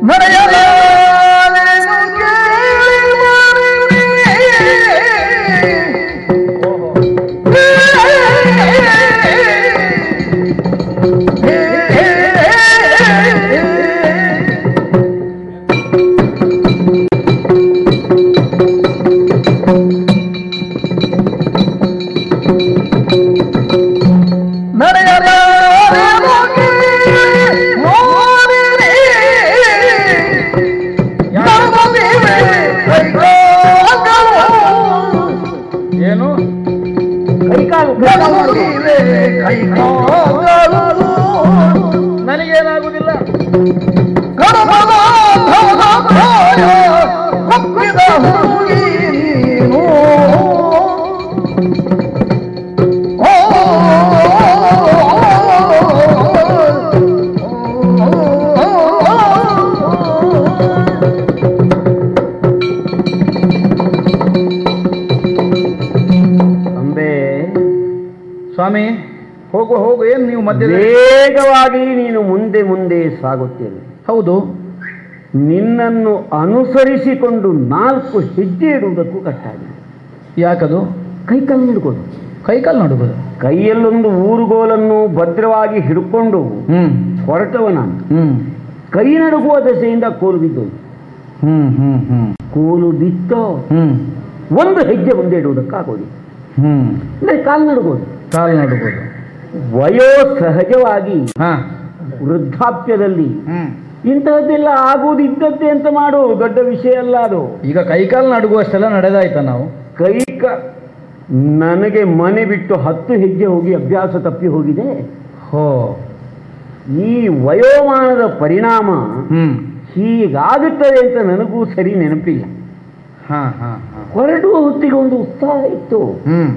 ನಡೆಯಲಾರೆನು ಕೇಳಿ ನಡೆಯಲಾರೆನು ಕೇಳಿ ನೋಡಿರಿ ಏನು ಕೈಕಾಲು ನನಗೇನಾಗುದಿಲ್ಲ ಅಂಬೆ ಸ್ವಾಮಿ ಹೋಗು ಹೋಗು ಏನು ನೀವು ಮಧ್ಯದಲ್ಲಿ ವೇಗವಾಗಿ ನೀನು ಮುಂದೆ ಮುಂದೆ ಸಾಗುತ್ತೇನೆ ಹೌದು ನಿನ್ನನ್ನು ಅನುಸರಿಸಿಕೊಂಡು ನಾಲ್ಕು ಹೆಜ್ಜೆ ಇಡುವುದಕ್ಕೂ ಕಷ್ಟ ಆಗಿದೆ ಯಾಕದು ಕೈಕಾಲು ಹಿಡ್ಕೊಂಡು ಕೈಕಾಲು ನಡುವುದು ಕೈಯಲ್ಲೊಂದು ಊರುಗೋಲನ್ನು ಭದ್ರವಾಗಿ ಹಿಡ್ಕೊಂಡು ಹ್ಮ್ ಹೊರಟವ ನಾನು ಹ್ಮ್ ಕೈ ನಡುಗುವ ದೆಸೆಯಿಂದ ಕೋಲು ಬಿದ್ದು ಹ್ಮ್ ಹ್ಮ್ ಹ್ಮ್ ಕೋಲು ಬಿತ್ತೋ ಹ್ಮ್ ಒಂದು ಹೆಜ್ಜೆ ಮುಂದೆ ಇಡುವುದಕ್ಕಾಗೋದಿಲ್ಲ ಹ್ಮ್ ಅಂದ್ರೆ ಕಾಲು ನಡುಗೋದು ಕಾಲು ನಡುವುದು ವಯೋ ಸಹಜವಾಗಿ ಹಾ ವೃದ್ಧಾಪ್ಯದಲ್ಲಿ ಹ್ಮ್ ಇಂತಹದ್ದೆಲ್ಲ ಆಗುವುದಿದ್ದದ್ದೇ ಅಂತ ಮಾಡು ದೊಡ್ಡ ವಿಷಯ ಅಲ್ಲ ಅದು ಈಗ ಕೈಕಾಲು ನಡುಗುವಷ್ಟೆಲ್ಲ ನಡೆದಾಯ್ತಾ ನಾವು ಕೈಕ ನನಗೆ ಮನೆ ಬಿಟ್ಟು ಹತ್ತು ಹೆಜ್ಜೆ ಹೋಗಿ ಅಭ್ಯಾಸ ತಪ್ಪಿ ಹೋಗಿದೆ ಹೋ ಈ ವಯೋಮಾನದ ಪರಿಣಾಮ ಹ್ಮ್ ಹೀಗಾಗುತ್ತದೆ ಅಂತ ನನಗೂ ಸರಿ ನೆನಪಿಲ್ಲ ಹಾ ಹಾ ಹಾ ಹೊರಡುವ ಹೊತ್ತಿಗೆ ಒಂದು ಉತ್ಸಾಹ ಇತ್ತು ಹ್ಮ್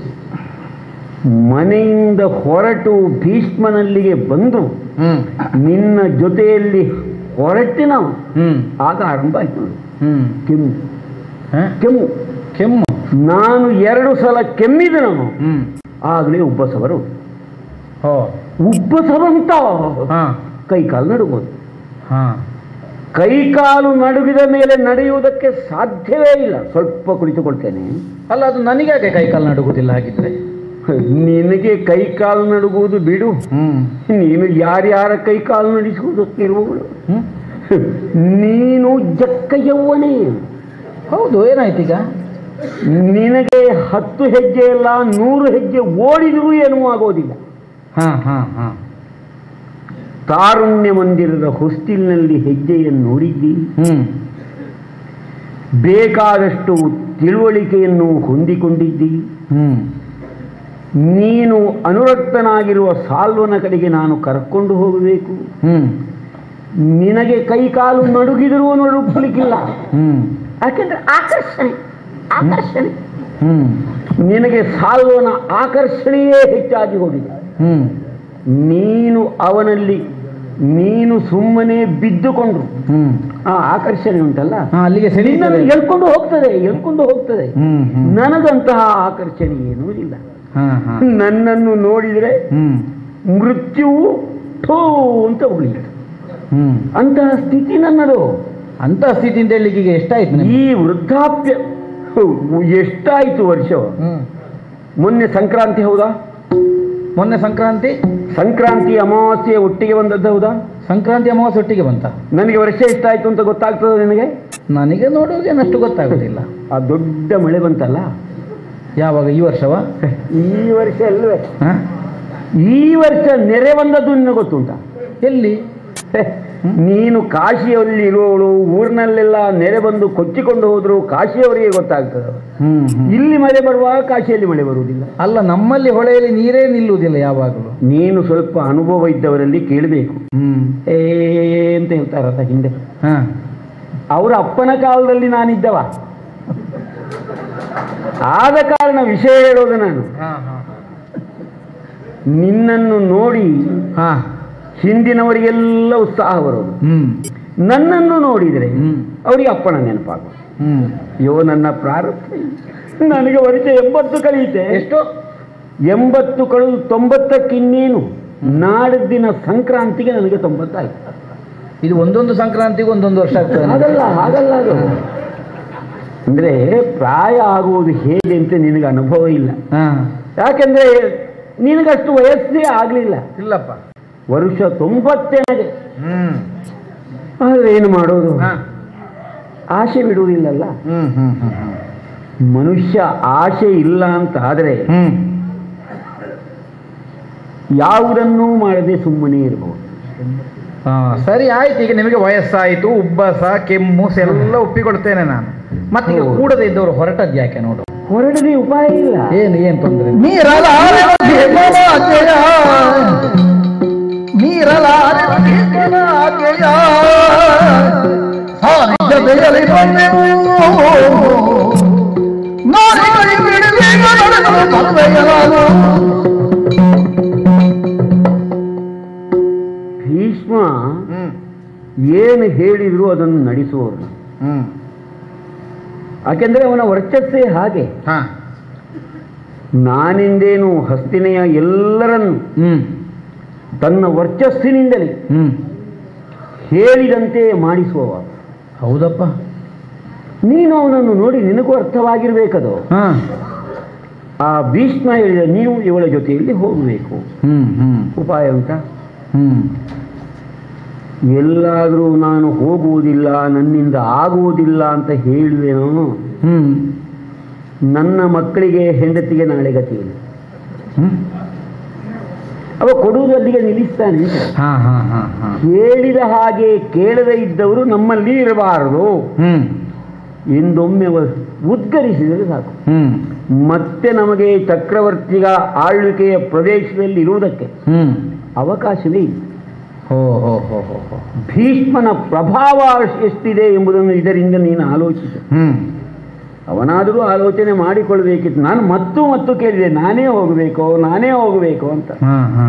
ಮನೆಯಿಂದ ಹೊರಟು ಭೀಷ್ಮನಲ್ಲಿಗೆ ಬಂದು ಹ್ಮ್ ನಿನ್ನ ಜೊತೆಯಲ್ಲಿ ಹೊರಟಿನ ಹ್ಮ್ ಆಗ ಆರಂಭ ಆಯ್ತು ನೋಡಿ ಹ್ಮ್ ಕೆಮ್ಮು ಹ? ಕೆಮ್ಮು ಕೆಮ್ಮು ನಾನು ಎರಡು ಸಲ ಕೆಮ್ಮಿದೆ ನಾನು ಹ್ಮ್ ಆಗಲೇ ಉಬ್ಬಸವರು ಹೋ ಉಬ್ಬಸವಂತ ಹಾ ಕೈಕಾಲು ನಡುಗೋದು ಹಾ ಕೈಕಾಲು ನಡುಗಿದ ಮೇಲೆ ನಡೆಯುವುದಕ್ಕೆ ಸಾಧ್ಯವೇ ಇಲ್ಲ ಸ್ವಲ್ಪ ಕುಳಿತುಕೊಳ್ತೇನೆ ಅಲ್ಲ ಅದು ನನಗ್ಯಾಕೆ ಕೈಕಾಲು ನಡುಗುದಿಲ್ಲ ಹಾಗಿದ್ರೆ ನಿನಗೆ ಕೈಕಾಲು ನಡುಗುವುದು ಬಿಡು ಹ್ಮ್ ನೀನು ಯಾರ್ಯಾರ ಕೈಕಾಲು ನಡೆಸುವುದಕ್ಕಿರುವವಳು ಹ್ಮ್ ನೀನು ಜಕ್ಕ ಯೌವನೇ ಹೌದು ಏನಾಯ್ತು ಈಗ ನಿನಗೆ ಹತ್ತು ಹೆಜ್ಜೆ ಇಲ್ಲ ನೂರು ಹೆಜ್ಜೆ ಓಡಿದರೂ ಏನೂ ಆಗೋದಿಲ್ಲ ಹಾ ಹಾ ಹಾ ತಾರುಣ್ಯ ಮಂದಿರದ ಹೊಸ್ತಿಲಿನಲ್ಲಿ ಹೆಜ್ಜೆಯನ್ನು ನೋಡಿದ್ದಿ ಹ್ಮ್ ಬೇಕಾದಷ್ಟು ತಿಳುವಳಿಕೆಯನ್ನು ಹೊಂದಿಕೊಂಡಿದ್ದಿ ಹ್ಮ್ ನೀನು ಅನುರಕ್ತನಾಗಿರುವ ಸಾಲ್ವನ ಕಡೆಗೆ ನಾನು ಕರ್ಕೊಂಡು ಹೋಗಬೇಕು ಹ್ಮ್ ನಿನಗೆ ಕೈಕಾಲು ನಡುಗಿದರೂ ನಡುಗಲಿಕ್ಕಿಲ್ಲ ಹ್ಮ್ ಯಾಕೆಂದ್ರೆ ಆಕರ್ಷಣೆ ಆಕರ್ಷಣೆ ಹ್ಮ್ ನಿನಗೆ ಸಾಲ್ವನ ಆಕರ್ಷಣೆಯೇ ಹೆಚ್ಚಾಗಿ ಹೋಗಿದೆ ಹ್ಮ್ ನೀನು ಅವನಲ್ಲಿ ನೀನು ಸುಮ್ಮನೆ ಬಿದ್ದುಕೊಂಡು ಹ್ಮ್ ಆ ಆಕರ್ಷಣೆ ಉಂಟಲ್ಲ ಹಾ ಅಲ್ಲಿಗೆ ನಿನ್ನನ್ನು ಸೆಳೀತದೆ ಎಳ್ಕೊಂಡು ಹೋಗ್ತದೆ ಎಳ್ಕೊಂಡು ಹೋಗ್ತದೆ ಹ್ಮ್ ಹ್ಮ್ ನನಗಂತಹ ಆಕರ್ಷಣೆ ಏನೂ ಇಲ್ಲ ಹಾ ಹಾ ನನ್ನನ್ನು ನೋಡಿದರೆ ಹ್ಮ್ ಮೃತ್ಯುವು ಥೋ ಅಂತ ಉಳಿಯಿತು ಹ್ಮ್ ಅಂತಹ ಸ್ಥಿತಿ ನನ್ನದು ಅಂತ ಸ್ಥಿತಿ ಅಂತ ಹೇಳಲಿಕ್ಕೆ ಈಗ ಎಷ್ಟಾಯ್ತು ನಿಮ್ಗೆ? ಈ ವೃದ್ಧಾಪ್ಯ ಹೋ, ಎಷ್ಟಾಯ್ತು ವರ್ಷ ಹ್ಮ್ ಮೊನ್ನೆ ಸಂಕ್ರಾಂತಿ ಹೌದಾ ಮೊನ್ನೆ ಸಂಕ್ರಾಂತಿ ಸಂಕ್ರಾಂತಿ ಅಮಾವಾಸ್ಯೆ ಒಟ್ಟಿಗೆ ಬಂದದ್ದು ಹೌದಾ ಸಂಕ್ರಾಂತಿ ಅಮಾವಾಸ್ಯೆ ಒಟ್ಟಿಗೆ ಬಂತ ನನಗೆ ವರ್ಷ ಎಷ್ಟಾಯ್ತು ಅಂತ ಗೊತ್ತಾಗ್ತದೆ ನಿನಗೆ ನನಗೆ ನೋಡುವಾಗ ಏನಷ್ಟು ಗೊತ್ತಾಗುದಿಲ್ಲ ಆ ದೊಡ್ಡ ಮಳೆ ಬಂತಲ್ಲ ಯಾವಾಗ ಈ ವರ್ಷವ ಈ ವರ್ಷ ಅಲ್ವೇ ಹ? ಈ ವರ್ಷ ನೆರೆ ಬಂದದ್ದು ನಿನಗೆ ಗೊತ್ತುಂಟಾ ಎಲ್ಲಿ ಹೆ, ನೀನು ಕಾಶಿಯಲ್ಲಿ ಇರುವವಳು ಊರಿನಲ್ಲೆಲ್ಲ ನೆರೆ ಬಂದು ಕೊಚ್ಚಿಕೊಂಡು ಹೋದ್ರು ಕಾಶಿಯವರಿಗೆ ಗೊತ್ತಾಗ್ತದೆ ಹ್ಮ್ ಹ್ಮ್. ಇಲ್ಲಿ ಮಳೆ ಬರುವಾಗ ಕಾಶಿಯಲ್ಲಿ ಮಳೆ ಬರುವುದಿಲ್ಲ ಅಲ್ಲ ನಮ್ಮಲ್ಲಿ ಹೊಳೆಯಲ್ಲಿ ನೀರೇ ನಿಲ್ಲುವುದಿಲ್ಲ ಯಾವಾಗಲೂ ನೀನು ಸ್ವಲ್ಪ ಅನುಭವ ಇದ್ದವರಲ್ಲಿ ಕೇಳಬೇಕು ಹ್ಮ್ ಏ ಅಂತ ಹೇಳ್ತಾರಲ್ಲ ಹಿಂದೆ ಹಾ ಅವರ ಅಪ್ಪನ ಕಾಲದಲ್ಲಿ ನಾನಿದ್ದವ ಆದ ಕಾರಣ ವಿಷಯ ಹೇಳೋದು ನಾನು ಹಾ ಹಾ ನಿನ್ನನ್ನು ನೋಡಿ ಹಾ ಹಿಂದಿನವರಿಗೆಲ್ಲ ಉತ್ಸಾಹ ಬರೋದು ಹ್ಮ್ ನನ್ನನ್ನು ನೋಡಿದರೆ ಹ್ಮ್ ಅವರಿಗೆ ಅಪ್ಪನ ನೆನಪಾಗುವುದು ಹ್ಮ್ ಅಯ್ಯೋ ನನ್ನ ಪ್ರಾರಬ್ಧ ನನಗೆ ವರ್ಷ ಎಂಬತ್ತು ಕಳೆಯುತ್ತೆ ಎಷ್ಟು ಎಂಬತ್ತು ಕಳೆದು ತೊಂಬತ್ತಕ್ಕಿನ್ನೇನು ನಾಡಿದ್ದಿನ ಸಂಕ್ರಾಂತಿಗೆ ನನಗೆ ತೊಂಬತ್ತಾಯ್ತು ಇದು ಒಂದೊಂದು ಸಂಕ್ರಾಂತಿಗೂ ಒಂದೊಂದು ವರ್ಷ ಆಗ್ತದೆ ಹಾಗಲ್ಲ ಹಾಗಲ್ಲ ಅದು ಅಂದ್ರೆ ಪ್ರಾಯ ಆಗುವುದು ಹೇಗೆ ಅಂತ ನಿನಗೆ ಅನುಭವ ಇಲ್ಲ ಹಾ ಯಾಕೆಂದ್ರೆ ನಿನಗಷ್ಟು ವಯಸ್ಸೇ ಆಗ್ಲಿಲ್ಲ ಇಲ್ಲಪ್ಪ ವರ್ಷ ತೊಂಬತ್ತೇನಗೆ ಹ್ಮ್ ಆದ್ರೆ ಏನು ಮಾಡೋದು ಹಾ. ಆಸೆ ಬಿಡುವುದಿಲ್ಲಲ್ಲ ಹ್ಮ್ ಹ್ಮ್ ಹ್ಮ್ ಹ್ಮ್ ಮನುಷ್ಯ ಆಸೆ ಇಲ್ಲ ಅಂತ ಆದ್ರೆ ಹ್ಮ್ ಯಾವುದನ್ನೂ ಮಾಡದೆ ಸುಮ್ಮನೆ ಇರಬಹುದು ಹಾ, ಸರಿ ಆಯ್ತು ಈಗ ನಿಮಗೆ ವಯಸ್ಸಾಯಿತು ಉಬ್ಬಸ ಕೆಮ್ಮು ಎಲ್ಲ ಒಪ್ಪಿಕೊಳ್ತೇನೆ ನಾನು ಮತ್ತೀಗ ಹೌದು. ಕೂಡದೇ ಇದ್ದವರು ಹೊರಟದ್ದು ಯಾಕೆ ನೋಡು ಹೊರಡದೆ ಉಪಾಯ ಇಲ್ಲ ಏನು ಏನು ತೊಂದರೆ ಭೀಷ್ಮ ಹ್ಮ್ ಏನು ಹೇಳಿದ್ರು ಅದನ್ನು ನಡೆಸುವವರು ಹ್ಮ್ ಯಾಕೆಂದ್ರೆ ಅವನ ವರ್ಚಸ್ಸೇ ಹಾಗೆ ಹಾ ನಾನಿಂದೇನು ಹಸ್ತಿನೆಯ ಎಲ್ಲರನ್ನು ಹ್ಮ್ ತನ್ನ ವರ್ಚಸ್ಸಿನಿಂದಲೇ ಹ್ಮ್ ಹೇಳಿದಂತೆ ಮಾಡಿಸುವವ ಹೌದಪ್ಪ ನೀನು ಅವನನ್ನು ನೋಡಿ ನಿನಗೂ ಅರ್ಥವಾಗಿರ್ಬೇಕದು ಹಾ ಆ ಭೀಷ್ಮ ಹೇಳಿದ ನೀವು ಇವಳ ಜೊತೆಯಲ್ಲಿ ಹೋಗಬೇಕು ಹ್ಮ್ ಹ್ಮ್ ಉಪಾಯ ಉಂಟಾ ಹ್ಮ್ ಎಲ್ಲಾದರೂ ನಾನು ಹೋಗುವುದಿಲ್ಲ ನನ್ನಿಂದ ಆಗುವುದಿಲ್ಲ ಅಂತ ಹೇಳಿದೆನೋ ಹ್ಮ್ ನನ್ನ ಮಕ್ಕಳಿಗೆ ಹೆಂಡತಿಗೆ ನಾಳೆ ಗತಿ ಇಲ್ಲ ಹ್ಮ್ ಅವ ಕೊಡುವುದಲ್ಲಿಗೆ ನಿಲ್ಲಿಸ್ತಾನೆ ಅಂತ. ಹಾ ಹಾ ಹಾ ಹಾ ಹೇಳಿದ ಹಾಗೆ ಕೇಳದೇ ಇದ್ದವರು ನಮ್ಮಲ್ಲಿ ಇರಬಾರದು ಹ್ಮ್ ಎಂದೊಮ್ಮೆ ಅವ ಉದ್ಗರಿಸಿದರೆ ಸಾಕು ಹ್ಮ್ ಮತ್ತೆ ನಮಗೆ ಚಕ್ರವರ್ತಿಗ ಆಳ್ವಿಕೆಯ ಪ್ರದೇಶದಲ್ಲಿ ಇರುವುದಕ್ಕೆ ಹ್ಮ್ ಅವಕಾಶವೇ ಇಲ್ಲ ಹೋ ಹೋ ಹೋ ಹೋ ಹೋ ಭೀಷ್ಮನ ಪ್ರಭಾವ ಎಷ್ಟಿದೆ ಎಂಬುದನ್ನು ಇದರಿಂದ ನೀನು ಆಲೋಚಿಸು ಹ್ಮ್ ಅವನಾದರೂ ಆಲೋಚನೆ ಮಾಡಿಕೊಳ್ಬೇಕಿತ್ತು ನಾನು ಮತ್ತು ಮತ್ತು ಕೇಳಿದೆ ನಾನೇ ಹೋಗಬೇಕು ನಾನೇ ಹೋಗಬೇಕು ಅಂತ ಹಾ ಹಾ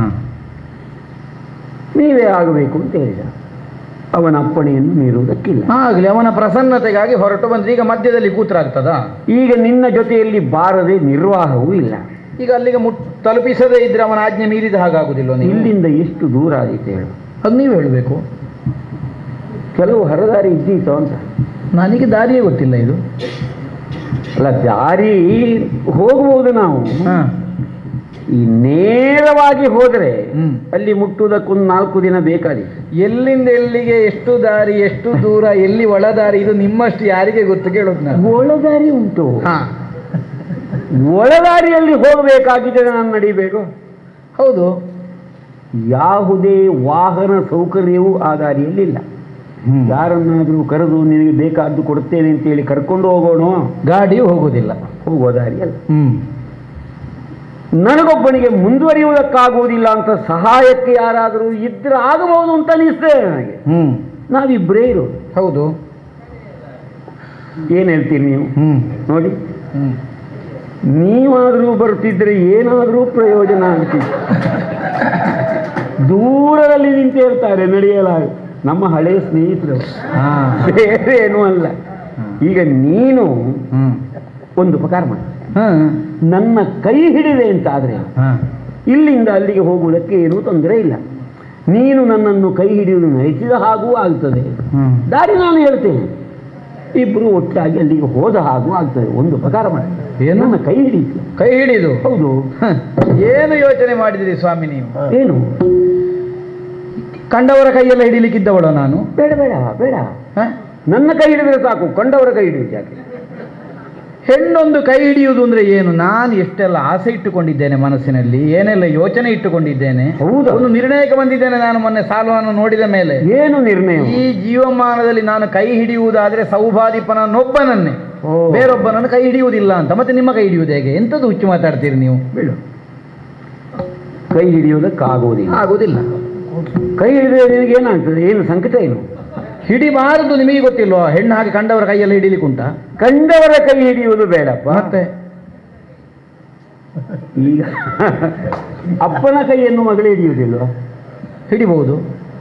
ನೀವೇ ಆಗಬೇಕು ಅಂತ ಹೇಳಿದ ಅವನ ಅಪ್ಪಣೆಯನ್ನು ಮೀರುವುದಕ್ಕಿಲ್ಲ ಆಗ್ಲಿ ಅವನ ಪ್ರಸನ್ನತೆಗಾಗಿ ಹೊರಟು ಬಂದ್ರೆ ಈಗ ಮಧ್ಯದಲ್ಲಿ ಕೂತ್ರಾಗ್ತದ ಈಗ ನಿನ್ನ ಜೊತೆಯಲ್ಲಿ ಬಾರದೆ ನಿರ್ವಾಹವೂ ಇಲ್ಲ ಈಗ ಅಲ್ಲಿಗೆ ಮುಟ್ ತಲುಪಿಸದೇ ಇದ್ರೆ ಅವನ ಆಜ್ಞೆ ಮೀರಿದ ಹಾಗಾಗುದಿಲ್ಲ ನೀವು ಇಲ್ಲಿಂದ ಎಷ್ಟು ದೂರ ಆದೀತು ಹೇಳು ಅದು ನೀವು ಹೇಳಬೇಕು ಕೆಲವು ಹರದಾರಿ ಇದ್ದೀತು ಅಂತ ನನಗೆ ದಾರಿಯೇ ಗೊತ್ತಿಲ್ಲ ಇದು ಅಲ್ಲ ದಾರಿ ಹೋಗಬಹುದು ನಾವು ಹಾ ಈ ನೇರವಾಗಿ ಹೋದರೆ ಹ್ಮ್. ಅಲ್ಲಿ ಮುಟ್ಟುವುದಕ್ಕೊಂದು ನಾಲ್ಕು ದಿನ ಬೇಕಾದೀತು ಎಲ್ಲಿಂದ ಎಲ್ಲಿಗೆ ಎಷ್ಟು ದಾರಿ ಎಷ್ಟು ದೂರ ಎಲ್ಲಿ ಒಳ ದಾರಿ ಇದು ನಿಮ್ಮಷ್ಟು ಯಾರಿಗೆ ಗೊತ್ತು ಕೇಳೋದು ನಾನು ಒಳದಾರಿ ಉಂಟು ಹಾ ಒಳದಾರಿಯಲ್ಲಿ ಹೋಗಬೇಕಾಗಿದ್ದರೆ ನಾನು ನಡಿಬೇಕು ಹೌದು ಯಾವುದೇ ವಾಹನ ಸೌಕರ್ಯವೂ ಆ ದಾರಿಯಲ್ಲಿಲ್ಲ ಯಾರನ್ನಾದರೂ ಕರೆದು ನಿನಗೆ ಬೇಕಾದ್ದು ಕೊಡ್ತೇನೆ ಅಂತೇಳಿ ಕರ್ಕೊಂಡು ಹೋಗೋಣ ಗಾಡಿಯು ಹೋಗುದಿಲ್ಲ ಹೋಗುವ ದಾರಿಯಲ್ಲ ಹ್ಮ್ ನನಗೊಬ್ಬನಿಗೆ ಮುಂದುವರಿಯುವುದಕ್ಕಾಗುವುದಿಲ್ಲ ಅಂತ ಸಹಾಯಕ್ಕೆ ಯಾರಾದರೂ ಇದ್ರೆ ಆಗಬಹುದು ಅಂತ ಅನಿಸ್ತೇವೆ ನನಗೆ ಹ್ಮ್ ನಾವಿಬ್ಬರೇ ಇರೋದು ಹೌದು ಏನು ಹೇಳ್ತೀರಿ ನೀವು ಹ್ಮ್ ನೋಡಿ ಹ್ಮ್ ನೀವಾದರೂ ಬರ್ತಿದ್ರೆ ಏನಾದರೂ ಪ್ರಯೋಜನ ಆಗ್ತಿತ್ತು ದೂರದಲ್ಲಿ ನಿಂತು ಹೇಳ್ತಾರೆ ನಡೆಯಲಾಗ ನಮ್ಮ ಹಳೆಯ ಸ್ನೇಹಿತರು ಹಾ ಬೇರೆ ಏನೂ ಅಲ್ಲ ಈಗ ನೀನು ಹ್ಮ್ ಒಂದು ಉಪಕಾರ ಮಾಡಿ ಹಾ ನನ್ನ ಕೈ ಹಿಡಿದೆ ಅಂತ ಆದರೆ ಹಾ ಇಲ್ಲಿಂದ ಅಲ್ಲಿಗೆ ಹೋಗುವುದಕ್ಕೆ ಏನೂ ತೊಂದರೆ ಇಲ್ಲ ನೀನು ನನ್ನನ್ನು ಕೈ ಹಿಡಿಯುವುದು ನಡೆಸಿದ ಹಾಗೂ ಆಗ್ತದೆ ಹ್ಮ್ ದಾರಿ ನಾನು ಹೇಳ್ತೇನೆ ಇಬ್ಬರು ಒಟ್ಟಾಗಿ ಅಲ್ಲಿಗೆ ಹೋದ ಹಾಗೂ ಆಗ್ತದೆ ಒಂದು ಉಪಕಾರ ಮಾಡಿ ಏನು? ನನ್ನ ಕೈ ಹಿಡಿತು ಕೈ ಹಿಡಿದು ಹೌದು ಹ, ಏನು ಯೋಚನೆ ಮಾಡಿದಿರಿ ಸ್ವಾಮಿ ನೀವು ಏನು ಕಂಡವರ ಕೈಯೆಲ್ಲ ಹಿಡಿಲಿಕ್ಕಿದ್ದವಳು ನಾನು ಬೇಡ ಬೇಡ ಬೇಡ ಹ? ನನ್ನ ಕೈ ಹಿಡಿದ್ರೆ ಸಾಕು ಕಂಡವರ ಕೈ ಹಿಡಿಯುವುದು ಯಾಕೆ ಹೆಣ್ಣೊಂದು ಕೈ ಹಿಡಿಯುವುದು ಅಂದ್ರೆ ಏನು ನಾನು ಎಷ್ಟೆಲ್ಲ ಆಸೆ ಇಟ್ಟುಕೊಂಡಿದ್ದೇನೆ ಮನಸ್ಸಿನಲ್ಲಿ ಏನೆಲ್ಲ ಯೋಚನೆ ಇಟ್ಟುಕೊಂಡಿದ್ದೇನೆ ಹೌದಾ? ಒಂದು ನಿರ್ಣಯಕ್ಕೆ ಬಂದಿದ್ದೇನೆ ನಾನು ಮೊನ್ನೆ ಸಾಲವನ್ನು ನೋಡಿದ ಮೇಲೆ ಏನು ನಿರ್ಣಯ ಈ ಜೀವಮಾನದಲ್ಲಿ ನಾನು ಕೈ ಹಿಡಿಯುವುದಾದ್ರೆ ಸೌಭಾದಿಪನನ್ನೊಬ್ಬನನ್ನೇ ಓ. ಬೇರೊಬ್ಬನನ್ನು ಕೈ ಹಿಡಿಯುವುದಿಲ್ಲ ಅಂತ ಮತ್ತೆ ನಿಮ್ಮ ಕೈ ಹಿಡಿಯುವುದು ಹೇಗೆ ಎಂತದ್ದು ಹುಚ್ಚು ಮಾತಾಡ್ತೀರಿ ನೀವು ಬೇಡ ಕೈ ಹಿಡಿಯುವುದಕ್ಕಾಗುವುದಿಲ್ಲ ಆಗುದಿಲ್ಲ ಕೈ ಹಿಡಿದ್ರೆ ನಿನಗೆ ಏನಾಗ್ತದೆ ಏನು ಸಂಕಟ ಏನು ಹಿಡಿಬಾರದು ನಿಮಗೆ ಗೊತ್ತಿಲ್ವಾ ಹೆಣ್ಣು ಹಾಗೆ ಕಂಡವರ ಕೈಯೆಲ್ಲ ಹಿಡಿಲಿಕ್ಕುಂಟ ಕಂಡವರ ಕೈ ಹಿಡಿಯುವುದು ಬೇಡಪ್ಪ ಮತ್ತೆ ಈಗ ಅಪ್ಪನ ಕೈಯನ್ನು ಮಗಳು ಹಿಡಿಯುವುದಿಲ್ವ ಹಿಡಿಬಹುದು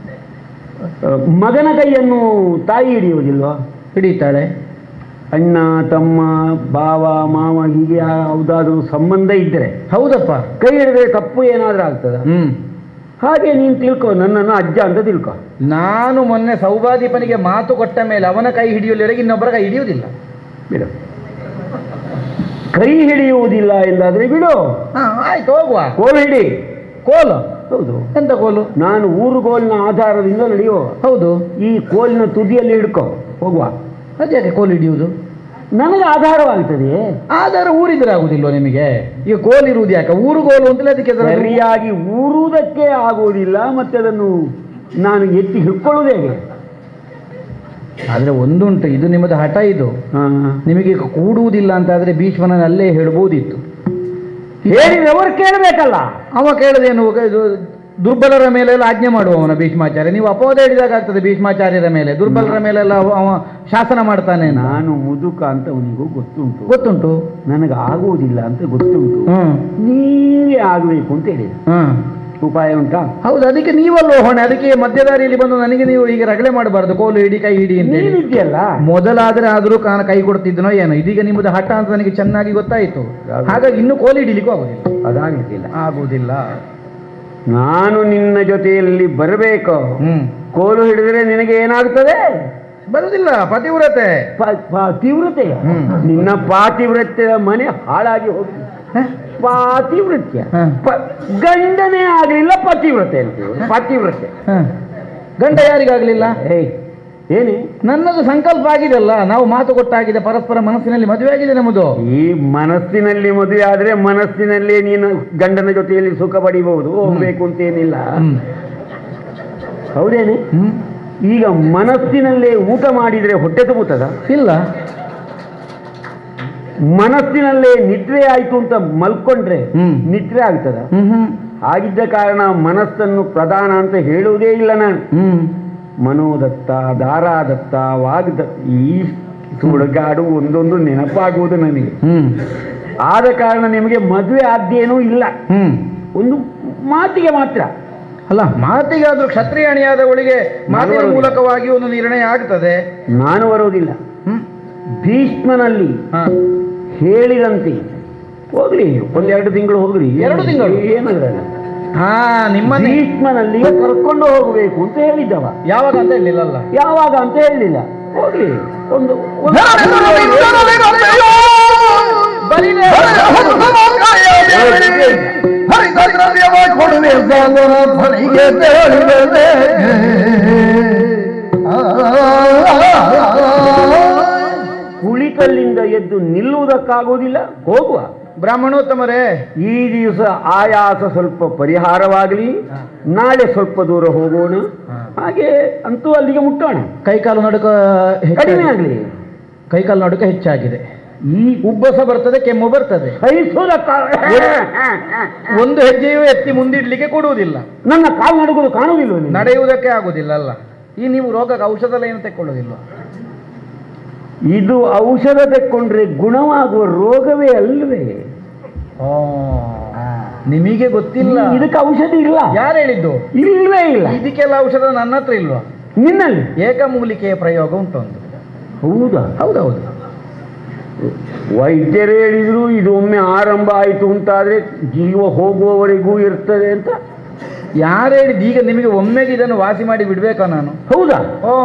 ಮಗನ ಕೈಯನ್ನು ತಾಯಿ ಹಿಡಿಯುವುದಿಲ್ವಾ ಹಿಡಿತಾಳೆ ಅಣ್ಣ ತಮ್ಮ ಬಾವ ಮಾವ ಹೀಗೆ ಯಾವುದಾದ್ರೂ ಸಂಬಂಧ ಇದ್ದರೆ ಹೌದಪ್ಪ ಕೈ ಹಿಡಿದ್ರೆ ತಪ್ಪು ಏನಾದ್ರೂ ಆಗ್ತದ ಹ್ಮ್ ಹಾಗೆ ನೀನು ತಿಳ್ಕೊ ನನ್ನನ್ನು ಅಜ್ಜ ಅಂತ ತಿಳ್ಕೊ ನಾನು ಮೊನ್ನೆ ಸೌಭಾದೀಪನಿಗೆ ಮಾತು ಕೊಟ್ಟ ಮೇಲೆ ಅವನ ಕೈ ಹಿಡಿಯುವಲ್ಲಿವರೆಗೆ ಇನ್ನೊಬ್ಬರ ಕೈ ಹಿಡಿಯುವುದಿಲ್ಲ ಬಿಡು ಕೈ ಹಿಡಿಯುವುದಿಲ್ಲ ಎಂದಾದ್ರೆ ಬಿಡು ಹಾ ಆಯ್ತು ಹೋಗುವ ಕೋಲು ಹಿಡಿ ಕೋಲು ಹೌದು ಎಂತ ಕೋಲು ನಾನು ಊರುಗೋಲಿನ ಆಧಾರದಿಂದ ನಡೆಯುವ ಹೌದು ಈ ಕೋಲಿನ ತುದಿಯಲ್ಲಿ ಹಿಡ್ಕೊ ಹೋಗುವ ಅದ್ಯಾಕೆ ಕೋಲು ಹಿಡಿಯುವುದು ನನಗೆ ಆಧಾರವಾಗ್ತದೆ ಆಧಾರ ಊರಿದ್ರೆ ಆಗುದಿಲ್ವ ನಿಮಗೆ ಈಗ ಕೋಲು ಇರುವುದು ಯಾಕೆ ಊರು ಕೋಲು ಅಂತಲೇ ಅದಕ್ಕೆ ಅದರ- ಸರಿಯಾಗಿ ಊರುವುದಕ್ಕೆ ಆಗುವುದಿಲ್ಲ ಮತ್ತೆ ಅದನ್ನು ನಾನು ಎತ್ತಿ ಹಿಡ್ಕೊಳ್ಳುವುದು ಹೇಗೆ ಆದ್ರೆ ಒಂದುಂಟು ಇದು ನಿಮ್ಮದು ಹಠ ಇದು ಹಾ. ನಿಮಗೆ ಕೂಡುವುದಿಲ್ಲ ಅಂತ ಆದ್ರೆ ಭೀಷ್ಮನನ್ನು ಅಲ್ಲೇ ಹೇಳ್ಬೋದಿತ್ತು ಹೇಳಿದವರು ಕೇಳಬೇಕಲ್ಲ ಅವ ಕೇಳದೇನು ಇದು ದುರ್ಬಲರ ಮೇಲೆಲ್ಲ ಆಜ್ಞೆ ಮಾಡುವವನ ಭೀಷ್ಮಾಚಾರ್ಯ ನೀವು ಅಪವಾದ ಹೇಳಿದಾಗ ಆಗ್ತದೆ ಭೀಷ್ಮಾಚಾರ್ಯರ ಮೇಲೆ ದುರ್ಬಲರ ಮೇಲೆಲ್ಲ ಅವ ಅವ ಶಾಸನ ಮಾಡ್ತಾನೆ ಅಂತ. ನಾನು ಮುದುಕ ಅಂತ ಅವನಿಗೂ ಗೊತ್ತುಂಟು ಗೊತ್ತುಂಟು ನನಗೆ ಆಗುವುದಿಲ್ಲ ಅಂತ ಗೊತ್ತುಂಟು ಹ್ಮ್ ನೀವೇ ಆಗಬೇಕು ಅಂತ ಹೇಳಿದ ಹ್ಮ್ ಉಪಾಯ ಉಂಟಾ ಹೌದು ಅದಕ್ಕೆ ನೀವಲ್ಲೋ ಹೊಣೆ ಅದಕ್ಕೆ ಮಧ್ಯದಾರಿಯಲ್ಲಿ ಬಂದು ನನಗೆ ನೀವು ಈಗ ರಗಳೆ ಮಾಡಬಾರ್ದು ಕೋಲು ಹಿಡಿ ಕೈ ಹಿಡಿ ಅಂತ ಹೇಳಿ ನೀನಿದ್ಯಲ್ಲ ಮೊದಲಾದ್ರೆ ಆದರೂ ಕಾನ ಕೈ ಕೊಡ್ತಿದ್ನೋ ಏನೋ ಇದೀಗ ನಿಮ್ಮದು ಹಠ ಅಂತ ನನಗೆ ಚೆನ್ನಾಗಿ ಗೊತ್ತಾಯಿತು ಯಾವ್ದು? ಹಾಗಾಗಿ ಇನ್ನು ಕೋಲು ಹಿಡಿಲಿಕ್ಕೂ ಆಗುದಿಲ್ಲ ಅದಾಗಲಿಕ್ಕಿಲ್ಲ ಆಗುವುದಿಲ್ಲ ನಾನು ನಿನ್ನ ಜೊತೆಯಲ್ಲಿ ಬರಬೇಕು ಹ್ಮ್ ಕೋಲು ಹಿಡಿದ್ರೆ ನಿನಗೆ ಏನಾಗ್ತದೆ ಬರುದಿಲ್ಲ ಪತಿವ್ರತೆ ಪ- ಪ- ತೀವ್ರತೆ ಹ್ಮ್. ನಿನ್ನ ಪಾತಿವ್ರತ್ಯದ ಮನೆ ಹಾಳಾಗಿ ಹೋಗಿ ಹ? ಪಾತಿವ್ರತ್ಯ ಹ. ಪ- ಗಂಡನೇ ಆಗ್ಲಿಲ್ಲ ಪತಿವ್ರತೆ ಅಂತೀವಿ ಪತಿವ್ರತೆ ಹ. ಗಂಡ ಯಾರಿಗಾಗ್ಲಿಲ್ಲ ಏಯ್ ಏನೇ ನನ್ನದು ಸಂಕಲ್ಪ ಆಗಿದೆಲ್ಲ ನಾವು ಮಾತು ಕೊಟ್ಟಾಗಿದೆ ಪರಸ್ಪರ ಮನಸ್ಸಿನಲ್ಲಿ ಮದುವೆ ಆಗಿದೆ ನಮ್ಮದು ಈ ಮನಸ್ಸಿನಲ್ಲಿ ಮದುವೆ ಆದ್ರೆ ಮನಸ್ಸಿನಲ್ಲೇ ನೀನು ಗಂಡನ ಜೊತೆಯಲ್ಲಿ ಸುಖ ಪಡಿಬಹುದು ಹೋಗ್ಬೇಕು ಅಂತೇನಿಲ್ಲ ಹ್ಮ್. ಹೌದೇನೆ ಹ್ಮ್. ಈಗ ಮನಸ್ಸಿನಲ್ಲೇ ಊಟ ಮಾಡಿದ್ರೆ ಹೊಟ್ಟೆ ತುಂಬುತ್ತದ ಇಲ್ಲ ಮನಸ್ಸಿನಲ್ಲೇ ನಿದ್ರೆ ಆಯ್ತು ಅಂತ ಮಲ್ಕೊಂಡ್ರೆ ಹ್ಮ್. ನಿದ್ರೆ ಆಗ್ತದ ಹ್ಮ್ ಹ್ಮ್ ಆಗಿದ್ದ ಕಾರಣ ಮನಸ್ಸನ್ನು ಪ್ರಧಾನ ಅಂತ ಹೇಳುವುದೇ ಇಲ್ಲ ನಾನು ಹ್ಮ್ ಮನೋದತ್ತ ದಾರಾದತ್ತ ವಾಗ್ದ ಈ ಸುಡುಗಾಡು ಒಂದೊಂದು ನೆನಪಾಗುವುದು ನನಗೆ ಹ್ಮ್ ಆದ ಕಾರಣ ನಿಮಗೆ ಮದುವೆ ಆದ್ದೇನೂ ಇಲ್ಲ ಹ್ಮ್ ಒಂದು ಮಾತಿಗೆ ಮಾತ್ರ ಅಲ್ಲ ಮಾತಿಗಾದ್ರೂ ಕ್ಷತ್ರಿಯ ಅಣಿಯಾದವಳಿಗೆ ಮಾತಿನ ಬರುವುದಿಲ್ಲ. ಮೂಲಕವಾಗಿ ಒಂದು ನಿರ್ಣಯ ಆಗ್ತದೆ ನಾನು ಬರುವುದಿಲ್ಲ ಹ್ಮ್ ಭೀಷ್ಮನಲ್ಲಿ ಹಾ. ಹೇಳಿದಂತೆ ಹೋಗ್ಲಿ ಒಂದೆರಡು ತಿಂಗಳು ಹೋಗ್ಲಿ ಎರಡು ತಿಂಗಳು? ಏನದ್ರಲ್ಲ ಹಾ ನಿಮ್ಮನ್ನೇ ಭೀಷ್ಮನಲ್ಲಿ ಕರ್ಕೊಂಡು ಹೋಗಬೇಕು ಅಂತ ಹೇಳಿದ್ದವ ಯಾವಾಗ ಅಂತ ಹೇಳಿಲ್ಲಲ್ಲ ಯಾವಾಗ ಅಂತ ಹೇಳಲಿಲ್ಲ ಹೋಗ್ಲಿ ಒಂದು ಒಂದು- ಬರೀಲೇ ಕುಳಿತಲ್ಲಿಂದ ಎದ್ದು ನಿಲ್ಲುವುದಕ್ಕಾಗುವುದಿಲ್ಲ ಹೋಗುವ ಬ್ರಾಹ್ಮಣೋತ್ತಮರೇ ಈ ದಿವಸ ಆಯಾಸ ಸ್ವಲ್ಪ ಪರಿಹಾರವಾಗಲಿ ನಾಳೆ ಸ್ವಲ್ಪ ದೂರ ಹೋಗೋಣ ಹಾ. ಹಾಗೆ ಅಂತೂ ಅಲ್ಲಿಗೆ ಮುಟ್ಟೋಣ ಕೈಕಾಲು ನಡುಕ ಹೆಚ್ಚಾಗಿ- ಕಡಿಮೆ ಆಗಲಿ ಕೈಕಾಲು ನಡುಕ ಹೆಚ್ಚಾಗಿದೆ ಈ ಉಬ್ಬಸ ಬರ್ತದೆ ಕೆಮ್ಮು ಬರ್ತದೆ ಸಹಿಸೋದಕ್ಕ ಒಂದು ಹೆಜ್ಜೆಯೂ ಎತ್ತಿ ಮುಂದಿಡ್ಲಿಕ್ಕೆ ಕೊಡುವುದಿಲ್ಲ ನನ್ನ ಕಾಲು ನಡುಗುದು ಕಾಣುವುದಿಲ್ಲ ನಿನಗೆ? ನಡೆಯುವುದಕ್ಕೆ ಆಗುದಿಲ್ಲ ಅಲ್ಲ ಈ ನೀವು ರೋಗಕ್ಕೆ ಔಷಧ ಎಲ್ಲ ಏನು ತೆಕ್ಕೊಳ್ಳೋದಿಲ್ಲ ಇದು ಔಷಧ ತೆಕ್ಕೊಂಡ್ರೆ ಗುಣವಾಗುವ ರೋಗವೇ ಅಲ್ವೇ ನಿಮಗೆ ಗೊತ್ತಿಲ್ಲ ಇದಕ್ಕೆ ಔಷಧಿ ಇಲ್ಲ ಯಾರು ಹೇಳಿದ್ದು ಇಲ್ವೇ ಇಲ್ಲ ಇದಕ್ಕೆಲ್ಲ ಔಷಧ ನನ್ನ ಹತ್ರ ಇಲ್ವಾ ನಿನ್ನಲ್ಲಿ ಏಕಮೂಲಿಕೆಯ ಪ್ರಯೋಗ ಉಂಟು ಒಂದು ಹೌದಾ ಹೌದೌದು ವೈದ್ಯರು ಹೇಳಿದ್ರು ಇದು ಒಮ್ಮೆ ಆರಂಭ ಆಯಿತು ಅಂತಾದ್ರೆ ಜೀವ ಹೋಗುವವರೆಗೂ ಇರ್ತದೆ ಅಂತ ಯಾರು ಹೇಳಿದ್ದು ಈಗ ನಿಮಗೆ ಒಮ್ಮೆಗೆ ಇದನ್ನು ವಾಸಿ ಮಾಡಿ ಬಿಡ್ಬೇಕಾ ನಾನು ಹೌದಾ ಓ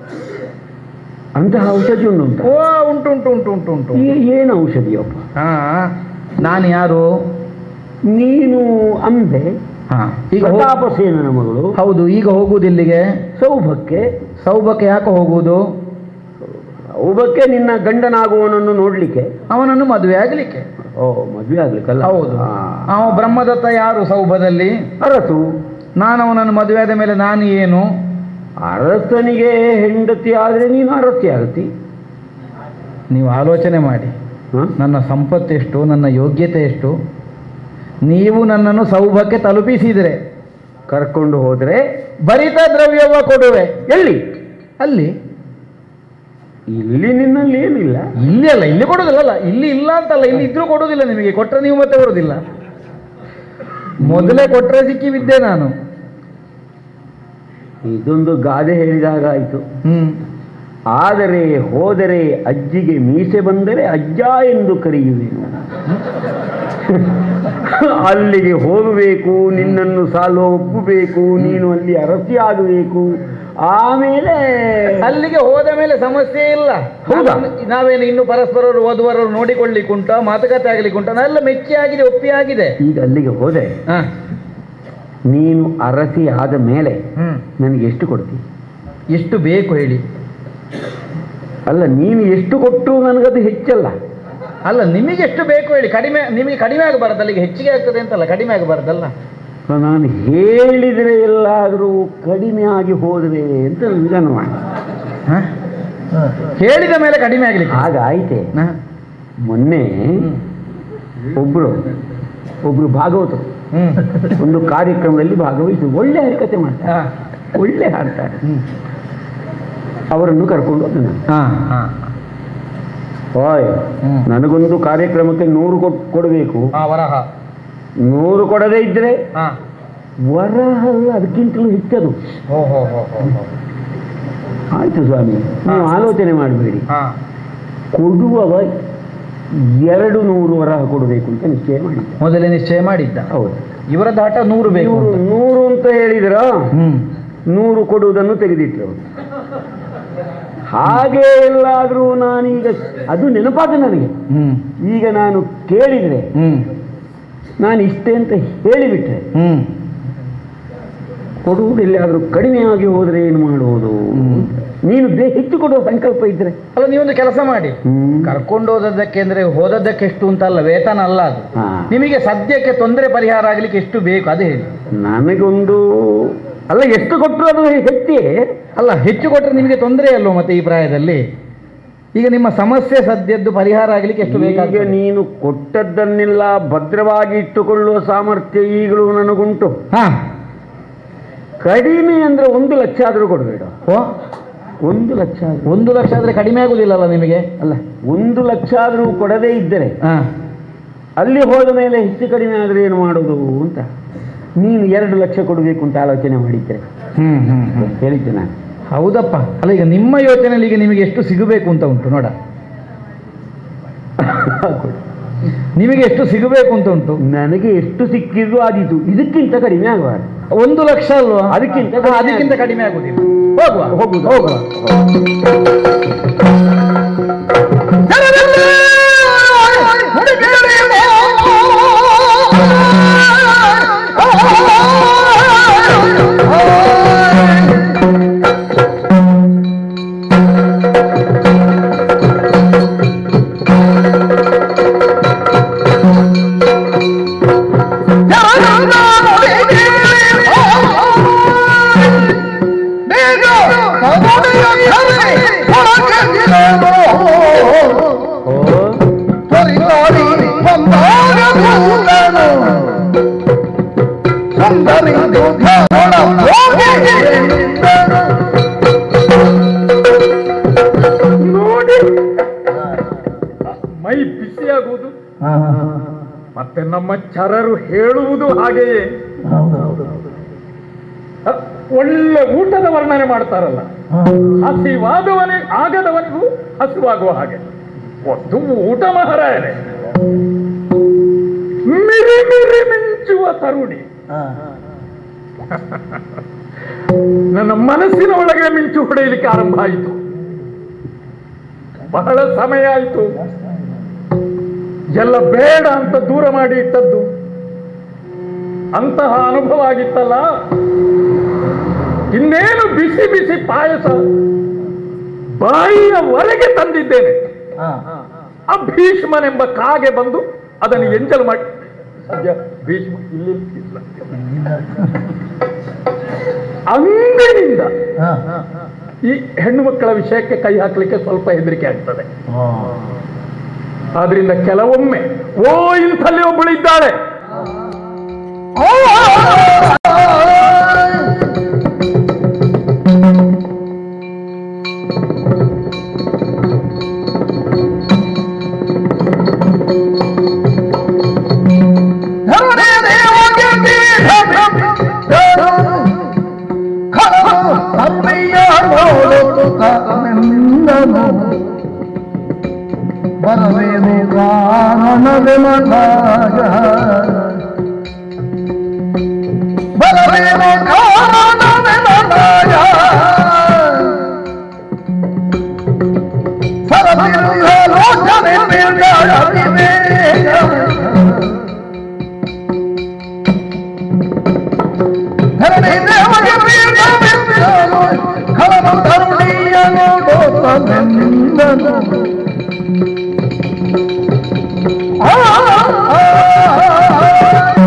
ಅಂತಹ ಔಷಧಿ ಉಂಟು ಅಂತ ಓ ಉಂಟು ಉಂಟು ಉಂಟು ಉಂಟು ಉಂಟು ಈ- ಏನು ಔಷಧಿಯಪ್ಪ ಹಾ ನಾನು ಯಾರು ನೀನು ಅಂಬೆ ಹಾ ಈಗ ಹೋ- ಪ್ರತಾಪಸೇನನ ಮಗಳು ಹೌದು ಈಗ ಹೋಗುವುದು ಇಲ್ಲಿಗೆ ಸೌಭಕ್ಕೆ ಸೌಭಕ್ಕೆ ಯಾಕೆ ಹೋಗುವುದು ಸೌಭಕ್ಕೆ ನಿನ್ನ ಗಂಡನಾಗುವವನನ್ನು ನೋಡ್ಲಿಕ್ಕೆ ಅವನನ್ನು ಮದುವೆ ಆಗಲಿಕ್ಕೆ ಓ ಮದುವೆ ಆಗ್ಲಿಕ್ಕಲ್ಲ ಹೌದು ಆ, ಅವ ಬ್ರಹ್ಮದತ್ತ ಯಾರು ಸೌಭದಲ್ಲಿ ಅರಸು ನಾನು ಅವನನ್ನು ಮದುವೆ ಆದ ಮೇಲೆ ನಾನು ಏನು ಅರಸನಿಗೆ ಹೆಂಡತಿ ಆದ್ರೆ ನೀನು ಅರಸಿ ಆಗತಿ ನೀವು ಆಲೋಚನೆ ಮಾಡಿ ನನ್ನ ಸಂಪತ್ತೆಷ್ಟು ನನ್ನ ಯೋಗ್ಯತೆ ಎಷ್ಟು ನೀವು ನನ್ನನ್ನು ಸೌಭಕ್ಕೆ ತಲುಪಿಸಿದರೆ ಕರ್ಕೊಂಡು ಹೋದ್ರೆ ಭರಿತ ದ್ರವ್ಯವ ಕೊಡುವೆ ಎಲ್ಲಿ ಅಲ್ಲಿ ಇಲ್ಲಿ ನಿನ್ನಲ್ಲಿ ಏನಿಲ್ಲ ಇಲ್ಲಿ ಅಲ್ಲ ಇಲ್ಲಿ ಕೊಡುದಿಲ್ಲ ಅಲ್ಲ ಇಲ್ಲಿ ಇಲ್ಲ ಅಂತಲ್ಲ ಇಲ್ಲಿ ಇದ್ರೂ ಕೊಡುವುದಿಲ್ಲ ನಿಮಗೆ ಕೊಟ್ಟರೆ ನೀವು ಮತ್ತೆ ಬರುವುದಿಲ್ಲ ಮೊದಲೇ ಕೊಟ್ಟರೆ ಸಿಕ್ಕಿ ಬಿದ್ದೆ ನಾನು ಇದೊಂದು ಗಾದೆ ಹೇಳಿದಾಗ ಆಯಿತು ಹ್ಮ್ ಆದರೆ ಹೋದರೆ ಅಜ್ಜಿಗೆ ಮೀಸೆ ಬಂದರೆ ಅಜ್ಜ ಎಂದು ಕರೆಯುವೆನು ಅಲ್ಲಿಗೆ ಹೋಗಬೇಕು ನಿನ್ನನ್ನು ಸಾಲ ಒಪ್ಪಬೇಕು ನೀನು ಅಲ್ಲಿ ಅರಸಿ ಆಗಬೇಕು ಆಮೇಲೆ ಅಲ್ಲಿಗೆ ಹೋದ ಮೇಲೆ ಸಮಸ್ಯೆ ಇಲ್ಲ ಹೌದಾ? ನಾವೇನು- ನಾವೇನು ಇನ್ನು ಪರಸ್ಪರರು ಓದುವವರು ನೋಡಿಕೊಳ್ಳಿಕ್ಕುಂಟ ಮಾತುಕತೆ ಆಗ್ಲಿಕ್ಕುಂಟ ಎಲ್ಲ ಮೆಚ್ಚಿ ಆಗಿದೆ ಒಪ್ಪಿ ಆಗಿದೆ ಈಗ ಅಲ್ಲಿಗೆ ಹೋದೆ ಹ. ನೀನು ಅರಸಿ ಆದ ಮೇಲೆ ಹ್ಮ್ ನನಗೆ ಎಷ್ಟು ಕೊಡ್ತಿ ಎಷ್ಟು ಬೇಕು ಹೇಳಿ ಅಲ್ಲ ನೀನು ಎಷ್ಟು ಕೊಟ್ಟು ನನಗದು ಹೆಚ್ಚಲ್ಲ ಅಲ್ಲ ನಿಮಗೆ ಎಷ್ಟು ಬೇಕು ಹೇಳಿ ಕಡಿಮೆ ನಿಮಗೆ ಕಡಿಮೆ ಆಗಬಾರ್ದು ಅಲ್ಲಿಗೆ ಹೆಚ್ಚಿಗೆ ಆಗ್ತದೆ ಅಂತಲ್ಲ ಕಡಿಮೆ ಆಗಬಾರ್ದಲ್ಲ ನಾನು ಹೇಳಿದರೆ ಎಲ್ಲಾದರೂ ಕಡಿಮೆ ಆಗಿ ಹೋದರೆ ಅಂತ ವಿಧಾನ ಮಾಡಿ ಹ? ಹೇಳಿದ ಮೇಲೆ ಕಡಿಮೆ ಆಗ್ಲಿಕ್ಕೆ ಆಗ ಆಯ್ತೆ ಹ? ಮೊನ್ನೆ ಹ್ಮ್. ಒಬ್ರು ಒಬ್ರು ಭಾಗವತರು ಹ್ಮ್ ಒಂದು ಕಾರ್ಯಕ್ರಮದಲ್ಲಿ ಭಾಗವಹಿಸಿ ಒಳ್ಳೆ ಹರಿಕತೆ ಮಾಡ್ತಾರೆ ಹ. ಒಳ್ಳೆ ಹಾಡ್ತಾರೆ ಹ್ಮ್. ಅವರನ್ನು ಕರ್ಕೊಂಡು ಹೋದ ನಾನು ಹ, ಹ. ಓಯ್ ಹ್ಮ್. ನನಗೊಂದು ಕಾರ್ಯಕ್ರಮಕ್ಕೆ ನೂರು ಕೊಟ್ ಕೊಡಬೇಕು ಹ, ವರಹ ನೂರು ಕೊಡದೇ ಇದ್ರೆ ಹ. ವರಹ ಅಲ್ಲ ಅದಕ್ಕಿಂತಲೂ ಹೆಚ್ಚದು ಹೋ ಹೋ ಹೋ ಹೋ ಹೋ. ಆಯ್ತು ಸ್ವಾಮಿ ನೀವು ಹಾ. ಆಲೋಚನೆ ಮಾಡಬೇಡಿ ಹ. ಕೊಡುವವ ಎರಡು ನೂರು ವರಹ ಕೊಡಬೇಕು ಅಂತ ನಿಶ್ಚಯ ಮಾಡಿದ್ದ ಮೊದಲೇ ನಿಶ್ಚಯ ಮಾಡಿದ್ದ ಹೌದು ಇವರ ದಾಟ ನೂರು ಬೇಕು ಇವರು ಅಂತ. ನೂರು ಅಂತ ಹೇಳಿದ್ರ ಹ್ಮ್ ನೂರು ಕೊಡುವುದನ್ನು ತೆಗೆದಿಟ್ಟರು ಅವರು. ಹಾಗೆ ಎಲ್ಲಾದರೂ ನಾನೀಗ ಅದು ನೆನಪಾದ ನನಗೆ ಹ್ಮ್ ಈಗ ನಾನು ಕೇಳಿದರೆ ಹ್ಮ್ ನಾನು ಇಷ್ಟೇ ಅಂತ ಹೇಳಿಬಿಟ್ರೆ ಹ್ಮ್ ಕೊಡುವುದು ಎಲ್ಲಿಯಾದರೂ ಕಡಿಮೆ ಆಗಿ ಹೋದರೆ ಏನು ಮಾಡುವುದು ಹ್ಮ್. ನೀನು ಬೇ- ಹೆಚ್ಚು ಕೊಡುವ ಸಂಕಲ್ಪ ಇದ್ರೆ ಅಲ್ಲ ನೀವೊಂದು ಕೆಲಸ ಮಾಡಿ ಹ್ಮ್. ಕರ್ಕೊಂಡು ಹೋದದ್ದಕ್ಕೆ ಅಂದ್ರೆ ಹೋದದ್ದಕ್ಕೆ ಎಷ್ಟು ಅಂತಲ್ಲ ವೇತನ ಅಲ್ಲ ಅದು ಹಾ. ನಿಮಗೆ ಸದ್ಯಕ್ಕೆ ತೊಂದರೆ ಪರಿಹಾರ ಆಗ್ಲಿಕ್ಕೆ ಎಷ್ಟು ಬೇಕು ಅದೇ ಹೇಳಿ ನನಗೊಂದು ಅಲ್ಲ ಎಷ್ಟು ಕೊಟ್ಟರು ಅದು ಹೆಚ್ಚೇ ಅಲ್ಲ ಹೆಚ್ಚು ಕೊಟ್ಟರೆ ನಿಮಗೆ ತೊಂದರೆ ಅಲ್ವೋ ಮತ್ತೆ ಈ ಪ್ರಾಯದಲ್ಲಿ ಈಗ ನಿಮ್ಮ ಸಮಸ್ಯೆ ಸದ್ಯದ್ದು ಪರಿಹಾರ ಆಗ್ಲಿಕ್ಕೆ ಎಷ್ಟು ಈಗ ಬೇಕಾಗ್ತದೆ ನೀನು ಕೊಟ್ಟದ್ದನ್ನೆಲ್ಲ ಭದ್ರವಾಗಿ ಇಟ್ಟುಕೊಳ್ಳುವ ಸಾಮರ್ಥ್ಯ ಈಗಲೂ ನನಗುಂಟು ಹಾ ಕಡಿಮೆ ಅಂದ್ರೆ ಒಂದು ಲಕ್ಷ ಆದರೂ ಕೊಡಬೇಡ ಓ ಒಂದು ಲಕ್ಷ ಆದ್ರೂ- ಒಂದು ಲಕ್ಷ ಆದ್ರೆ ಕಡಿಮೆ ಆಗುದಿಲ್ಲಲ್ಲ ನಿಮಗೆ ಅಲ್ಲ ಒಂದು ಲಕ್ಷ ಆದರೂ ಕೊಡದೇ ಇದ್ದರೆ ಹಾ ಅಲ್ಲಿ ಹೋದ ಮೇಲೆ ಹೆಚ್ಚು ಕಡಿಮೆ ಆದರೆ ಏನು ಮಾಡೋದು ಅಂತ ನೀನು ಎರಡು ಲಕ್ಷ ಕೊಡಬೇಕು ಅಂತ ಆಲೋಚನೆ ಮಾಡಿದ್ದರೆ ಹ್ಮ್ ಹ್ಮ್ ಹ್ಮ್ ಹೇಳಿದ್ದೆ ನಾನು ಹೌದಪ್ಪ ಅಲ್ಲ ಈಗ ನಿಮ್ಮ ಯೋಚನೆಯಲ್ಲಿ ಈಗ ನಿಮಗೆ ಎಷ್ಟು ಸಿಗಬೇಕು ಅಂತ ಉಂಟು ನೋಡ ಕೊಡು. ನಿಮಗೆ ಎಷ್ಟು ಸಿಗಬೇಕು ಅಂತ ಉಂಟು ನನಗೆ ಎಷ್ಟು ಸಿಕ್ಕಿದ್ರು ಆದೀತು ಇದಕ್ಕಿಂತ ಕಡಿಮೆ ಆಗಬಾರ್ದು ಒಂದು ಲಕ್ಷ ಅಲ್ವಾ ಅದಕ್ಕಿಂತ ಹಾ, ಕಡಿಮೆ ಅದಕ್ಕಿಂತ ಆಗುದಿಲ್ಲ. ಕಡಿಮೆ ಆಗುದಿಲ್ಲ ಹೋಗುವ ಹೋಗುದು ಹೋಗುವ ನೋಡಿ ಮೈ ಬಿಸಿಯಾಗುವುದು ಮತ್ತೆ ನಮ್ಮ ಚರರು ಹೇಳುವುದು ಹಾಗೆಯೇ ಅ, ಒಳ್ಳೆ ಊಟದ ವರ್ಣನೆ ಮಾಡ್ತಾರಲ್ಲ ಹಸಿವಾದವನೇ ಆಗದವನಿಗೂ ಹಸಿವಾಗುವ ಹಾಗೆ ಒಂದು ಊಟ ಮಹಾರಾಯನೆ ಮಿರಿ ಮಿರಿ ಮಿಂಚುವ ತರುಣಿ ನನ್ನ ಮನಸ್ಸಿನ ಒಳಗೆ ಮಿಂಚು ಹೊಡೆಯಲಿಕ್ಕೆ ಆರಂಭ ಆಯಿತು ಬಹಳ ಸಮಯ ಆಯಿತು ಎಲ್ಲ ಬೇಡ ಅಂತ ದೂರ ಮಾಡಿ ಇಟ್ಟದ್ದು ಅಂತಹ ಅನುಭವ ಆಗಿತ್ತಲ್ಲ ಇನ್ನೇನು ಬಿಸಿ ಬಿಸಿ ಪಾಯಸ ಬಾಯಿಯವರೆಗೆ ತಂದಿದ್ದೇನೆ ಆ ಭೀಷ್ಮನೆಂಬ ಕಾಗೆ ಬಂದು ಅದನ್ನು ಎಂಜಲು ಮಾಡಿ ಸದ್ಯ ಭೀಷ್ಮ ಇಲ್ಲಿ ಇಲ್ಲ. ಅಂಗಡಿಯಿಂದ ಈ ಹೆಣ್ಣು ಮಕ್ಕಳ ವಿಷಯಕ್ಕೆ ಕೈ ಹಾಕಲಿಕ್ಕೆ ಸ್ವಲ್ಪ ಹೆದರಿಕೆ ಆಗ್ತದೆ ಆದ್ರಿಂದ ಕೆಲವೊಮ್ಮೆ ಓ ಇಂಥಲ್ಲಿ ಒಬ್ಬಳು ಇದ್ದಾಳೆ ಬರವೇನು ಕಾರಣವೇ ಮಠಾಗ ಬರವೇನು ಕಾರಣವೇ ಮಠಾಗ ಸರದಿರುವ ಲೋಚನೆ ನಿರ್ಗಾಢ ವಿವೇಕ ಧರಣಿ ದೇವಗೆ ಪ್ರಿಯವೆಂದನು, ಖಳನು ತರುಣಿಯನು ಗೋಪವೆಂದನು. ಆ, ಆ, ಆ.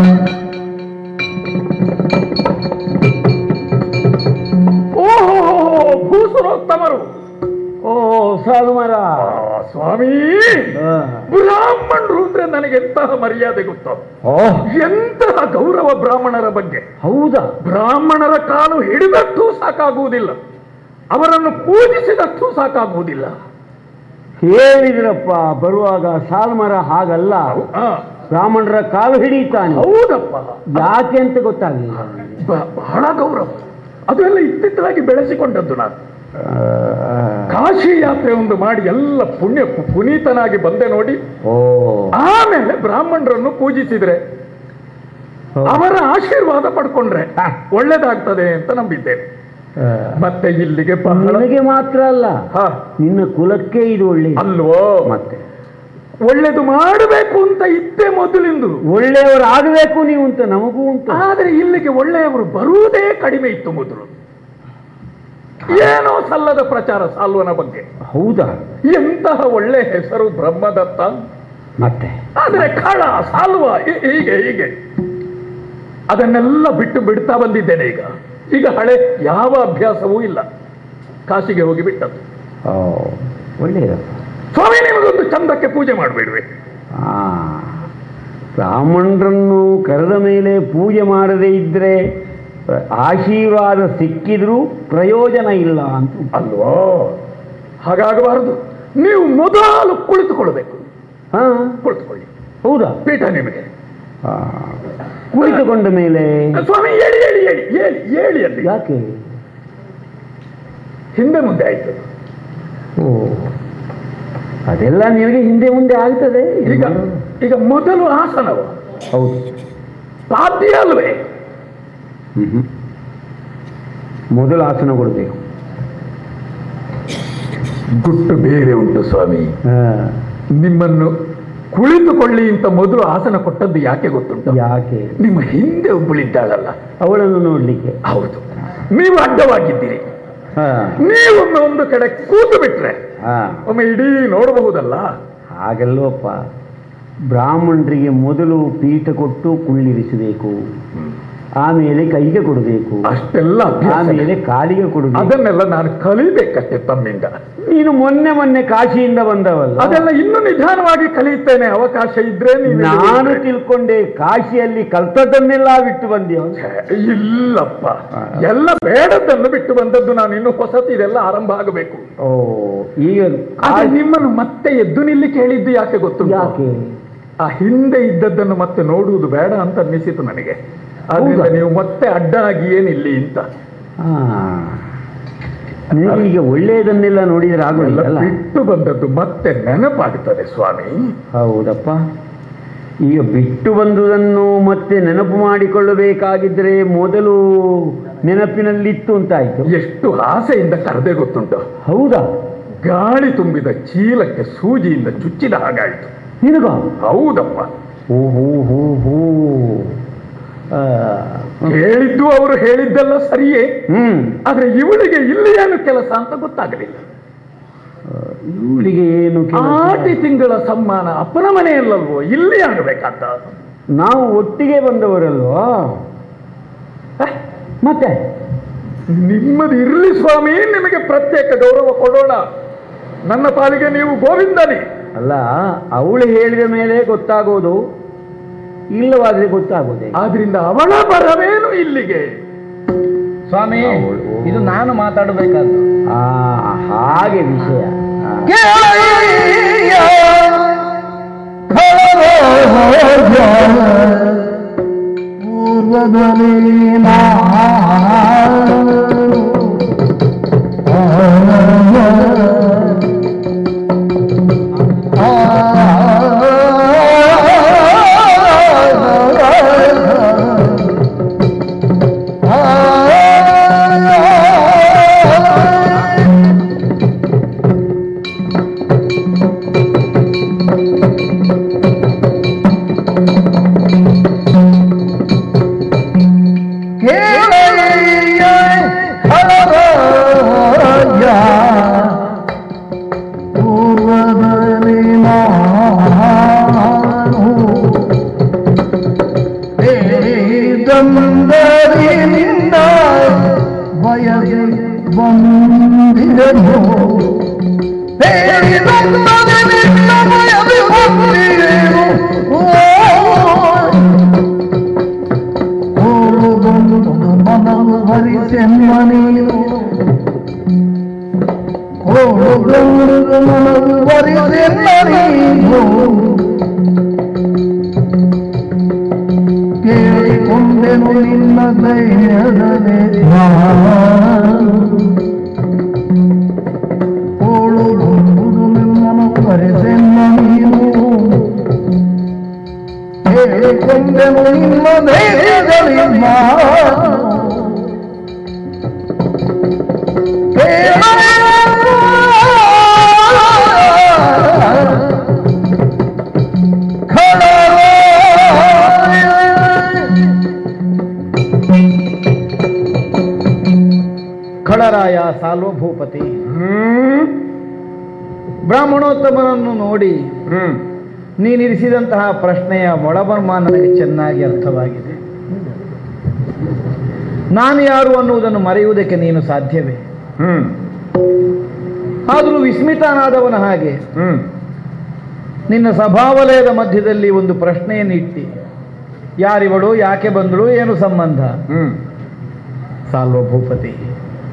ಓಹೋ ಭೂಸುರೋತ್ತಮರು ಓ ಸಾಧು ಮರ ಆ, ಸ್ವಾಮಿ ಬ್ರಾಹ್ಮಣರು ಅಂದ್ರೆ ನನಗೆ ಎಂತಹ ಮರ್ಯಾದೆ ಗೊತ್ತ ಓ ಎಂತಹ ಗೌರವ ಬ್ರಾಹ್ಮಣರ ಬಗ್ಗೆ ಹೌದಾ ಬ್ರಾಹ್ಮಣರ ಕಾಲು ಹಿಡಿದಷ್ಟು ಸಾಕಾಗುವುದಿಲ್ಲ ಅವರನ್ನು ಪೂಜಿಸಿದಷ್ಟು ಸಾಕಾಗುವುದಿಲ್ಲ ಹೇಳಿದ್ರಪ್ಪ ಬರುವಾಗ ಸಾಲ್ಮರ ಹಾಗಲ್ಲ ಆ, ಬ್ರಾಹ್ಮಣರ ಕಾಲು ಹಿಡಿತಾನೆ ಹೌದಪ್ಪ ಯಾಕೆ ಅಂತ ಗೊತ್ತಾಗಲಿಲ್ಲ ಬ- ಬಹಳ ಗೌರವ ಅದೆಲ್ಲ ಇತ್ತಿತ್ತಲಾಗಿ ಬೆಳೆಸಿಕೊಂಡದ್ದು ನಾನು ಕಾಶಿ ಯಾತ್ರೆ ಒಂದು ಮಾಡಿ ಎಲ್ಲ ಪುಣ್ಯ ಪು- ಪುನೀತನಾಗಿ ಬಂದೆ ನೋಡಿ ಓ ಆಮೇಲೆ ಬ್ರಾಹ್ಮಣರನ್ನು ಪೂಜಿಸಿದ್ರೆ ಅವರ ಆಶೀರ್ವಾದ ಪಡ್ಕೊಂಡ್ರೆ ಹಾ. ಒಳ್ಳೇದಾಗ್ತದೆ ಅಂತ ನಂಬಿದ್ದೇನೆ ಮತ್ತೆ ಇಲ್ಲಿಗೆ ಬಹಳ ನನಗೆ ಮಾತ್ರ ಅಲ್ಲ ಹಾ, ನಿನ್ನ ಕುಲಕ್ಕೆ ಇದು ಒಳ್ಳೆ ಅಲ್ವೋ ಮತ್ತೆ ಒಳ್ಳೇದು ಮಾಡಬೇಕು ಅಂತ ಇದ್ದೆ ಮೊದಲಿಂದು ಒಳ್ಳೆಯವರು ಆಗಬೇಕು ನೀವು ಅಂತ ನಮಗೂ ಉಂಟು ಆದ್ರೆ ಇಲ್ಲಿಗೆ ಒಳ್ಳೆಯವರು ಬರುವುದೇ ಕಡಿಮೆ ಇತ್ತು ಮೊದಲು ಏನೋ ಸಲ್ಲದ ಪ್ರಚಾರ ಸಾಲ್ವನ ಬಗ್ಗೆ ಹೌದಾ ಎಂತಹ ಒಳ್ಳೆ ಹೆಸರು ಬ್ರಹ್ಮದತ್ತ ಮತ್ತೆ ಆದ್ರೆ ಖಳ ಸಾಲ್ವ ಹಿ- ಹೀಗೆ ಹೀಗೆ ಅದನ್ನೆಲ್ಲ ಬಿಟ್ಟು ಬಿಡ್ತಾ ಬಂದಿದ್ದೇನೆ ಈಗ ಈಗ ಹಳೆ ಯಾವ ಅಭ್ಯಾಸವೂ ಇಲ್ಲ ಕಾಶಿಗೆ ಹೋಗಿ ಬಿಟ್ಟದ್ದು ಓ ಒಳ್ಳೆಯದಪ್ಪ ಸ್ವಾಮಿ ನಿಮಗೊಂದು ಚಂದಕ್ಕೆ ಪೂಜೆ ಮಾಡಬೇಡ್ರಿ ಆ ಬ್ರಾಹ್ಮಣರನ್ನು ಕರೆದ ಮೇಲೆ ಪೂಜೆ ಮಾಡದೇ ಇದ್ರೆ ಆಶೀರ್ವಾದ ಸಿಕ್ಕಿದ್ರೂ ಪ್ರಯೋಜನ ಇಲ್ಲ ಅಂತ ಅಲ್ವೋ ಹಾಗಾಗಬಾರದು ನೀವು ಮೊದಲು ಕುಳಿತುಕೊಳ್ಬೇಕು ಹಾ ಕುಳಿತುಕೊಳ್ಳಿ ಹೌದಾ ಪೀಠ ನಿಮಗೆ ಆ, ಕುಳಿತುಕೊಂಡ ಮೇಲೆ ಸ್ವಾಮಿ ಹೇಳಿ ಹೇಳಿ ಹೇಳಿ ಹೇಳಿ ಹೇಳಿ ಅಲ್ಲಿ ಯಾಕೆ ಹಿಂದೆ ಮುಂದೆ ಆಯ್ತು ಓ ಅದೆಲ್ಲ ನಿನಗೆ ಹಿಂದೆ ಮುಂದೆ ಆಗ್ತದೆ ಈಗ ಈಗ ಮೊದಲು ಆಸನವ ಹೌದು ಸಾಧ್ಯ ಅಲ್ವೇ ಮ್ಹೂ. ಮೊದಲು ಆಸನ ಕೊಡಬೇಕು ಗುಟ್ಟು ಬೇರೆ ಉಂಟು ಸ್ವಾಮಿ ಹಾ, ನಿಮ್ಮನ್ನು ಕುಳಿತುಕೊಳ್ಳಿ ಅಂತ ಮೊದಲು ಆಸನ ಕೊಟ್ಟದ್ದು ಯಾಕೆ ಗೊತ್ತುಂಟು ಯಾಕೆ ನಿಮ್ಮ ಹಿಂದೆ ಒಬ್ಬಳಿದ್ದಾಳಲ್ಲ ಅವಳನ್ನು ನೋಡ್ಲಿಕ್ಕೆ ಹೌದು ನೀವು ಅಡ್ಡವಾಗಿದ್ದೀರಿ ಹಾ ನೀವೊಮ್ಮೆ ಒಂದು ಕಡೆ ಕೂತು ಬಿಟ್ರೆ ಹಾ ಒಮ್ಮೆ ಇಡೀ ನೋಡಬಹುದಲ್ಲ ಹಾಗಲ್ವಪ್ಪ ಬ್ರಾಹ್ಮಣರಿಗೆ ಮೊದಲು ಪೀಠ ಕೊಟ್ಟು ಕುಳ್ಳಿರಿಸಬೇಕು ಆಮೇಲೆ ಕೈಗೆ ಕೊಡಬೇಕು ಅಷ್ಟೆಲ್ಲ ಅಭ್ಯಾಸ ಆಮೇಲೆ ಕಾಲಿಗೆ ಕೊಡಬೇಕು ಅದನ್ನೆಲ್ಲ ನಾನು ಕಲಿಬೇಕಷ್ಟೆ ತಮ್ಮಿಂದ ನೀನು ಮೊನ್ನೆ ಮೊನ್ನೆ ಕಾಶಿಯಿಂದ ಬಂದವಲ್ಲ ಅದೆಲ್ಲ ಇನ್ನೂ ನಿಧಾನವಾಗಿ ಕಲಿಯುತ್ತೇನೆ ಅವಕಾಶ ಇದ್ರೆ ನೀವು ಇಲ್ಲಿ ನಾನು ಹೋಗ್ಬೇಕು. ತಿಳ್ಕೊಂಡೆ ಕಾಶಿಯಲ್ಲಿ ಕಲ್ತದ್ದನ್ನೆಲ್ಲ ಬಿಟ್ಟು ಬಂದ್ಯೋ ಛೆ, ಇಲ್ಲಪ್ಪ ಹಾ. ಎಲ್ಲ ಬೇಡದ್ದನ್ನು ಬಿಟ್ಟು ಬಂದದ್ದು ನಾನು ಇನ್ನು ಹೊಸತು ಇದೆಲ್ಲ ಆರಂಭ ಆಗಬೇಕು ಓ ಈಗ ಆದ್ರೆ ಕಾ- ನಿಮ್ಮನ್ನು ಮತ್ತೆ ಎದ್ದು ನಿಲ್ಲಿ ಕೇಳಿದ್ದು ಯಾಕೆ ಗೊತ್ತು ಯಾಕೆ ಆ ಹಿಂದೆ ಇದ್ದದ್ದನ್ನು ಮತ್ತೆ ನೋಡುವುದು ಬೇಡ ಅಂತ ಅನ್ನಿಸಿತು ನನಗೆ ಆದ್ರಿಂದ ಹೌದಾ? ನೀವು ಮತ್ತೆ ಅಡ್ಡಾಗಿ ಏನಿಲ್ಲಿ ಅಂತ ಆ. ನಿನಗೆ ಈಗ ಒಳ್ಳೆಯದನ್ನೆಲ್ಲ ನೋಡಿದ್ರೆ ಎಲ್ಲ ಆಗೋದಿಲ್ಲ ಬಿಟ್ಟು ಬಂದದ್ದು ಮತ್ತೆ ನೆನಪಾಗ್ತದೆ ಸ್ವಾಮಿ ಹೌದಪ್ಪ ಈಗ ಬಿಟ್ಟು ಬಂದುದನ್ನು ಮತ್ತೆ ನೆನಪು ಮಾಡಿಕೊಳ್ಳಬೇಕಾಗಿದ್ರೆ ಮೊದಲು ನೆನಪಿನಲ್ಲಿತ್ತು ಅಂತಾಯ್ತು ಎಷ್ಟು ಆಸೆಯಿಂದ ಕರೆದೆ ಗೊತ್ತುಂಟು ಹೌದಾ ಗಾಳಿ ತುಂಬಿದ ಚೀಲಕ್ಕೆ ಸೂಜಿಯಿಂದ ಚುಚ್ಚಿದ ಹಾಗಾಯಿತು ನಿನಗ ಹೌದಪ್ಪ ಓ ಹೋ ಹೋ ಹೋ ಆ, ಹೇಳಿದ್ದು ಅವರು ಹೇಳಿದ್ದೆಲ್ಲ ಸರಿಯೇ ಹ್ಮ್ ಆದ್ರೆ ಇವಳಿಗೆ ಇಲ್ಲಿ ಏನು ಕೆಲಸ ಅಂತ ಗೊತ್ತಾಗಲಿಲ್ಲ ಇವಳಿಗೆ ಏನು ಕೆಲಸ? ಆಟಿ ತಿಂಗಳ ಸಮ್ಮಾನ ಅಪ್ಪನ ಮನೆಯಲ್ಲಲ್ವೋ ಇಲ್ಲಿ ಆಗಬೇಕಾದ ನಾವು ಒಟ್ಟಿಗೆ ಬಂದವರಲ್ವಾ ಹ, ಮತ್ತೆ ನಿಮ್ಮದು ಇರ್ಲಿ ಸ್ವಾಮಿ ನಿಮಗೆ ಪ್ರತ್ಯೇಕ ಗೌರವ ಕೊಡೋಣ ನನ್ನ ಪಾಲಿಗೆ ನೀವು ಗೋವಿಂದನೇ ಅಲ್ಲ ಅವಳು ಹೇಳಿದ ಮೇಲೆ ಗೊತ್ತಾಗೋದು ಇಲ್ಲವಾದ್ರೆ ಗೊತ್ತಾಗೋದೆ ಆದ್ರಿಂದ ಅವಳ ಬರವೇನು ಇಲ್ಲಿಗೆ ಸ್ವಾಮಿ ಅವಳು- ಇದು ನಾನು ಮಾತಾಡಬೇಕಾದ್ದು ಆ ಹಾಗೆ ವಿಷಯ ಆ. ಕೇಳಯ್ಯ ಖಳರೋಜ ಪೂರ್ವದಲ್ಲಿ ನಾ ಆ ಗಂಡು ವರಿಸೆಲ್ಲರಿಗೂ ಕೇಳಿಕೊಂಡೆನು ನಿನ್ನ ಧೈರ್ಯದಲ್ಲಿ ಕೋಳು ಬಂದುದು ನಿನ್ನನ್ನು ವರಿಸೆಲ್ಲ ನೀನು ಕೇಳಿಕೊಂಡೆನು ನಿನ್ನ ಧೈರ್ಯದಲ್ಲಿ ಖಳರಾಯ ಸಾಲ್ವಭೂಪತಿ ಹ್ಮ್ ಬ್ರಾಹ್ಮಣೋತ್ತಮನನ್ನು ನೋಡಿ ಹ್ಮ್ ನೀನಿರಿಸಿದಂತಹ ಪ್ರಶ್ನೆಯ ಒಳಮರ್ಮ ನನಗೆ ಚೆನ್ನಾಗಿ ಅರ್ಥವಾಗಿದೆ ನಾನು ಯಾರು ಅನ್ನುವುದನ್ನು ಮರೆಯುವುದಕ್ಕೆ ನೀನು ಸಾಧ್ಯವೇ ಹ್ಮ್ ಆದರೂ ವಿಸ್ಮಿತನಾದವನ ಹಾಗೆ ಹ್ಮ್ ನಿನ್ನ ಸಭಾವಲಯದ ಮಧ್ಯದಲ್ಲಿ ಒಂದು ಪ್ರಶ್ನೆಯನ್ನು ಇಟ್ಟಿ ಯಾರಿವಳು ಯಾಕೆ ಬಂದಳು ಏನು ಸಂಬಂಧ ಹ್ಮ್ ಸಾಲ್ವಭೂಪತಿ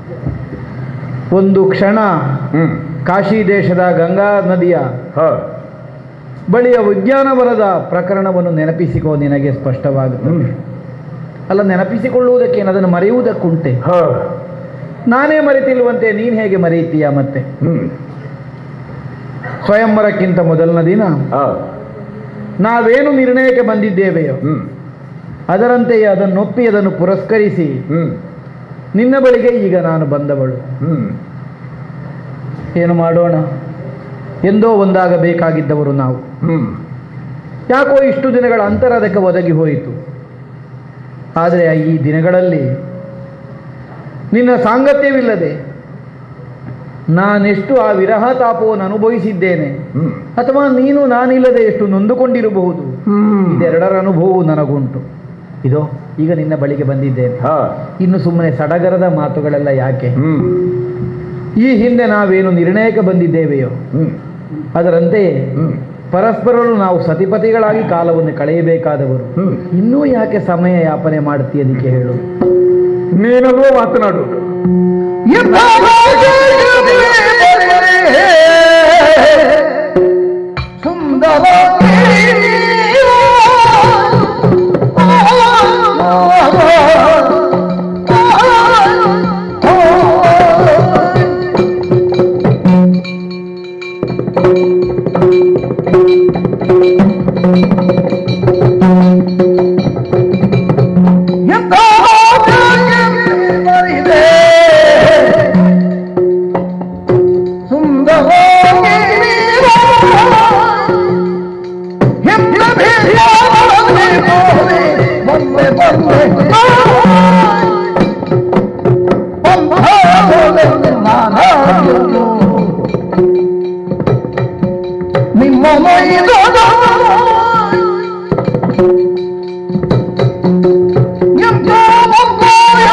ಒಂದು ಕ್ಷಣ ಹ್ಮ್ ಕಾಶಿ ದೇಶದ ಗಂಗಾ ನದಿಯ ಹ ಬಳಿಯ ವಿಜ್ಞಾನವರದ ಪ್ರಕರಣವನ್ನು ನೆನಪಿಸಿಕೋ ನಿನಗೆ ಸ್ಪಷ್ಟವಾಗುತ್ತದೆ ಅಲ್ಲ ನೆನಪಿಸಿಕೊಳ್ಳುವುದಕ್ಕೇನು ಅದನ್ನು ಮರೆಯುವುದಕ್ಕುಂಟೆ ಹ ನಾನೇ ಮರೆತಿಲ್ವಂತೆ ನೀನು ಹೇಗೆ ಮರೆಯುತ್ತೀಯ ಮತ್ತೆ ಹ್ಮ್ ಸ್ವಯಂವರಕ್ಕಿಂತ ಮೊದಲನ ದಿನ ಹ ನಾವೇನು ನಿರ್ಣಯಕ್ಕೆ ಬಂದಿದ್ದೇವೆಯೋ ಹ್ಮ್ ಅದರಂತೆಯೇ ಅದನ್ನೊಪ್ಪಿ ಅದನ್ನು ಪುರಸ್ಕರಿಸಿ ಹ್ಮ್ ನಿನ್ನ ಬಳಿಗೆ ಈಗ ನಾನು ಬಂದವಳು ಹ್ಮ್ ಏನು ಮಾಡೋಣ ಎಂದೋ ಒಂದಾಗಬೇಕಾಗಿದ್ದವರು ನಾವು ಹ್ಮ್ ಯಾಕೋ ಇಷ್ಟು ದಿನಗಳ ಅಂತರ ಅದಕ್ಕೆ ಒದಗಿ ಹೋಯಿತು ಆದರೆ ಈ ದಿನಗಳಲ್ಲಿ ನಿನ್ನ ಸಾಂಗತ್ಯವಿಲ್ಲದೆ ನಾನೆಷ್ಟು ಆ ವಿರಹ ತಾಪವನ್ನು ಅನುಭವಿಸಿದ್ದೇನೆ ಹ್ಮ್ ಅಥವಾ ನೀನು ನಾನಿಲ್ಲದೆ ಎಷ್ಟು ನೊಂದುಕೊಂಡಿರಬಹುದು ಹ್ಮ್ ಇದೆರಡರ ಅನುಭವವು ನನಗುಂಟು ಇದೋ ಈಗ ನಿನ್ನ ಬಳಿಗೆ ಬಂದಿದ್ದೇನೆ ಹ ಇನ್ನು ಸುಮ್ಮನೆ ಸಡಗರದ ಮಾತುಗಳೆಲ್ಲ ಯಾಕೆ ಹ್ಮ್ ಈ ಹಿಂದೆ ನಾವೇನು ನಿರ್ಣಯಕ್ಕೆ ಬಂದಿದ್ದೇವೆಯೋ ಹ್ಮ್ ಅದರಂತೆಯೇ ಹ್ಮ್ ಪರಸ್ಪರರು ನಾವು ಸತಿಪತಿಗಳಾಗಿ ಕಾಲವನ್ನು ಕಳೆಯಬೇಕಾದವರು ಹ್ಮ್ ಇನ್ನೂ ಯಾಕೆ ಸಮಯ ಯಾಪನೆ ಮಾಡ್ತೀಯದಕ್ಕೆ ಹೇಳು ನೀನಲ್ವೋ ಮಾತನಾಡುವುದು ಸುಂದರ ನಿಮ್ಮ ಮೈದ ಎಂತ ಒಬ್ಬ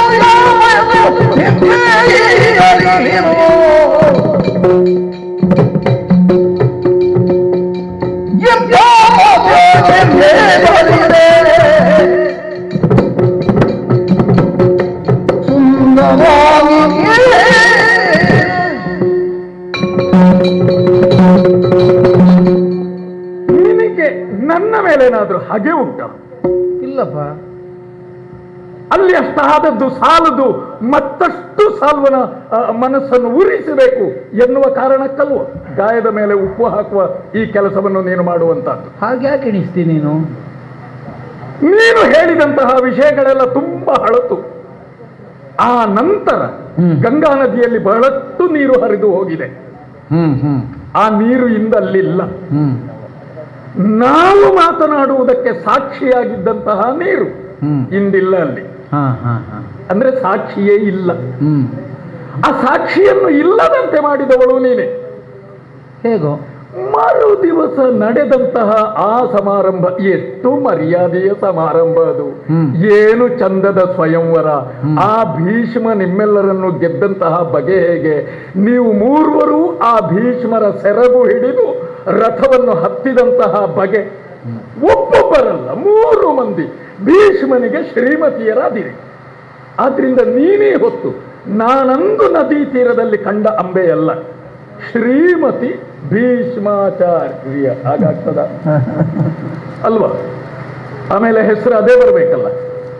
ನಿನಗೆ ನನ್ನ ಮೇಲೇನಾದ್ರೂ ಹಾಗೆ ಉಂಟ ಇಲ್ಲಪ್ಪ ಅಲ್ಲಿ ಅಷ್ಟಾದದ್ದು ಸಾಲದು ಮತ್ತಷ್ಟು ಸಾಲ್ವನ ಆ, ಮನಸ್ಸನ್ನು ಉರಿಸಬೇಕು ಎನ್ನುವ ಕಾರಣಕ್ಕಲ್ವ ಗಾಯದ ಮೇಲೆ ಉಪ್ಪು ಹಾಕುವ ಈ ಕೆಲಸವನ್ನು ನೀನು ಮಾಡುವಂತಹದ್ದು ಹಾಗ್ಯಾಕೆ ಎಣಿಸ್ತಿ ನೀನು ನೀನು ಹೇಳಿದಂತಹ ವಿಷಯಗಳೆಲ್ಲ ತುಂಬಾ ಹಳತು ಆ ನಂತರ ಹ್ಮ್. ಗಂಗಾ ನದಿಯಲ್ಲಿ ಬಹಳಷ್ಟು ನೀರು ಹರಿದು ಹೋಗಿದೆ ಹ್ಮ್ ಹ್ಮ್ ಆ ನೀರು ಇಂದಲ್ಲಿಲ್ಲ ಹ್ಮ್ ನಾವು ಮಾತನಾಡುವುದಕ್ಕೆ ಸಾಕ್ಷಿಯಾಗಿದ್ದಂತಹ ನೀರು ಹ್ಮ್ ಇಂದಿಲ್ಲ ಅಲ್ಲಿ ಹಾ ಹಾ ಹಾ ಅಂದ್ರೆ ಸಾಕ್ಷಿಯೇ ಇಲ್ಲ ಹ್ಮ್ ಆ ಸಾಕ್ಷಿಯನ್ನು ಇಲ್ಲದಂತೆ ಮಾಡಿದವಳು ನೀನೆ ಹೇಗೋ ಮರು ದಿವಸ ನಡೆದಂತಹ ಆ ಸಮಾರಂಭ ಎಷ್ಟು ಮರ್ಯಾದೆಯ ಸಮಾರಂಭ ಅದು ಹ್ಮ್. ಏನು ಚಂದದ ಸ್ವಯಂವರ ಹ್ಮ್. ಆ ಭೀಷ್ಮ ನಿಮ್ಮೆಲ್ಲರನ್ನು ಗೆದ್ದಂತಹ ಬಗೆ ಹೇಗೆ ನೀವು ಮೂರ್ವರು ಆ ಭೀಷ್ಮರ ಸೆರಗು ಹಿಡಿದು ರಥವನ್ನು ಹತ್ತಿದಂತಹ ಬಗೆ ಒಬ್ಬೊಬ್ಬರಲ್ಲ ಮೂರು ಮಂದಿ ಭೀಷ್ಮನಿಗೆ ಶ್ರೀಮತಿಯರಾದಿರಿ ಆದ್ರಿಂದ ನೀನೇ ಹೊತ್ತು ನಾನಂದು ನದಿ ತೀರದಲ್ಲಿ ಕಂಡ ಅಂಬೆಯಲ್ಲ ಶ್ರೀಮತಿ ಭೀಷ್ಮಾಚಾರ್ಯ ಹಾಗಾಗ್ತದ ಅಲ್ವಾ ಆಮೇಲೆ ಹೆಸರು ಅದೇ ಬರಬೇಕಲ್ಲ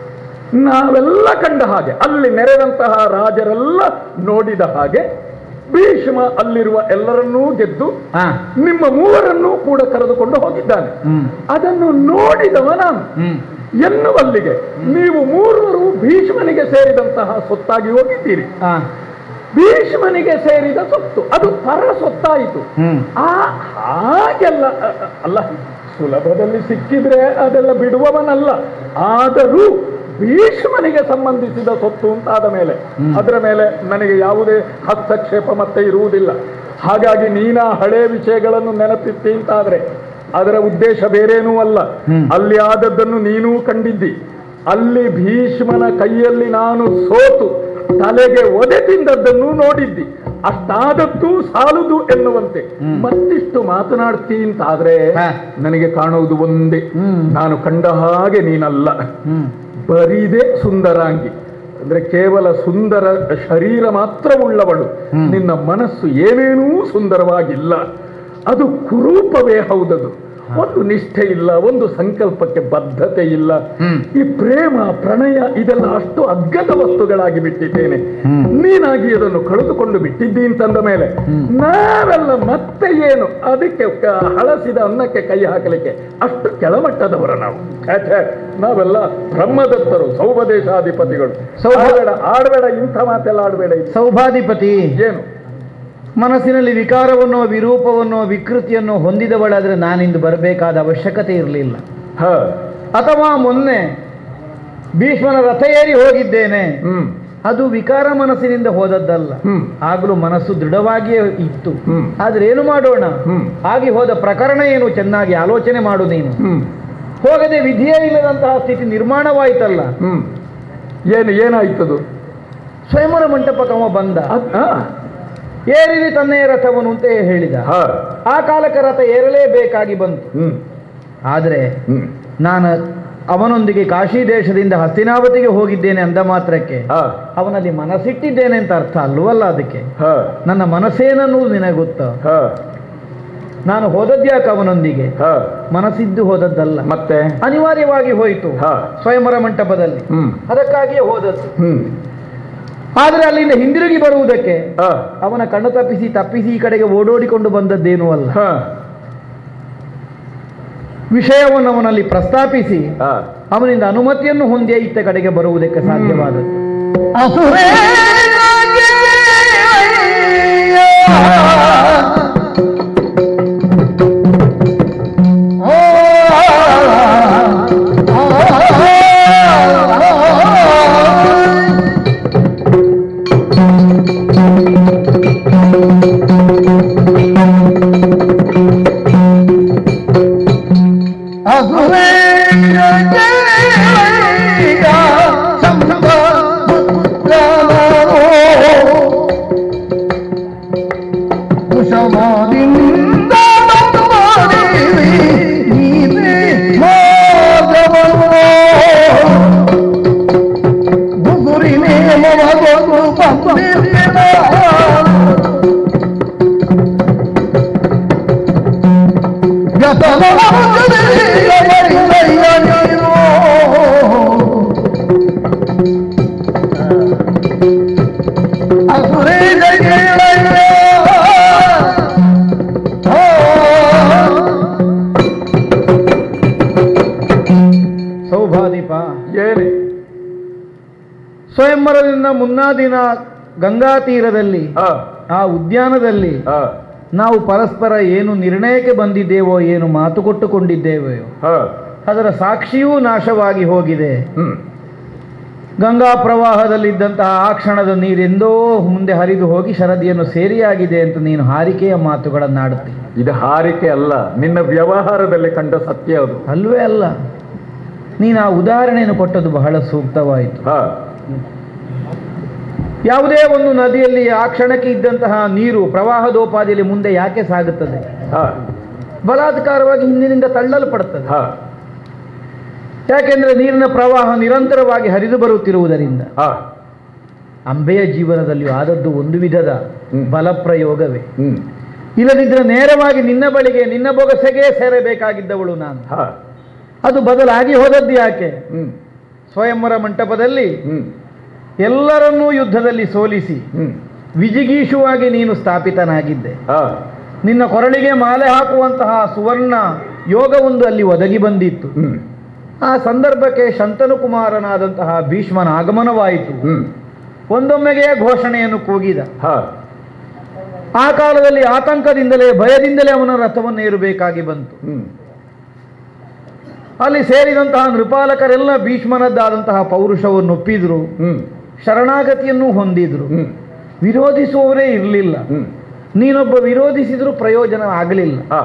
ನಾವೆಲ್ಲ ಕಂಡ ಹಾಗೆ ಅಲ್ಲಿ ನೆರೆದಂತಹ ರಾಜರೆಲ್ಲ ನೋಡಿದ ಹಾಗೆ ಭೀಷ್ಮ ಅಲ್ಲಿರುವ ಎಲ್ಲರನ್ನೂ ಗೆದ್ದು ಹಾ ನಿಮ್ಮ ಮೂವರನ್ನೂ ಕೂಡ ಕರೆದುಕೊಂಡು ಹೋಗಿದ್ದಾನೆ ಹ್ಮ್ ಅದನ್ನು ನೋಡಿದವ ನಾನು ಹ್ಮ್ ಎನ್ನುವಲ್ಲಿಗೆ ನೀವು ಮೂವರು ಭೀಷ್ಮನಿಗೆ ಸೇರಿದಂತಹ ಸೊತ್ತಾಗಿ ಹೋಗಿದ್ದೀರಿ ಹಾ ಭೀಷ್ಮನಿಗೆ ಸೇರಿದ ಸೊತ್ತು ಅದು ಪರ ಸೊತ್ತಾಯಿತು ಹ್ಮ್ ಆ ಹಾಗೆಲ್ಲ ಅ- ಅ- ಅಲ್ಲ ಸುಲಭದಲ್ಲಿ ಸಿಕ್ಕಿದ್ರೆ ಅದೆಲ್ಲ ಬಿಡುವವನಲ್ಲ ಆದರೂ ಭೀಷ್ಮನಿಗೆ ಸಂಬಂಧಿಸಿದ ಸೊತ್ತು ಅಂತಾದ ಮೇಲೆ ಅದರ ಮೇಲೆ ನನಗೆ ಯಾವುದೇ ಹಸ್ತಕ್ಷೇಪ ಮತ್ತೆ ಇರುವುದಿಲ್ಲ ಹಾಗಾಗಿ ನೀನ ಹಳೆ ವಿಷಯಗಳನ್ನು ನೆನಪಿತ್ತಿ ಅಂತಾದ್ರೆ ಅದರ ಉದ್ದೇಶ ಬೇರೇನೂ ಅಲ್ಲ ಹ್ಮ್. ಅಲ್ಲಿ ಆದದ್ದನ್ನು ನೀನೂ ಕಂಡಿದ್ದಿ ಅಲ್ಲಿ ಭೀಷ್ಮನ ಕೈಯಲ್ಲಿ ನಾನು ಸೋತು ತಲೆಗೆ ಒದೆ ತಿಂದದ್ದನ್ನು ನೋಡಿದ್ದಿ ಅಷ್ಟಾದದ್ದು ಸಾಲುದು ಎನ್ನುವಂತೆ ಮತ್ತಿಷ್ಟು ಮಾತನಾಡ್ತಿ ಅಂತಾದ್ರೆ ಹಾ. ನನಗೆ ಕಾಣುವುದು ಒಂದೇ ಹ್ಮ್. ನಾನು ಕಂಡ ಹಾಗೆ ನೀನಲ್ಲ ಹ್ಮ್ ಬರೀದೆ ಸುಂದರಾಂಗಿ ಅಂದ್ರೆ ಕೇವಲ ಸುಂದರ ಶರೀರ ಮಾತ್ರ ಉಳ್ಳವಳು ನಿನ್ನ ಮನಸ್ಸು ಏನೇನೂ ಸುಂದರವಾಗಿಲ್ಲ ಅದು ಕುರೂಪವೇ ಹೌದದು ಒಂದು ನಿಷ್ಠೆ ಇಲ್ಲ ಒಂದು ಸಂಕಲ್ಪಕ್ಕೆ ಬದ್ಧತೆ ಇಲ್ಲ ಹ್ಮ್. ಈ ಪ್ರೇಮ ಪ್ರಣಯ ಇದೆಲ್ಲ ಅಷ್ಟು ಅಗ್ಗದ ವಸ್ತುಗಳಾಗಿ ಬಿಟ್ಟಿದ್ದೇನೆ ನೀನಾಗಿ ಅದನ್ನು ಕಳೆದುಕೊಂಡು ಬಿಟ್ಟಿದ್ದಿ ಅಂತಂದ ಮೇಲೆ ನಾವೆಲ್ಲ ಮತ್ತೆ ಏನು ಅದಕ್ಕೆ ಕ- ಹಳಸಿದ ಅನ್ನಕ್ಕೆ ಕೈ ಹಾಕಲಿಕ್ಕೆ ಅಷ್ಟು ಕೆಳಮಟ್ಟದವರ ನಾವು ಛೆ, ಛೆ, ನಾವೆಲ್ಲ ಬ್ರಹ್ಮದತ್ತರು ಸೌಭದೇಶಾಧಿಪತಿಗಳು ಸೌಭ- ಆಡಬೇಡ ಆಡಬೇಡ ಇಂಥ ಮಾತೆಲ್ಲ ಆಡಬೇಡ ಇದು. ಸೌಭಾಧಿಪತಿ ಏನು ಮನಸ್ಸಿನಲ್ಲಿ ವಿಕಾರವನ್ನೋ ವಿರೂಪವನ್ನೋ ವಿಕೃತಿಯನ್ನು ಹೊಂದಿದವಳಾದ್ರೆ ನಾನಿಂದು ಬರಬೇಕಾದ ಅವಶ್ಯಕತೆ ಇರಲಿಲ್ಲ ಹ ಅಥವಾ ಮೊನ್ನೆ ಭೀಷ್ಮನ ರಥ ಏರಿ ಹೋಗಿದ್ದೇನೆ ಹ್ಮ್ ಅದು ವಿಕಾರ ಮನಸ್ಸಿನಿಂದ ಹೋದದ್ದಲ್ಲ ಹ್ಮ್. ಆಗಲೂ ಮನಸ್ಸು ದೃಢವಾಗಿಯೇ ಇತ್ತು ಹ್ಮ್. ಆದ್ರೆ ಏನು ಮಾಡೋಣ ಹ್ಮ್. ಆಗಿ ಹೋದ ಪ್ರಕರಣ ಏನು ಚೆನ್ನಾಗಿ ಆಲೋಚನೆ ಮಾಡು ನೀನು ಹ್ಮ್ ಹೋಗದೆ ವಿಧಿಯೇ ಇಲ್ಲದಂತಹ ಸ್ಥಿತಿ ನಿರ್ಮಾಣವಾಯ್ತಲ್ಲ ಹ್ಮ್ ಏನು ಏನಾಯ್ತದು ಸ್ವಯಂವರ ಮಂಟಪಕ್ಕೆ ಅವ ಬಂದ ಅದ್- ಆ, ಏರಿರಿ ತನ್ನೆಯ ರಥವನು ಅಂತ ಹೇಳಿದ ಹ ಆ ಕಾಲಕ್ಕೆ ರಥ ಏರಲೇಬೇಕಾಗಿ ಬಂತು ಹ್ಮ್ ಆದರೆ ಹ್ಮ್ ನಾನು ಅವನೊಂದಿಗೆ ಕಾಶಿ ದೇಶದಿಂದ ಹಸ್ತಿನಾವತಿಗೆ ಹೋಗಿದ್ದೇನೆ ಅಂದ ಮಾತ್ರಕ್ಕೆ ಹ ಅವನಲ್ಲಿ ಮನಸ್ಸಿಟ್ಟಿದ್ದೇನೆ ಅಂತ ಅರ್ಥ ಅಲ್ವಲ್ಲ ಅದಕ್ಕೆ ಹ ನನ್ನ ಮನಸ್ಸೇನನ್ನುವುದು ನಿನಗೆ ಗೊತ್ತ ಹ ನಾನು ಹೋದದ್ಯಾಕೆ ಅವನೊಂದಿಗೆ ಹ ಮನಸ್ಸಿದ್ದು ಹೋದದ್ದಲ್ಲ ಮತ್ತೆ ಅನಿವಾರ್ಯವಾಗಿ ಹೋಯಿತು ಹಾ. ಸ್ವಯಂವರ ಮಂಟಪದಲ್ಲಿ ಹ್ಮ್ ಅದಕ್ಕಾಗಿಯೇ ಹೋದದ್ದು ಹ್ಮ್ ಆದರೆ ಅಲ್ಲಿಂದ ಹಿಂದಿರುಗಿ ಬರುವುದಕ್ಕೆ ಹ ಅವನ ಕಣ್ಣು ತಪ್ಪಿಸಿ ತಪ್ಪಿಸಿ ಈ ಕಡೆಗೆ ಓಡೋಡಿಕೊಂಡು ಬಂದದ್ದೇನೂ ಅಲ್ಲ ಹ ವಿಷಯವನ್ನು ಅವನಲ್ಲಿ ಪ್ರಸ್ತಾಪಿಸಿ ಹ ಅವನಿಂದ ಅನುಮತಿಯನ್ನು ಹೊಂದಿಯೇ ಇತ್ತ ಕಡೆಗೆ ಬರುವುದಕ್ಕೆ ಸಾಧ್ಯವಾದದ್ದು ಕುಶಮಾದಿಂದ ಮಾಡಿರಿ ನೀನೇ ಮಾಧವನು ಗುಗುರಿನೇ ಮನಗೊಂಡು ಬಂದಿರಿನ ಸೌಭಾದೀಪ ಏನೇ ಸ್ವಯಂವರದಿಂದ ಮುನ್ನಾ ದಿನ ಗಂಗಾ ತೀರದಲ್ಲಿ ಹ ಆ ಉದ್ಯಾನದಲ್ಲಿ ಹ ನಾವು ಪರಸ್ಪರ ಏನು ನಿರ್ಣಯಕ್ಕೆ ಬಂದಿದ್ದೇವೋ ಏನು ಮಾತು ಕೊಟ್ಟುಕೊಂಡಿದ್ದೇವೆಯೋ ಹ ಅದರ ಸಾಕ್ಷಿಯೂ ನಾಶವಾಗಿ ಹೋಗಿದೆ ಹ್ಮ್ ಗಂಗಾ ಪ್ರವಾಹದಲ್ಲಿದ್ದಂತಹ ಆ ಕ್ಷಣದ ನೀರೆಂದೋ ಮುಂದೆ ಹರಿದು ಹೋಗಿ ಶರದಿಯನ್ನು ಸೇರಿಯಾಗಿದೆ ಅಂತ ನೀನು ಹಾರಿಕೆಯ ಮಾತುಗಳನ್ನಾಡುತ್ತಿ ಇದು ಹಾರಿಕೆ ಅಲ್ಲ ನಿನ್ನ ವ್ಯವಹಾರದಲ್ಲಿ ಕಂಡ ಸತ್ಯ ಅದು ಅಲ್ವೇ ಅಲ್ಲ ನೀನು ಆ ಉದಾಹರಣೆಯನ್ನು ಕೊಟ್ಟದ್ದು ಬಹಳ ಸೂಕ್ತವಾಯಿತು ಹ ಯಾವುದೇ ಒಂದು ನದಿಯಲ್ಲಿ ಆ ಕ್ಷಣಕ್ಕೆ ಇದ್ದಂತಹ ನೀರು ಪ್ರವಾಹದೋಪಾದಿಯಲ್ಲಿ ಮುಂದೆ ಯಾಕೆ ಸಾಗುತ್ತದೆ ಹ ಬಲಾತ್ಕಾರವಾಗಿ ಹಿಂದಿನಿಂದ ತಳ್ಳಲ್ಪಡುತ್ತದೆ ಹ ಯಾಕೆಂದ್ರೆ ನೀರಿನ ಪ್ರವಾಹ ನಿರಂತರವಾಗಿ ಹರಿದು ಬರುತ್ತಿರುವುದರಿಂದ ಹ ಅಂಬೆಯ ಜೀವನದಲ್ಲಿಯೂ ಆದದ್ದು ಒಂದು ವಿಧದ ಹ್ಮ್. ಬಲಪ್ರಯೋಗವೇ ಹ್ಮ್ ಇಲ್ಲದಿದ್ದರೆ ನೇರವಾಗಿ ನಿನ್ನ ಬಳಿಗೆ ನಿನ್ನ ಬೊಗಸೆಗೆ ಸೇರಬೇಕಾಗಿದ್ದವಳು ನಾನು ಹಾ ಅದು ಬದಲಾಗಿ ಹೋದದ್ದು ಯಾಕೆ ಹ್ಮ್ ಸ್ವಯಂವರ ಮಂಟಪದಲ್ಲಿ ಹ್ಮ್ ಎಲ್ಲರನ್ನೂ ಯುದ್ಧದಲ್ಲಿ ಸೋಲಿಸಿ ಹ್ಮ್ ವಿಜಿಗೀಷುವಾಗಿ ನೀನು ಸ್ಥಾಪಿತನಾಗಿದ್ದೆ ಹಾ ನಿನ್ನ ಕೊರಳಿಗೆ ಮಾಲೆ ಹಾಕುವಂತಹ ಸುವರ್ಣ ಯೋಗವೊಂದು ಅಲ್ಲಿ ಒದಗಿ ಬಂದಿತ್ತು ಹ್ಮ್ ಆ ಸಂದರ್ಭಕ್ಕೆ ಶಂತನು ಕುಮಾರನಾದಂತಹ ಭೀಷ್ಮನ ಆಗಮನವಾಯಿತು ಹ್ಮ್ ಒಂದೊಮ್ಮೆಗೆ ಘೋಷಣೆಯನ್ನು ಕೂಗಿದ ಹಾ ಆ ಕಾಲದಲ್ಲಿ ಆತಂಕದಿಂದಲೇ ಭಯದಿಂದಲೇ ಅವನ ರಥವನ್ನು ಏರಬೇಕಾಗಿ ಬಂತು ಹ್ಮ್ ಅಲ್ಲಿ ಸೇರಿದಂತಹ ನೃಪಾಲಕರೆಲ್ಲ ಭೀಷ್ಮನದ್ದಾದಂತಹ ಪೌರುಷವನ್ನು ಒಪ್ಪಿದ್ರು ಹ್ಮ್ ಶರಣಾಗತಿಯನ್ನು ಹೊಂದಿದ್ರು ಹ್ಮ್ ವಿರೋಧಿಸುವವರೇ ಇರಲಿಲ್ಲ ಹ್ಮ್ ನೀನೊಬ್ಬ ವಿರೋಧಿಸಿದ್ರೂ ಪ್ರಯೋಜನ ಆಗಲಿಲ್ಲ ಹಾ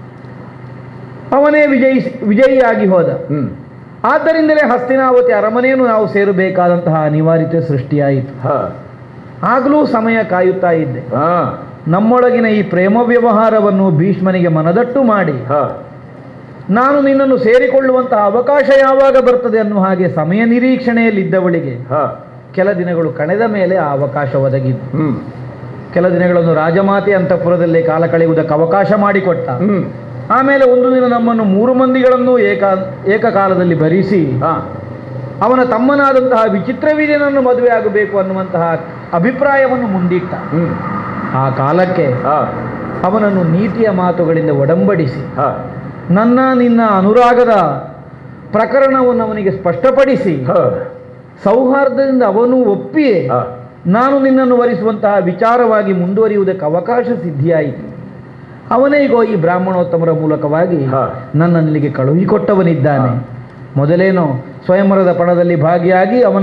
ಅವನೇ ವಿಜಯಿಸಿ ವಿಜಯಿಯಾಗಿ ಹೋದ ಹ್ಮ್ ಆದ್ದರಿಂದಲೇ ಹಸ್ತಿನಾವತಿ ಅರಮನೆಯನ್ನು ನಾವು ಸೇರಬೇಕಾದಂತಹ ಅನಿವಾರ್ಯತೆ ಸೃಷ್ಟಿಯಾಯಿತು ಹಾ ಆಗಲೂ ಸಮಯ ಕಾಯುತ್ತಾ ಇದ್ದೆ ಹಾ ನಮ್ಮೊಳಗಿನ ಈ ಪ್ರೇಮ ವ್ಯವಹಾರವನ್ನು ಭೀಷ್ಮನಿಗೆ ಮನದಟ್ಟು ಮಾಡಿ ಹಾ ನಾನು ನಿನ್ನನ್ನು ಸೇರಿಕೊಳ್ಳುವಂತಹ ಅವಕಾಶ ಯಾವಾಗ ಬರ್ತದೆ ಅನ್ನುವ ಹಾಗೆ ಸಮಯ ನಿರೀಕ್ಷಣೆಯಲ್ಲಿದ್ದವಳಿಗೆ ಹಾ ಕೆಲ ದಿನಗಳು ಕಳೆದ ಮೇಲೆ ಆ ಅವಕಾಶ ಒದಗಿದ್ದು ಹ್ಮ್ ಕೆಲ ದಿನಗಳನ್ನು ರಾಜಮಾತೆ ಅಂತಃಪುರದಲ್ಲಿ ಕಾಲ ಕಳೆಯುವುದಕ್ಕೆ ಅವಕಾಶ ಮಾಡಿಕೊಟ್ಟ ಹ್ಮ್ ಆಮೇಲೆ ಒಂದು ದಿನ ನಮ್ಮನ್ನು ಮೂರು ಮಂದಿಗಳನ್ನು ಏಕ ಏಕಕಾಲದಲ್ಲಿ ಭರಿಸಿ ಹಾ ಅವನ ತಮ್ಮನಾದಂತಹ ವಿಚಿತ್ರವೀರ್ಯನನ್ನು ಮದುವೆ ಆಗಬೇಕು ಅನ್ನುವಂತಹ ಅಭಿಪ್ರಾಯವನ್ನು ಮುಂದಿಟ್ಟ ಹ್ಮ್ ಆ ಕಾಲಕ್ಕೆ ಹಾ ಅವನನ್ನು ನೀತಿಯ ಮಾತುಗಳಿಂದ ಒಡಂಬಡಿಸಿ ಹಾ ನನ್ನ ನಿನ್ನ ಅನುರಾಗದ ಪ್ರಕರಣವನ್ನು ಅವನಿಗೆ ಸ್ಪಷ್ಟಪಡಿಸಿ ಹಾ ಸೌಹಾರ್ದದಿಂದ ಅವನು ಒಪ್ಪಿಯೇ ಹಾ ನಾನು ನಿನ್ನನ್ನು ವರಿಸುವಂತಹ ವಿಚಾರವಾಗಿ ಮುಂದುವರಿಯುವುದಕ್ಕೆ ಅವಕಾಶ ಸಿದ್ಧಿಯಾಯಿತು ಅವನೇ ಈಗ ಈ ಬ್ರಾಹ್ಮಣೋತ್ತಮರ ಮೂಲಕವಾಗಿ ಹಾ. ನನ್ನಲ್ಲಿಗೆ ಕಳುಹಿಕೊಟ್ಟವನಿದ್ದಾನೆ ಮೊದಲೇನೋ ಸ್ವಯಂವರದ ಪಣದಲ್ಲಿ ಭಾಗಿಯಾಗಿ ಅವನ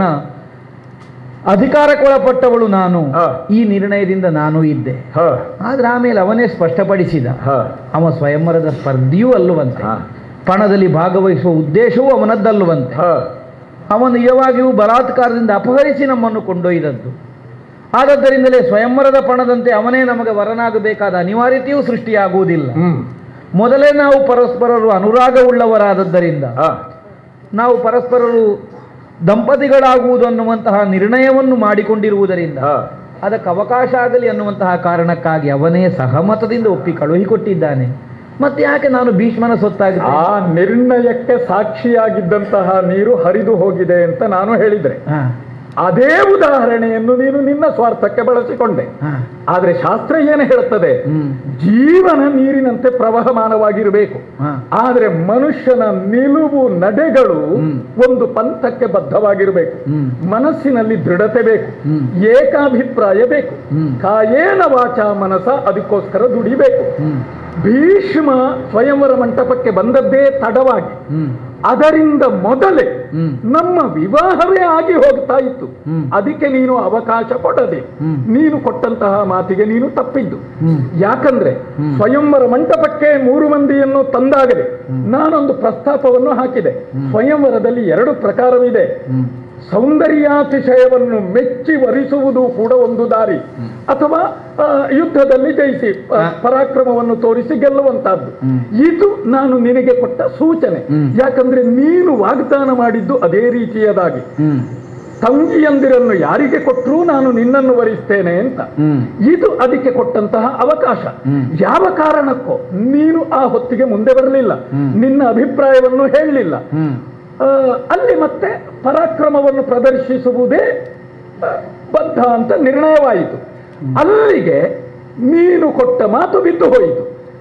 ಅಧಿಕಾರಕ್ಕೊಳಪಟ್ಟವಳು ನಾನು ಹಾ. ಈ ನಿರ್ಣಯದಿಂದ ನಾನು ಇದ್ದೆ ಹಾ ಆದ್ರೆ ಆಮೇಲೆ ಅವನೇ ಸ್ಪಷ್ಟಪಡಿಸಿದ ಹಾ ಅವ ಸ್ವಯಂವರದ ಸ್ಪರ್ಧಿಯೂ ಅಲ್ಲುವಂತೆ ಹಾ. ಪಣದಲ್ಲಿ ಭಾಗವಹಿಸುವ ಉದ್ದೇಶವೂ ಅವನದ್ದಲ್ಲುವಂತೆ ಹಾ ಅವನು ನಿಜವಾಗಿಯೂ ಬಲಾತ್ಕಾರದಿಂದ ಅಪಹರಿಸಿ ನಮ್ಮನ್ನು ಕೊಂಡೊಯ್ದದ್ದು ಆದದ್ದರಿಂದಲೇ ಸ್ವಯಂವರದ ಪಣದಂತೆ ಅವನೇ ನಮಗೆ ವರನಾಗಬೇಕಾದ ಅನಿವಾರ್ಯತೆಯೂ ಸೃಷ್ಟಿಯಾಗುವುದಿಲ್ಲ ಹ್ಮ್ ಮೊದಲೇ ನಾವು ಪರಸ್ಪರರು ಅನುರಾಗವುಳ್ಳವರಾದದ್ದರಿಂದ ಹಾ ನಾವು ಪರಸ್ಪರರು ದಂಪತಿಗಳಾಗುವುದು ಅನ್ನುವಂತಹ ನಿರ್ಣಯವನ್ನು ಮಾಡಿಕೊಂಡಿರುವುದರಿಂದ ಹಾ ಅದಕ್ಕೆ ಅವಕಾಶ ಆಗಲಿ ಅನ್ನುವಂತಹ ಕಾರಣಕ್ಕಾಗಿ ಅವನೇ ಸಹಮತದಿಂದ ಒಪ್ಪಿ ಕಳುಹಿಕೊಟ್ಟಿದ್ದಾನೆ ಮತ್ತೆ ಯಾಕೆ ನಾನು ಭೀಷ್ಮನ ಸೊತ್ತಾಗಿ ಆ ನಿರ್ಣಯಕ್ಕೆ ಸಾಕ್ಷಿಯಾಗಿದ್ದಂತಹ ನೀರು ಹರಿದು ಹೋಗಿದೆ ಅಂತ ನಾನು ಹೇಳಿದ್ರೆ ಹಾ ಅದೇ ಉದಾಹರಣೆಯನ್ನು ನೀನು ನಿನ್ನ ಸ್ವಾರ್ಥಕ್ಕೆ ಬಳಸಿಕೊಂಡೆ ಹಾ ಆದ್ರೆ ಶಾಸ್ತ್ರ ಏನು ಹೇಳುತ್ತದೆ ಹ್ಮ್ ಜೀವನ ನೀರಿನಂತೆ ಪ್ರವಹಮಾನವಾಗಿರಬೇಕು ಹಾ ಆದ್ರೆ ಮನುಷ್ಯನ ನಿಲುವು ನಡೆಗಳು ಹ್ಮ್. ಒಂದು ಪಂಥಕ್ಕೆ ಬದ್ಧವಾಗಿರಬೇಕು ಹ್ಮ್ ಮನಸ್ಸಿನಲ್ಲಿ ದೃಢತೆ ಬೇಕು ಹ್ಮ್. ಏಕಾಭಿಪ್ರಾಯ ಬೇಕು ಹ್ಮ್. ಕಾಯೇನ ವಾಚ ಮನಸ ಅದಕ್ಕೋಸ್ಕರ ದುಡಿಬೇಕು ಹ್ಮ್ ಭೀಷ್ಮ ಸ್ವಯಂವರ ಮಂಟಪಕ್ಕೆ ಬಂದದ್ದೇ ತಡವಾಗಿ ಹ್ಮ್ ಅದರಿಂದ ಮೊದಲೇ ಹ್ಮ್. ನಮ್ಮ ವಿವಾಹವೇ ಆಗಿ ಹೋಗ್ತಾ ಇತ್ತು ಹ್ಮ್. ಅದಕ್ಕೆ ನೀನು ಅವಕಾಶ ಕೊಡದೆ ಹ್ಮ್. ನೀನು ಕೊಟ್ಟಂತಹ ಮಾತಿಗೆ ನೀನು ತಪ್ಪಿದ್ದು ಹ್ಮ್. ಯಾಕಂದ್ರೆ ಹ್ಮ್. ಸ್ವಯಂವರ ಮಂಟಪಕ್ಕೆ ಮೂರು ಮಂದಿಯನ್ನು ತಂದಾಗಲೇ ನಾನೊಂದು ಪ್ರಸ್ತಾಪವನ್ನು ಹಾಕಿದೆ ಸ್ವಯಂವರದಲ್ಲಿ ಎರಡು ಪ್ರಕಾರವಿದೆ ಹ್ಮ್ ಸೌಂದರ್ಯಾತಿಶಯವನ್ನು ಮೆಚ್ಚಿ ವರಿಸುವುದು ಕೂಡ ಒಂದು ದಾರಿ ಅಥವಾ ಆ, ಯುದ್ಧದಲ್ಲಿ ಜಯಿಸಿ ಆ, ಹಾ. ಪರಾಕ್ರಮವನ್ನು ತೋರಿಸಿ ಗೆಲ್ಲುವಂತಹದ್ದು ಹ್ಮ್. ಇದು ನಾನು ನಿನಗೆ ಕೊಟ್ಟ ಸೂಚನೆ ಹ್ಮ್. ಯಾಕಂದ್ರೆ ನೀನು ವಾಗ್ದಾನ ಮಾಡಿದ್ದು ಅದೇ ರೀತಿಯದಾಗಿ ಹ್ಮ್ ತಂಗಿಯಂದಿರನ್ನು ಯಾರಿಗೆ ಕೊಟ್ಟರೂ ನಾನು ನಿನ್ನನ್ನು ವರಿಸ್ತೇನೆ ಅಂತ ಹ್ಮ್ ಇದು ಅದಕ್ಕೆ ಕೊಟ್ಟಂತಹ ಅವಕಾಶ ಹ್ಮ್. ಯಾವ ಕಾರಣಕ್ಕೋ ನೀನು ಆ ಹೊತ್ತಿಗೆ ಮುಂದೆ ಬರಲಿಲ್ಲ ಹ್ಮ್. ನಿನ್ನ ಅಭಿಪ್ರಾಯವನ್ನು ಹೇಳಲಿಲ್ಲ ಹ್ಮ್ ಆ, ಅಲ್ಲಿ ಮತ್ತೆ ಪರಾಕ್ರಮವನ್ನು ಪ್ರದರ್ಶಿಸುವುದೇ ಆ, ಬದ್ಧ ಅಂತ ನಿರ್ಣಯವಾಯಿತು ಅಲ್ಲಿಗೆ ನೀನು ಕೊಟ್ಟ ಮಾತು ಬಿದ್ದು ಹೋಯಿತು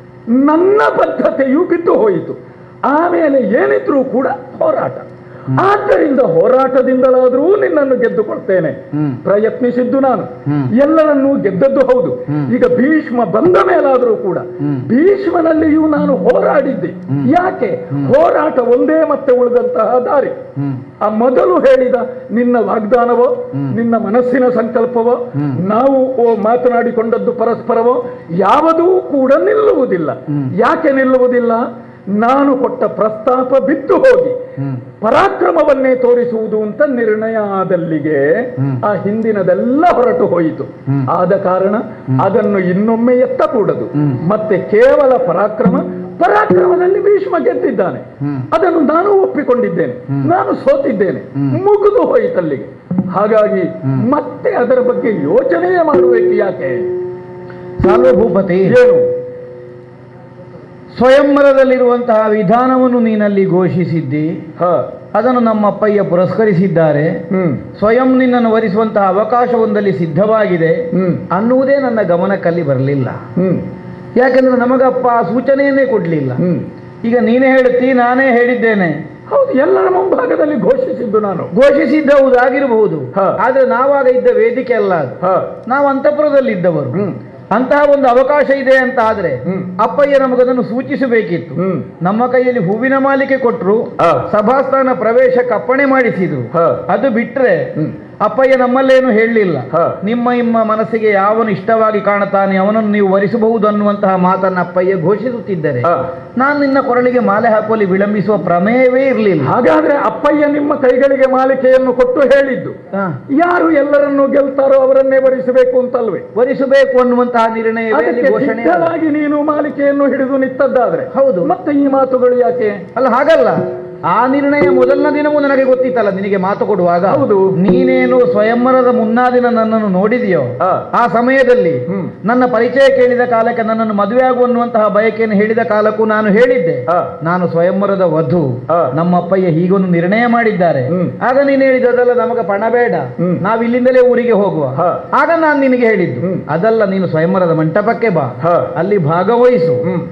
ನನ್ನ ಬದ್ಧತೆಯು ಬಿದ್ದು ಹೋಯಿತು ಆಮೇಲೆ ಏನಿದ್ರೂ ಕೂಡ ಹೋರಾಟ ಆದ್ದರಿಂದ ಹೋರಾಟದಿಂದಲಾದರೂ ನಿನ್ನನ್ನು ಗೆದ್ದುಕೊಳ್ತೇನೆ ಹ್ಮ್. ಪ್ರಯತ್ನಿಸಿದ್ದು ನಾನು ಹ್ಮ್. ಎಲ್ಲರನ್ನೂ ಗೆದ್ದದ್ದು ಹೌದು ಹ್ಮ್. ಈಗ ಭೀಷ್ಮ ಬಂದ ಮೇಲಾದರೂ ಕೂಡ ಹ್ಮ್. ಭೀಷ್ಮನಲ್ಲಿಯೂ ನಾನು ಹೋರಾಡಿದ್ದೆ ಹ್ಮ್. ಯಾಕೆ ಹೋರಾಟ ಒಂದೇ ಮತ್ತೆ ಉಳಿದಂತಹ ದಾರಿ ಹ್ಮ್ ಆ ಮೊದಲು ಹೇಳಿದ ನಿನ್ನ ವಾಗ್ದಾನವೋ ಹ್ಮ್. ನಿನ್ನ ಮನಸ್ಸಿನ ಸಂಕಲ್ಪವೋ ಹ್ಮ್. ನಾವು ಓ ಮಾತನಾಡಿಕೊಂಡದ್ದು ಪರಸ್ಪರವೋ ಯಾವುದೂ ಕೂಡ ನಿಲ್ಲುವುದಿಲ್ಲ ಹ್ಮ್. ಯಾಕೆ ನಿಲ್ಲುವುದಿಲ್ಲ ನಾನು ಕೊಟ್ಟ ಪ್ರಸ್ತಾಪ ಬಿದ್ದು ಹೋಗಿ ಹ್ಮ್ ಪರಾಕ್ರಮವನ್ನೇ ತೋರಿಸುವುದು ಅಂತ ನಿರ್ಣಯ ಆದಲ್ಲಿಗೆ ಹ್ಮ್. ಆ ಹಿಂದಿನದೆಲ್ಲ ಹೊರಟು ಹೋಯಿತು ಹ್ಮ್. ಆದ ಕಾರಣ ಅದನ್ನು ಇನ್ನೊಮ್ಮೆ ಎತ್ತಕೂಡದು ಹ್ಮ್. ಮತ್ತೆ ಕೇವಲ ಪರಾಕ್ರಮ ಪರಾಕ್ರಮದಲ್ಲಿ ಭೀಷ್ಮ ಗೆದ್ದಿದ್ದಾನೆ ಹ್ಮ್. ಅದನ್ನು ನಾನು ಒಪ್ಪಿಕೊಂಡಿದ್ದೇನೆ ಹ್ಮ್. ನಾನು ಸೋತಿದ್ದೇನೆ ಹ್ಮ್. ಮುಗಿದು ಹೋಯಿತಲ್ಲಿಗೆ ಹಾಗಾಗಿ ಮತ್ತೆ ಅದರ ಬಗ್ಗೆ ಯೋಚನೆಯೇ ಮಾಡಬೇಕು ಯಾಕೆ ಸಾರ್ವಭೂಪತಿ ಏನು ಸ್ವಯಂವರದಲ್ಲಿರುವಂತಹ ವಿಧಾನವನ್ನು ನೀನಲ್ಲಿ ಘೋಷಿಸಿದ್ದಿ ಹ ಅದನ್ನು ನಮ್ಮ ಅಪ್ಪಯ್ಯ ಪುರಸ್ಕರಿಸಿದ್ದಾರೆ ಹ್ಮ್ ಸ್ವಯಂ ನಿನ್ನನ್ನು ವರಿಸುವಂತಹ ಅವಕಾಶವೊಂದಲ್ಲಿ ಸಿದ್ಧವಾಗಿದೆ ಹ್ಮ್ ಅನ್ನುವುದೇ ನನ್ನ ಗಮನಕ್ಕಲ್ಲಿ ಬರಲಿಲ್ಲ ಹ್ಮ್ ಯಾಕಂದ್ರೆ ನಮಗಪ್ಪ ಆ ಸೂಚನೆಯನ್ನೇ ಕೊಡ್ಲಿಲ್ಲ ಹ್ಮ್ ಈಗ ನೀನೇ ಹೇಳ್ತಿ ನಾನೇ ಹೇಳಿದ್ದೇನೆ ಹೌದು ಎಲ್ಲರ ಮುಂಭಾಗದಲ್ಲಿ ಘೋಷಿಸಿದ್ದು ನಾನು ಘೋಷಿಸಿದ್ದ ಹೌದಾಗಿರಬಹುದು ಹಾ. ಆದ್ರೆ ನಾವಾಗ ಇದ್ದ ವೇದಿಕೆ ಅಲ್ಲ ಅದು ಹ ನಾವು ಅಂತಃಪುರದಲ್ಲಿದ್ದವರು ಹ್ಮ್ ಅಂತಹ ಒಂದು ಅವಕಾಶ ಇದೆ ಅಂತ ಆದ್ರೆ ಹ್ಮ್. ಅಪ್ಪಯ್ಯ ನಮಗದನ್ನು ಸೂಚಿಸಬೇಕಿತ್ತು ಹ್ಮ್ ನಮ್ಮ ಕೈಯಲ್ಲಿ ಹೂವಿನ ಮಾಲಿಕೆ ಕೊಟ್ಟರು ಆ. ಸಭಾಸ್ಥಾನ ಪ್ರವೇಶಕ್ಕೆ ಅಪ್ಪಣೆ ಮಾಡಿಸಿದ್ರು ಹ. ಅದು ಬಿಟ್ರೆ ಹ್ಮ್. ಅಪ್ಪಯ್ಯ ನಮ್ಮಲ್ಲೇನು ಹೇಳಲಿಲ್ಲ ಹ. ನಿಮ್ಮ ನಿಮ್ಮ ಮನಸ್ಸಿಗೆ ಯಾವನು ಇಷ್ಟವಾಗಿ ಕಾಣುತ್ತಾನೆ ಅವನನ್ನು ನೀವು ವರಿಸಬಹುದು ಅನ್ನುವಂತಹ ಮಾತನ್ನ ಅಪ್ಪಯ್ಯ ಘೋಷಿಸುತ್ತಿದ್ದರೆ ಹ. ನಾನು ನಿನ್ನ ಕೊರಳಿಗೆ ಮಾಲೆ ಹಾಕುವಲ್ಲಿ ವಿಳಂಬಿಸುವ ಪ್ರಮೇಯವೇ ಇರಲಿಲ್ಲ ಹಾಗಾದ್ರೆ ಅಪ್ಪಯ್ಯ ನಿಮ್ಮ ಕೈಗಳಿಗೆ ಮಾಲಿಕೆಯನ್ನು ಕೊಟ್ಟು ಹೇಳಿದ್ದು ಯಾರು ಎಲ್ಲರನ್ನು ಗೆಲ್ತಾರೋ ಅವರನ್ನೇ ವರಿಸಬೇಕು ಅಂತಲ್ವೇ ವರಿಸಬೇಕು ಅನ್ನುವಂತಹ ನಿರ್ಣಯವೇ ಅಲ್ಲಿ ಅದಕ್ಕೆ ಘೋಷಣೆ ಸಿದ್ಧರಾಗಿ ನೀನು ಮಾಲಿಕೆಯನ್ನು ಹಿಡಿದು ನಿಂತದ್ದಾದ್ರೆ ಹೌದು. ಮತ್ತೆ ಈ ಮಾತುಗಳು ಯಾಕೆ ಅಲ್ಲ ಹಾಗಲ್ಲ ಆ ನಿರ್ಣಯ ಮೊದಲನ ದಿನವೂ ನನಗೆ ಗೊತ್ತಿತ್ತಲ್ಲ ನಿನಗೆ ಮಾತು ಕೊಡುವಾಗ ಹೌದು. ನೀನೇನು ಸ್ವಯಂವರದ ಮುನ್ನಾ ದಿನ ನನ್ನನ್ನು ನೋಡಿದೆಯೋ ಆ. ಆ ಸಮಯದಲ್ಲಿ ಹ್ಮ್. ನನ್ನ ಪರಿಚಯ ಕೇಳಿದ ಕಾಲಕ್ಕೆ ನನ್ನನ್ನು ಮದುವೆ ಆಗುವನ್ನುವಂತಹ ಬಯಕೆಯನ್ನು ಹೇಳಿದ ಕಾಲಕ್ಕೂ ನಾನು ಹೇಳಿದ್ದೆ ಆ. ನಾನು ಸ್ವಯಂವರದ ವಧು ಆ. ನಮ್ಮ ಅಪ್ಪಯ್ಯ ಹೀಗೊಂದು ನಿರ್ಣಯ ಮಾಡಿದ್ದಾರೆ ಹ್ಮ್. ಆಗ ನೀನು ಹೇಳಿದ್ದಲ್ಲ ನಮಗೆ ಪಣ ಬೇಡ ಹ್ಮ್. ನಾವು ಇಲ್ಲಿಂದಲೇ ಊರಿಗೆ ಹೋಗುವ ಆ. ಆಗ ನಾನು ನಿನಗೆ ಹೇಳಿದ್ದು ಹ್ಮ್. ಅದಲ್ಲ ನೀನು ಸ್ವಯಂವರದ ಮಂಟಪಕ್ಕೆ ಬಾ ಆ. ಅಲ್ಲಿ ಭಾಗವಹಿಸು ಹ್ಮ್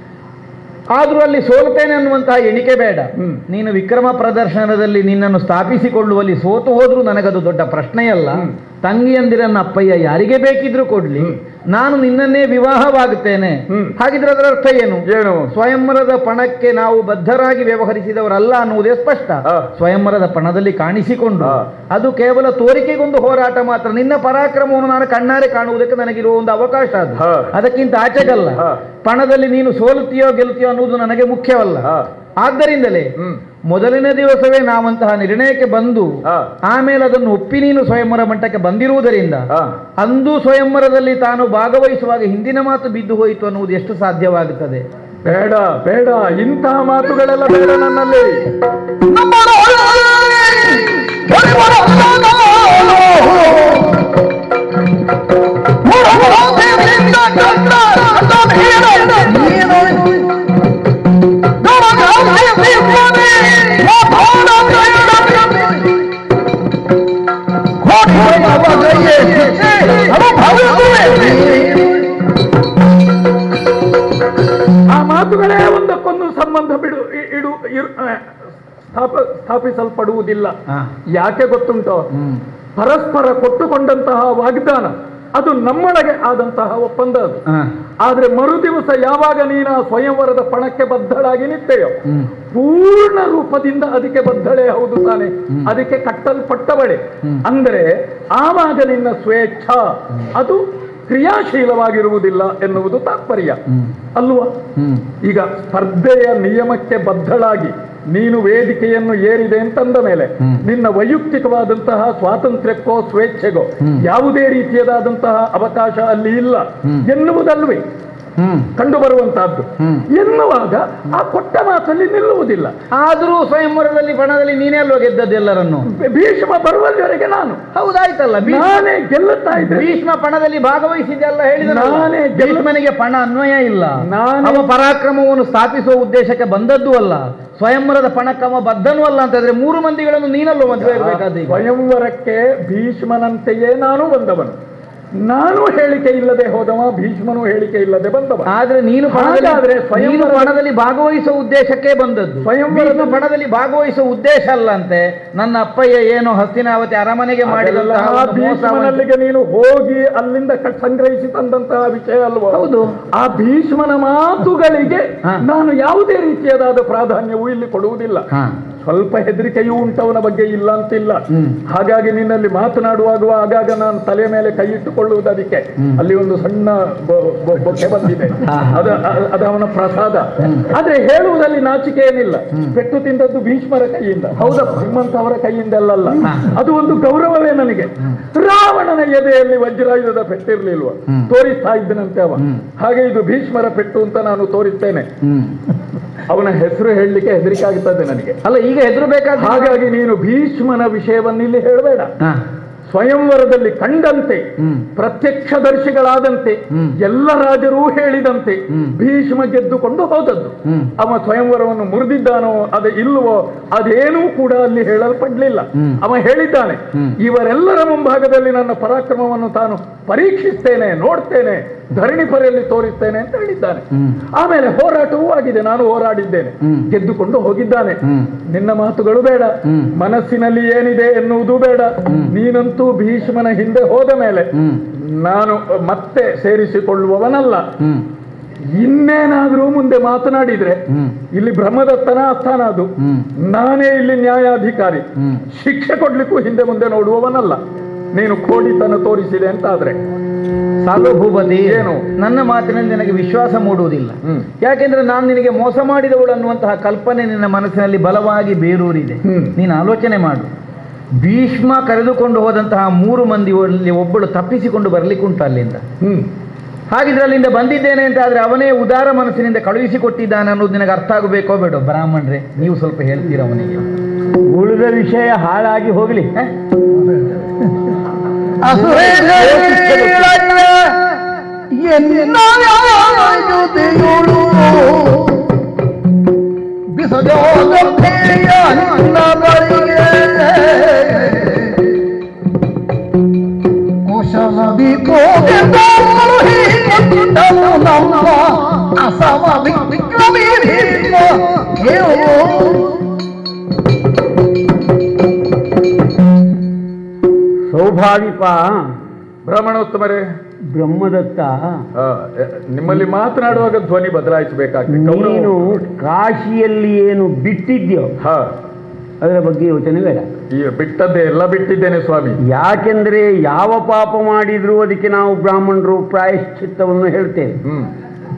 ಆದ್ರೂ ಅಲ್ಲಿ ಸೋಲ್ತೇನೆ ಅನ್ನುವಂತಹ ಎಣಿಕೆ ಬೇಡ ಹ್ಮ್. ನೀನು ವಿಕ್ರಮ ಪ್ರದರ್ಶನದಲ್ಲಿ ನಿನ್ನನ್ನು ಸ್ಥಾಪಿಸಿಕೊಳ್ಳುವಲ್ಲಿ ಸೋತು ಹೋದ್ರೂ ನನಗದು ದೊಡ್ಡ ಪ್ರಶ್ನೆಯಲ್ಲ ಹ್ಮ್. ತಂಗಿಯಂದಿರನ್ನ ಅಪ್ಪಯ್ಯ ಯಾರಿಗೆ ಬೇಕಿದ್ರೂ ಕೊಡ್ಲಿ ನಾನು ನಿನ್ನನ್ನೇ ವಿವಾಹವಾಗುತ್ತೇನೆ ಹ್ಮ್. ಹಾಗಿದ್ರೆ ಅದರ ಅರ್ಥ ಏನು ಏನು ಸ್ವಯಂವರದ ಪಣಕ್ಕೆ ನಾವು ಬದ್ಧರಾಗಿ ವ್ಯವಹರಿಸಿದವರಲ್ಲ ಅನ್ನುವುದೇ ಸ್ಪಷ್ಟ ಆ. ಸ್ವಯಂವರದ ಪಣದಲ್ಲಿ ಕಾಣಿಸಿಕೊಂಡು ಆ. ಅದು ಕೇವಲ ತೋರಿಕೆಗೊಂದು ಹೋರಾಟ ಮಾತ್ರ ನಿನ್ನ ಪರಾಕ್ರಮವನ್ನು ನಾನು ಕಣ್ಣಾರೆ ಕಾಣುವುದಕ್ಕೆ ನನಗಿರುವ ಒಂದು ಅವಕಾಶ ಅದು ಆ. ಅದಕ್ಕಿಂತ ಆಚೆಗಲ್ಲ ಆ. ಪಣದಲ್ಲಿ ನೀನು ಸೋಲುತ್ತೀಯೋ ಗೆಲ್ತೀಯೋ ಅನ್ನುವುದು ನನಗೆ ಮುಖ್ಯವಲ್ಲ ಆ. ಆದ್ದರಿಂದಲೇ ಹ್ಮ್ ಮೊದಲನೇ ದಿವಸವೇ ನಾವಂತಹ ನಿರ್ಣಯಕ್ಕೆ ಬಂದು ಆ. ಆಮೇಲೆ ಅದನ್ನು ಒಪ್ಪಿ ನೀನು ಸ್ವಯಂವರ ಮಟ್ಟಕ್ಕೆ ಬಂದಿರುವುದರಿಂದ ಆ. ಅಂದು ಸ್ವಯಂವರದಲ್ಲಿ ತಾನು ಭಾಗವಹಿಸುವಾಗ ಹಿಂದಿನ ಮಾತು ಬಿದ್ದು ಹೋಯಿತು ಅನ್ನುವುದು ಎಷ್ಟು ಸಾಧ್ಯವಾಗುತ್ತದೆ ಬೇಡ ಬೇಡ ಇಂತಹ ಮಾತುಗಳೆಲ್ಲ ಬೇಡ ನನ್ನಲ್ಲಿ ಆ ಮಾತುಗಳೇ ಒಂದಕ್ಕೊಂದು ಸಂಬಂಧ ಬಿಡು ಇ- ಇಡು ಇರು- ಆ, ಸ್ಥಾಪ ಸ್ಥಾಪಿಸಲ್ಪಡುವುದಿಲ್ಲ ಆ. ಯಾಕೆ ಗೊತ್ತುಂಟೋ ಪರಸ್ಪರ ಕೊಟ್ಟುಕೊಂಡಂತಹ ವಾಗ್ದಾನ ಅದು ನಮ್ಮೊಳಗೆ ಆದಂತಹ ಒಪ್ಪಂದ ಅದು ಆದ್ರೆ ಮರುದಿವಸ ಯಾವಾಗ ನೀನು ಆ ಸ್ವಯಂವರದ ಪಣಕ್ಕೆ ಬದ್ಧಳಾಗಿ ನಿಂತೆಯೋ ಪೂರ್ಣ ರೂಪದಿಂದ ಅದಕ್ಕೆ ಬದ್ಧಳೆ ಹೌದು ತಾನೆ ಅದಕ್ಕೆ ಕಟ್ಟಲ್ಪಟ್ಟವಳೆ ಅಂದ್ರೆ ಆವಾಗ ನಿನ್ನ ಸ್ವೇಚ್ಛ ಅದು ಕ್ರಿಯಾಶೀಲವಾಗಿರುವುದಿಲ್ಲ ಎನ್ನುವುದು ತಾತ್ಪರ್ಯ ಅಲ್ವಾ ಈಗ ಸ್ಪರ್ಧೆಯ ನಿಯಮಕ್ಕೆ ಬದ್ಧಳಾಗಿ ನೀನು ವೇದಿಕೆಯನ್ನು ಏರಿದೆ ಅಂತಂದ ಮೇಲೆ ನಿನ್ನ ವೈಯಕ್ತಿಕವಾದಂತಹ ಸ್ವಾತಂತ್ರ್ಯಕ್ಕೋ ಸ್ವೇಚ್ಛೆಗೋ ಯಾವುದೇ ರೀತಿಯದಾದಂತಹ ಅವಕಾಶ ಅಲ್ಲಿ ಇಲ್ಲ ಎನ್ನುವುದಲ್ವೇ ಕಂಡು ಬರುವಂತಹದ್ದು ಎನ್ನುವಾಗ ಆ ಕೊಟ್ಟ ಮಾತಲ್ಲಿ ನಿಲ್ಲುವುದಿಲ್ಲ ಆದರೂ ಸ್ವಯಂವರದಲ್ಲಿ ಪಣದಲ್ಲಿ ನೀನೇ ಅಲ್ವಾ ಗೆದ್ದದ್ದು ಎಲ್ಲರನ್ನು ಭೀ- ಭೀಷ್ಮ ಬರುವಲ್ಲಿವರೆಗೆ ನಾನು ಹೌದಾಯ್ತಲ್ಲ ಭೀಷ್ಮ- ನಾನೇ ಗೆಲ್ಲುತ್ತಾ ಇದ್ದೆ ಭೀಷ್ಮ ಪಣದಲ್ಲಿ ಭಾಗವಹಿಸಿದ್ದೆಲ್ಲ ಹೇಳಿದ ನಾನೇ ಗೆಲ್ಲ- ಭೀಷ್ಮನಿಗೆ ಪಣ ಅನ್ವಯ ಇಲ್ಲ ನಾನೇ- ಅವ ಪರಾಕ್ರಮವನ್ನು ಸ್ಥಾಪಿಸುವ ಉದ್ದೇಶಕ್ಕೆ ಬಂದದ್ದು ಅಲ್ಲ ಸ್ವಯಂವರದ ಪಣಕ್ಕವ ಬದ್ಧನೂ ಅಲ್ಲ ಅಂತ ಹೇಳಿದ್ರೆ ಮೂರು ಮಂದಿಗಳನ್ನು ನೀನಲ್ಲೋ ಮದುವೆ ಆಗಬೇಕಾದ ಈಗ ಸ್ವಯಂವರಕ್ಕೆ ಭೀಷ್ಮನಂತೆಯೇ ನಾನು ಬಂದವನು ನಾನು ಹೇಳಿಕೆ ಇಲ್ಲದೆ ಹೋದವ ಭೀಷ್ಮನು ಹೇಳಿಕೆ ಇಲ್ಲದೆ ಬಂದವ ಆದ್ರೆ ನೀನು ಹಾಗಾದ್ರೆ ಪಣದಲ್ಲಿ ಸ್ವಯಂವರ- ನೀನು ಪಣದಲ್ಲಿ ಭಾಗವಹಿಸುವ ಉದ್ದೇಶಕ್ಕೆ ಬಂದದ್ದು ಸ್ವಯಂವರದ- ಭೀಷ್ಮ ಪಣದಲ್ಲಿ ಭಾಗವಹಿಸುವ ಉದ್ದೇಶ ಅಲ್ಲಂತೆ ನನ್ನ ಅಪ್ಪಯ್ಯ ಏನು ಹಸ್ತಿನಾವತಿ ಅರಮನೆಗೆ ಮಾಡಿದಂತಹ ಅದೆಲ್ಲ ಒಂದು ಮೋಸವನ್ನು- ಭೀಷ್ಮನಲ್ಲಿಗೆ ನೀನು ಹೋಗಿ ಅಲ್ಲಿಂದ ಕ- ಸಂಗ್ರಹಿಸಿ ತಂದಂತಹ ವಿಷಯ ಅಲ್ವಾ ಹೌದು. ಆ ಭೀಷ್ಮನ ಮಾತುಗಳಿಗೆ ಹಾ. ನಾನು ಯಾವುದೇ ರೀತಿಯದಾದ ಪ್ರಾಧಾನ್ಯವೂ ಇಲ್ಲಿ ಕೊಡುವುದಿಲ್ಲ ಹಾ. ಸ್ವಲ್ಪ ಹೆದರಿಕೆಯೂ ಉಂಟವನ ಬಗ್ಗೆ ಇಲ್ಲ ಅಂತಿಲ್ಲ ಹ್ಮ್. ಹಾಗಾಗಿ ನಿನ್ನಲ್ಲಿ ಮಾತನಾಡುವಾಗ ಆಗಾಗ ನಾನು ತಲೆ ಮೇಲೆ ಕೈ ಇಟ್ಟುಕೊಳ್ಳುವುದು ಅದಕ್ಕೆ ಅಲ್ಲಿ ಒಂದು ಸಣ್ಣ ಬೊ- ಬೊ- ಬೊಕ್ಕೆ ಬಂದಿದೆ ಅದ ಅ- ಅದು ಅವನ ಪ್ರಸಾದ ಆದ್ರೆ ಹೇಳುವುದಲ್ಲಿ ನಾಚಿಕೆ ಏನಿಲ್ಲ ಪೆಟ್ಟು ತಿಂದದ್ದು ಭೀಷ್ಮರ ಕೈಯಿಂದ ಹೌದಾ ನಿಮ್ಮಂತವರ ಕೈಯಿಂದಲ್ಲ ಅದು ಒಂದು ಗೌರವವೇ ನನಗೆ ರಾವಣನ ಎದೆಯಲ್ಲಿ ವಜ್ರಾಯುಧದ ಪೆಟ್ಟಿರ್ಲಿಲ್ವ ತೋರಿಸ್ತಾ ಇದ್ದನಂತೆ ಅವ ಹಾಗೆ ಇದು ಭೀಷ್ಮರ ಪೆಟ್ಟು ಅಂತ ನಾನು ತೋರಿಸ್ತೇನೆ ಅವನ ಹೆಸರು ಹೇಳಲಿಕ್ಕೆ ಹೆದರಿಕೆ ಆಗುತ್ತದೆ ನನಗೆ ಅಲ್ಲ ಈಗ ಹೆದರು ಬೇಕಾದ ಹಾಗಾಗಿ ನೀನು ಭೀಷ್ಮನ ವಿಷಯವನ್ನು ಇಲ್ಲಿ ಹೇಳಬೇಡ ಹಾ ಸ್ವಯಂವರದಲ್ಲಿ ಕಂಡಂತೆ ಹ್ಮ್. ಪ್ರತ್ಯಕ್ಷದರ್ಶಿಗಳಾದಂತೆ ಹ್ಮ್. ಎಲ್ಲ ರಾಜರೂ ಹೇಳಿದಂತೆ ಹ್ಮ್. ಭೀಷ್ಮ ಗೆದ್ದುಕೊಂಡು ಹೋದದ್ದು ಹ್ಮ್. ಅವ ಸ್ವಯಂವರವನ್ನು ಮುರಿದಿದ್ದಾನೋ ಅದ ಇಲ್ವೋ ಅದೇನೂ ಕೂಡ ಅಲ್ಲಿ ಹೇಳಲ್ಪಡ್ಲಿಲ್ಲ ಹ್ಮ್. ಅವ ಹೇಳಿದ್ದಾನೆ ಹ್ಮ್. ಇವರೆಲ್ಲರ ಮುಂಭಾಗದಲ್ಲಿ ನನ್ನ ಪರಾಕ್ರಮವನ್ನು ತಾನು ಪರೀಕ್ಷಿಸ್ತೇನೆ ನೋಡ್ತೇನೆ ಧರಣಿ ಪರೆಯಲ್ಲಿ ತೋರಿಸ್ತೇನೆ ಅಂತ ಹೇಳಿದ್ದಾನೆ ಹ್ಮ್. ಆಮೇಲೆ ಹೋರಾಟವೂ ಆಗಿದೆ ನಾನು ಹೋರಾಡಿದ್ದೇನೆ ಹ್ಮ್. ಗೆದ್ದುಕೊಂಡು ಹೋಗಿದ್ದಾನೆ ಹ್ಮ್. ನಿನ್ನ ಮಾತುಗಳು ಬೇಡ ಹ್ಮ್. ಮನಸ್ಸಿನಲ್ಲಿ ಏನಿದೆ ಎನ್ನುವುದು ಬೇಡ ನೀನಂತೂ ಭೀಷ್ಮನ ಹಿಂದೆ ಹೋದ ಮೇಲೆ ಹ್ಮ್ ನಾನು ಮತ್ತೆ ಸೇರಿಸಿಕೊಳ್ಳುವವನಲ್ಲ ಹ್ಮ್ ಇನ್ನೇನಾದ್ರೂ ಮುಂದೆ ಮಾತನಾಡಿದ್ರೆ ಹ್ಮ್ ಇಲ್ಲಿ ಬ್ರಹ್ಮದತ್ತನ ಆಸ್ಥಾನ ಅದು ಹ್ಮ್. ನಾನೇ ಇಲ್ಲಿ ನ್ಯಾಯಾಧಿಕಾರಿ ಹ್ಮ್. ಶಿಕ್ಷೆ ಕೊಡ್ಲಿಕ್ಕೂ ಹಿಂದೆ ಮುಂದೆ ನೋಡುವವನಲ್ಲ ನೀನು ಕೋಡಿತನ ತೋರಿಸಿದೆ ಅಂತ ಆದ್ರೆ ಸಾಲು ಭೂಪತಿ ಏನು? ನನ್ನ ಮಾತಿನಲ್ಲಿ ನಿನಗೆ ವಿಶ್ವಾಸ ಮೂಡುವುದಿಲ್ಲ ಹ್ಮ್. ಯಾಕೆಂದ್ರೆ ನಾನು ನಿನಗೆ ಮೋಸ ಮಾಡಿದವಳು ಅನ್ನುವಂತಹ ಕಲ್ಪನೆ ನಿನ್ನ ಮನಸ್ಸಿನಲ್ಲಿ ಬಲವಾಗಿ ಬೇರೂರಿದೆ ಹ್ಮ್. ನೀನು ಆಲೋಚನೆ ಮಾಡು ಭೀಷ್ಮ ಕರೆದುಕೊಂಡು ಹೋದಂತಹ ಮೂರು ಮಂದಿ ಅಲ್ಲಿ ಒಬ್ಬಳು ತಪ್ಪಿಸಿಕೊಂಡು ಬರ್ಲಿಕ್ಕುಂಟು ಅಲ್ಲಿಂದ ಹ್ಮ್ ಹಾಗಿದ್ರೆ ಅಲ್ಲಿಂದ ಬಂದಿದ್ದೇನೆ ಅಂತ ಆದ್ರೆ ಅವನೇ ಉದಾರ ಮನಸ್ಸಿನಿಂದ ಕಳುಹಿಸಿಕೊಟ್ಟಿದ್ದಾನೆ ಅನ್ನೋದು ನಿನಗೆ ಅರ್ಥ ಆಗಬೇಕೋ ಬೇಡೋ ಬ್ರಾಹ್ಮಣರೇ ನೀವು ಸ್ವಲ್ಪ ಹೇಳ್ತೀರ ಅವನಿಗೆ ಉಳಿದ ವಿಷಯ ಹಾಳಾಗಿ ಹೋಗಲಿ ಹ? ಎನ್ನಯುತೆಯುಳು ಬಿಸಜೋಗಂಭೀರ್ಯ ನಿನ್ನ ಬಳಿಗೆ ಕುಶಲದಿ ಕೋಗೆದಳು ಹೀಗೆಂದಳು ನಮ್ಮ ಅಸಮ ವಿಕ್ರಮಿ ಭೀಮ ಹೇಳು ಸೌಭಾವಿಪ ಬ್ರಾಹ್ಮಣೋತ್ತಮರೇ ಬ್ರಹ್ಮದತ್ತ ಆ, ಎ- ನಿಮ್ಮಲ್ಲಿ ಮಾತನಾಡುವಾಗ ಧ್ವನಿ ಬದಲಾಯಿಸಬೇಕಾಗ್ತದೆ ನೀನು ಗೌರವ ಕಾಶಿಯಲ್ಲಿ ಏನು ಬಿಟ್ಟಿದ್ಯೋ ಹಾ ಅದರ ಬಗ್ಗೆ ಯೋಚನೆ ಬೇಡ ಈ ಬಿಟ್ಟದ್ದೇ ಎಲ್ಲ ಬಿಟ್ಟಿದ್ದೇನೆ ಸ್ವಾಮಿ ಯಾಕೆಂದ್ರೆ ಯಾವ ಪಾಪ ಮಾಡಿದ್ರೂ ಅದಕ್ಕೆ ನಾವು ಬ್ರಾಹ್ಮಣರು ಪ್ರಾಯಶ್ಚಿತ್ತವನ್ನು ಹೇಳ್ತೇವೆ ಹ್ಮ್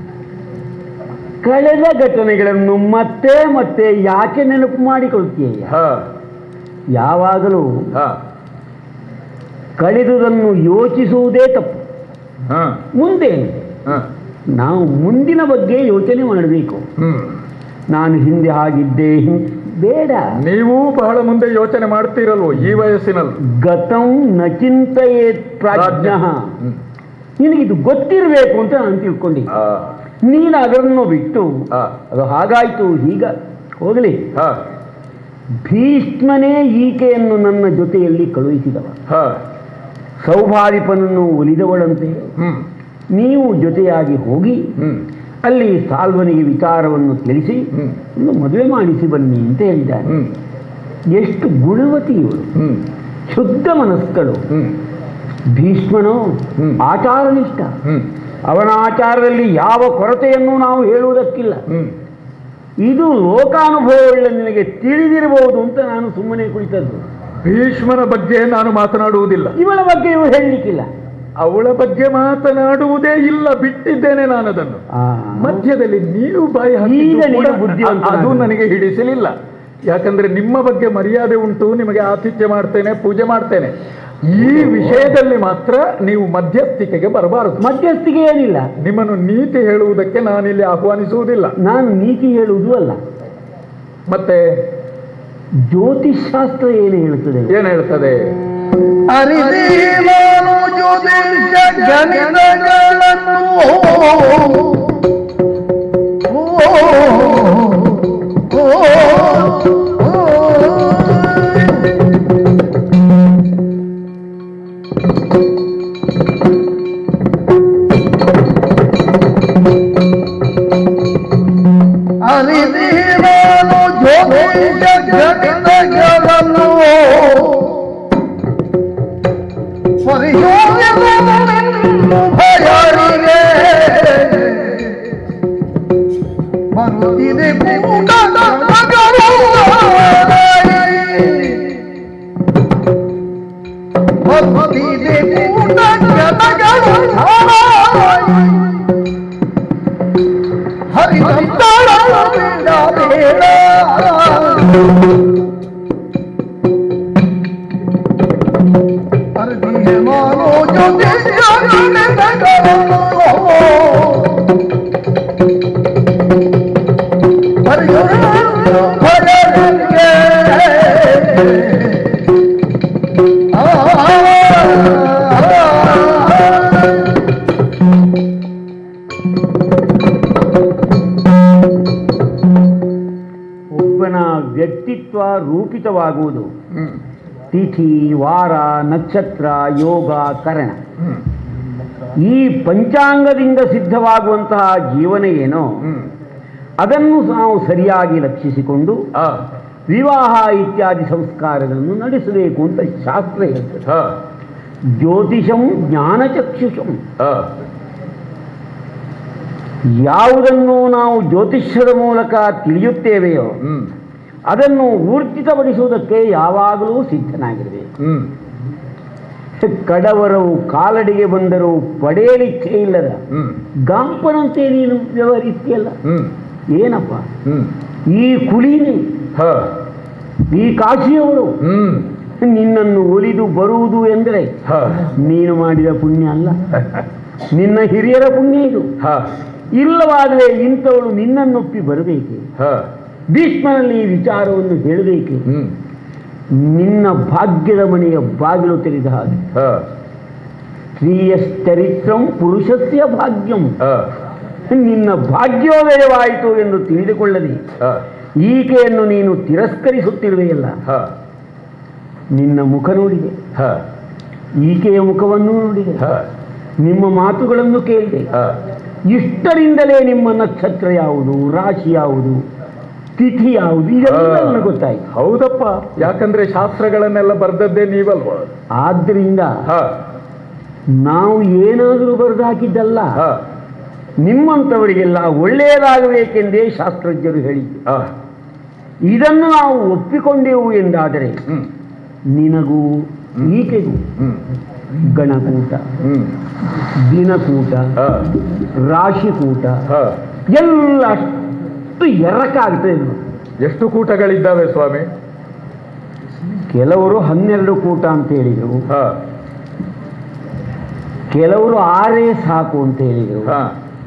ಕಳೆದ ಘಟನೆಗಳನ್ನು ಮತ್ತೆ ಮತ್ತೆ ಯಾಕೆ ನೆನಪು ಮಾಡಿಕೊಳ್ತೀಯ ಹಾ ಯಾವಾಗಲೂ ಹಾ ಕಳೆದುದನ್ನು ಯೋಚಿಸುವುದೇ ತಪ್ಪು ಹಾ ಮುಂದೇನು ಹಾ ನಾವು ಮುಂದಿನ ಬಗ್ಗೆ ಯೋಚನೆ ಮಾಡಬೇಕು ಹ್ಮ್ ನಾನು ಹಿಂದೆ ಹಾಗಿದ್ದೆ ಹಿಂ- ಬೇಡ ನೀವು ಬಹಳ ಮುಂದೆ ಯೋಚನೆ ಮಾಡ್ತೀರಲ್ವೋ ಈ ವಯಸ್ಸಿನಲ್ಲಿ ಗತಂ ನ ಚಿಂತೆಯೇತ್ ಪ್ರಾಜ್ಞ ಹ್ಮ್. ನಿನಗಿದು ಗೊತ್ತಿರಬೇಕು ಅಂತ ನಾನು ತಿಳ್ಕೊಂಡಿದ್ದೆ ಆ, ನೀನು ಅದನ್ನು ಬಿಟ್ಟು ಆ, ಅದು ಹಾಗಾಯ್ತು ಹೀಗ ಹೋಗಲಿ ಹಾ, ಭೀಷ್ಮನೇ ಈಕೆಯನ್ನು ನನ್ನ ಜೊತೆಯಲ್ಲಿ ಕಳುಹಿಸಿದವ ಹಾ, ಸೌಭಾರಿಪನನ್ನು ಒಲಿದವಳಂತೆ ಹ್ಮ್, ನೀವು ಜೊತೆಯಾಗಿ ಹೋಗಿ ಹ್ಮ್, ಅಲ್ಲಿ ಸಾಲ್ವನಿಗೆ ವಿಚಾರವನ್ನು ತಿಳಿಸಿ ಹ್ಮ್, ಒಂದು ಮದುವೆ ಮಾಡಿಸಿ ಬನ್ನಿ ಅಂತ ಹೇಳಿದ್ದಾರೆ ಹ್ಮ್, ಎಷ್ಟು ಗುಣವತಿ ಇವಳು ಹ್ಮ್, ಶುದ್ಧ ಮನಸ್ಕಳು ಹ್ಮ್, ಭೀಷ್ಮನು ಹ್ಮ್. ಆಚಾರನಿಷ್ಠ ಹ್ಮ್, ಅವನ ಆಚಾರದಲ್ಲಿ ಯಾವ ಕೊರತೆಯನ್ನು ನಾವು ಹೇಳುವುದಕ್ಕಿಲ್ಲ ಹ್ಮ್. ಇದು ಲೋಕಾನುಭವವುಳ್ಳ ನಿನಗೆ ತಿಳಿದಿರಬಹುದು ಅಂತ ನಾನು ಸುಮ್ಮನೆ ಕುಳಿತದ್ದು ಭೀಷ್ಮನ ಬಗ್ಗೆ ನಾನು ಮಾತನಾಡುವುದಿಲ್ಲ ಇವಳ ಬಗ್ಗೆ ಇವು ಹೇಳಲಿಕ್ಕಿಲ್ಲ ಅವಳ ಬಗ್ಗೆ ಮಾತನಾಡುವುದೇ ಇಲ್ಲ ಬಿಟ್ಟಿದ್ದೇನೆ ನಾನು ಅದನ್ನು ಆ, ಮಧ್ಯದಲ್ಲಿ ನೀವು ಬಾಯಿ ಹಾಕಿದ್ದು ಈಗ ಕೂಡ ನೀನು ಬುದ್ಧಿವಂತನಾದ. ಅದು ನನಗೆ ಹಿಡಿಸಲಿಲ್ಲ ಯಾಕಂದ್ರೆ ನಿಮ್ಮ ಬಗ್ಗೆ ಮರ್ಯಾದೆ ಉಂಟು ನಿಮಗೆ ಆತಿಥ್ಯ ಮಾಡ್ತೇನೆ ಪೂಜೆ ಮಾಡ್ತೇನೆ ಈ ವಿಷಯದಲ್ಲಿ ಮಾತ್ರ ನೀವು ಮಧ್ಯಸ್ಥಿಕೆಗೆ ಬರಬಾರದು ಮಧ್ಯಸ್ಥಿಗೆ ಏನಿಲ್ಲ ನಿಮ್ಮನ್ನು ನೀತಿ ಹೇಳುವುದಕ್ಕೆ ನಾನಿಲ್ಲಿ ಆಹ್ವಾನಿಸುವುದಿಲ್ಲ ನಾನು ನೀತಿ ಹೇಳುವುದೂ ಅಲ್ಲ ಮತ್ತೆ ಜ್ಯೋತಿಷ್ ಶಾಸ್ತ್ರ ಏನು ಹೇಳುತ್ತದೆ ಏನ್ ಹೇಳ್ತದೆ ಅರಿದೇವನು ಜ್ಯೋತಿಷ ಗಣಿತಗಳನ್ನು ಓ, ಓ, ಓ. ಅರಿದೇವನು ಜ್ಯೋತಿಷ ಗಣಿತಗಳನ್ನು ಭಯರಿಗೆ ಬರುತ್ತಿದೆ ಕೂಟ ಬರುತ್ತಿದೆ ಕೂಟ ಜನಗಳು ಹರಿದಂತರ ಬೇಡ ಹರಿ ವ್ಯಕ್ತಿತ್ವ ರೂಪಿತವಾಗುವುದು ಹ್ಮ್ ತಿಥಿ ವಾರ ನಕ್ಷತ್ರ ಯೋಗ ಕರಣ ಹ್ಮ್ ಈ ಪಂಚಾಂಗದಿಂದ ಸಿದ್ಧವಾಗುವಂತಹ ಜೀವನ ಏನೋ ಹ್ಮ್ ಅದನ್ನು ನಾವು ಸರಿಯಾಗಿ ಲಕ್ಷಿಸಿಕೊಂಡು ಆ ವಿವಾಹ ಇತ್ಯಾದಿ ಸಂಸ್ಕಾರಗಳನ್ನು ನಡೆಸಬೇಕು ಅಂತ ಶಾಸ್ತ್ರ ಹೇಳ್ತದೆ ಹ ಜ್ಯೋತಿಷಂ ಜ್ಞಾನಚಕ್ಷುಷಂ ಆ ಯಾವುದನ್ನು ನಾವು ಜ್ಯೋತಿಷ್ಯದ ಮೂಲಕ ತಿಳಿಯುತ್ತೇವೆಯೋ ಹ್ಮ್ ಅದನ್ನು ಊರ್ಜಿತಪಡಿಸುವುದಕ್ಕೆ ಯಾವಾಗಲೂ ಸಿದ್ಧನಾಗಿರಬೇಕು ಹ್ಮ್ ಕಡವರವು ಕಾಲಡಿಗೆ ಬಂದರೂ ಪಡೆಯಲಿಚ್ಛೆ ಇಲ್ಲದ ಹ್ಮ್ ಗಾಂಪನಂತೆ ನೀನು ವ್ಯವಹರಿಸ್ತೀಯಲ್ಲ ಹ್ಮ್ ಏನಪ್ಪ ಹ್ಮ್ ಈ ಕುಲೀನಿ ಹ ಈ ಕಾಶಿಯವರು ಹ್ಮ್ ನಿನ್ನನ್ನು ಒಲಿದು ಬರುವುದು ಎಂದರೆ ಹ ನೀನು ಮಾಡಿದ ಪುಣ್ಯ ಅಲ್ಲ ನಿನ್ನ ಹಿರಿಯರ ಪುಣ್ಯ ಇದು ಹ ಇಲ್ಲವಾದರೆ ಇಂಥವಳು ನಿನ್ನನ್ನೊಪ್ಪಿ ಬರಬೇಕೆ ಹ ಭೀಷ್ಮನಲ್ಲಿ ಈ ವಿಚಾರವನ್ನು ಹೇಳಬೇಕೆ ಹ್ಮ್ ನಿನ್ನ ಭಾಗ್ಯದ ಮನೆಯ ಬಾಗಿಲು ತೆರೆದ ಹಾಗೆ ಹ ಸ್ತ್ರೀಯಶ್ಚರಿತ್ರಂ ಪುರುಷಸ್ಯ ಭಾಗ್ಯಂ ಹ ನಿನ್ನ ಭಾಗ್ಯೋದಯವಾಯಿತು ಎಂದು ತಿಳಿದುಕೊಳ್ಳದೆ ಹ ಈಕೆಯನ್ನು ನೀನು ತಿರಸ್ಕರಿಸುತ್ತಿರುವೆಯಲ್ಲ ಹ ನಿನ್ನ ಮುಖ ನೋಡಿದೆ ಹ ಈಕೆಯ ಮುಖವನ್ನು ನೋಡಿದೆ ಹ ನಿಮ್ಮ ಮಾತುಗಳನ್ನು ಕೇಳಿದೆ ಹ ಇಷ್ಟರಿಂದಲೇ ನಿಮ್ಮ ನಕ್ಷತ್ರ ಯಾವುದು ರಾಶಿ ಯಾವುದು ತಿಥಿ ಯಾವುದು ಇದೆಲ್ಲ ನನಗೆ ಗೊತ್ತಾಯ್ತು ಹೌದಪ್ಪ ಯಾಕಂದ್ರೆ ಶಾಸ್ತ್ರಗಳನ್ನೆಲ್ಲ ಬರ್ದದ್ದೇ ನೀವಲ್ವ ಆದ್ದರಿಂದ ಹ ನಾವು ಏನಾದರೂ ಬರೆದು ಹಾಕಿದ್ದಲ್ಲ ಹ ನಿಮ್ಮಂಥವರಿಗೆಲ್ಲ ಒಳ್ಳೆಯದಾಗಬೇಕೆಂದೇ ಶಾಸ್ತ್ರಜ್ಞರು ಹೇಳಿದ್ದು ಹ ಇದನ್ನು ನಾವು ಒಪ್ಪಿಕೊಂಡೆವು ಎಂದಾದರೆ ಹ್ಮ್ ನಿನಗೂ ಈಕೆಗೂ ಹ್ಮ್ ಗಣಕೂಟ ಹ್ಮ್ ದಿನಕೂಟ ಹ ರಾಶಿಕೂಟ ಹ ಎಲ್ಲ ಅಷ್ಟು ಎರಕಾಗ್ತದೆ ಇದು. ಎಷ್ಟು ಕೂಟಗಳಿದ್ದಾವೆ ಸ್ವಾಮಿ ಕೆಲವರು ಹನ್ನೆರಡು ಕೂಟ ಅಂತ ಹೇಳಿದರು ಹ ಕೆಲವರು ಆರೇ ಸಾಕು ಅಂತ ಹೇಳಿದರು ಹ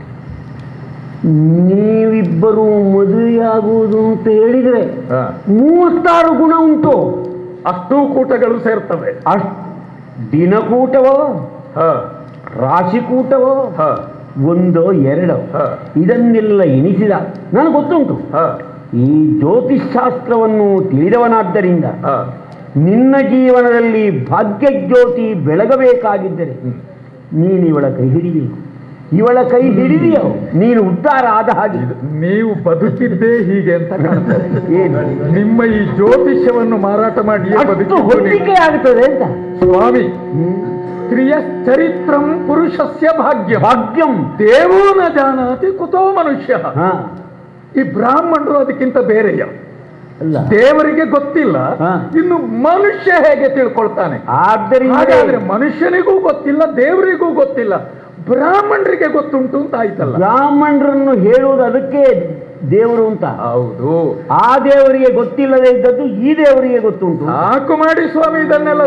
ನೀವಿಬ್ಬರು ಮದುವೆಯಾಗುವುದು ಅಂತ ಹೇಳಿದರೆ ಹ ಮೂವತ್ತಾರು ಗುಣ ಉಂಟು ಅಷ್ಟೂ ಕೂಟಗಳು ಸೇರ್ತವೆ ಅಷ್ಟು ದಿನಕೂಟವೋ ಹ ರಾಶಿಕೂಟವೋ ಹ ಒಂದೋ ಎರಡೋ ಹ ಇದನ್ನೆಲ್ಲ ಎಣಿಸಿದ ನನಗೆ ಗೊತ್ತುಂಟು ಹ ಈ ಜ್ಯೋತಿಷ್ಶಾಸ್ತ್ರವನ್ನು ತಿಳಿದವನಾದ್ದರಿಂದ ಹ ನಿನ್ನ ಜೀವನದಲ್ಲಿ ಭಾಗ್ಯಜ್ಯೋತಿ ಬೆಳಗಬೇಕಾಗಿದ್ದರೆ ಹ್ಮ್. ನೀನು ಇವಳ ಕೈ ಹಿಡಿಬೇಕು ಇವಳ ಕೈ ಹಿಡಿದೆಯೋ ನೀನು ಉದ್ಧಾರ ಆದ ಹಾಗೆ ಇದು ನೀವು ಬದುಕಿದ್ದೇ ಹೀಗೆ ಅಂತ ಕಾಣ್ತದೆ ಏನು ನಿಮ್ಮ ಈ ಜ್ಯೋತಿಷ್ಯವನ್ನು ಮಾರಾಟ ಮಾಡಿಯೇ ಅಷ್ಟು ಬದುಕಿದ್ದು ನೀವು. ಹೊಂದಿಕೆ ಆಗ್ತದೆ ಅಂತ ಸ್ವಾಮಿ ಹ್ಮ್. ಸ್ತ್ರೀಯ ಚರಿತ್ರಂ ಪುರುಷಸ್ಯ ಭಾಗ್ಯ ಭಾಗ್ಯಂ ದೇವೋ ನ ಜಾನಾತಿ ಕುತೋ ಮನುಷ್ಯ ಹಾ ಈ ಬ್ರಾಹ್ಮಣರು ಅದಕ್ಕಿಂತ ಬೇರೆಯ ಅಲ್ಲ ದೇವರಿಗೆ ಗೊತ್ತಿಲ್ಲ ಹಾ. ಇನ್ನು ಮನುಷ್ಯ ಹೇಗೆ ತಿಳ್ಕೊಳ್ತಾನೆ ಆದ್ದರಿಂದ ಹಾಗಾದ್ರೆ ಮನುಷ್ಯನಿಗೂ ಗೊತ್ತಿಲ್ಲ ದೇವರಿಗೂ ಗೊತ್ತಿಲ್ಲ ಬ್ರಾಹ್ಮಣರಿಗೆ ಗೊತ್ತುಂಟು ಅಂತ ಆಯ್ತಲ್ಲ ಬ್ರಾಹ್ಮಣರನ್ನು ಹೇಳುವುದು ಅದಕ್ಕೆ ದೇವರು ಅಂತ ಹೌದು ಆ ದೇವರಿಗೆ ಗೊತ್ತಿಲ್ಲದೆ ಇದ್ದದ್ದು ಈ ದೇವರಿಗೆ ಗೊತ್ತುಂಟು ಸಾಕು ಮಾಡಿ ಸ್ವಾಮಿ ಇದನ್ನೆಲ್ಲ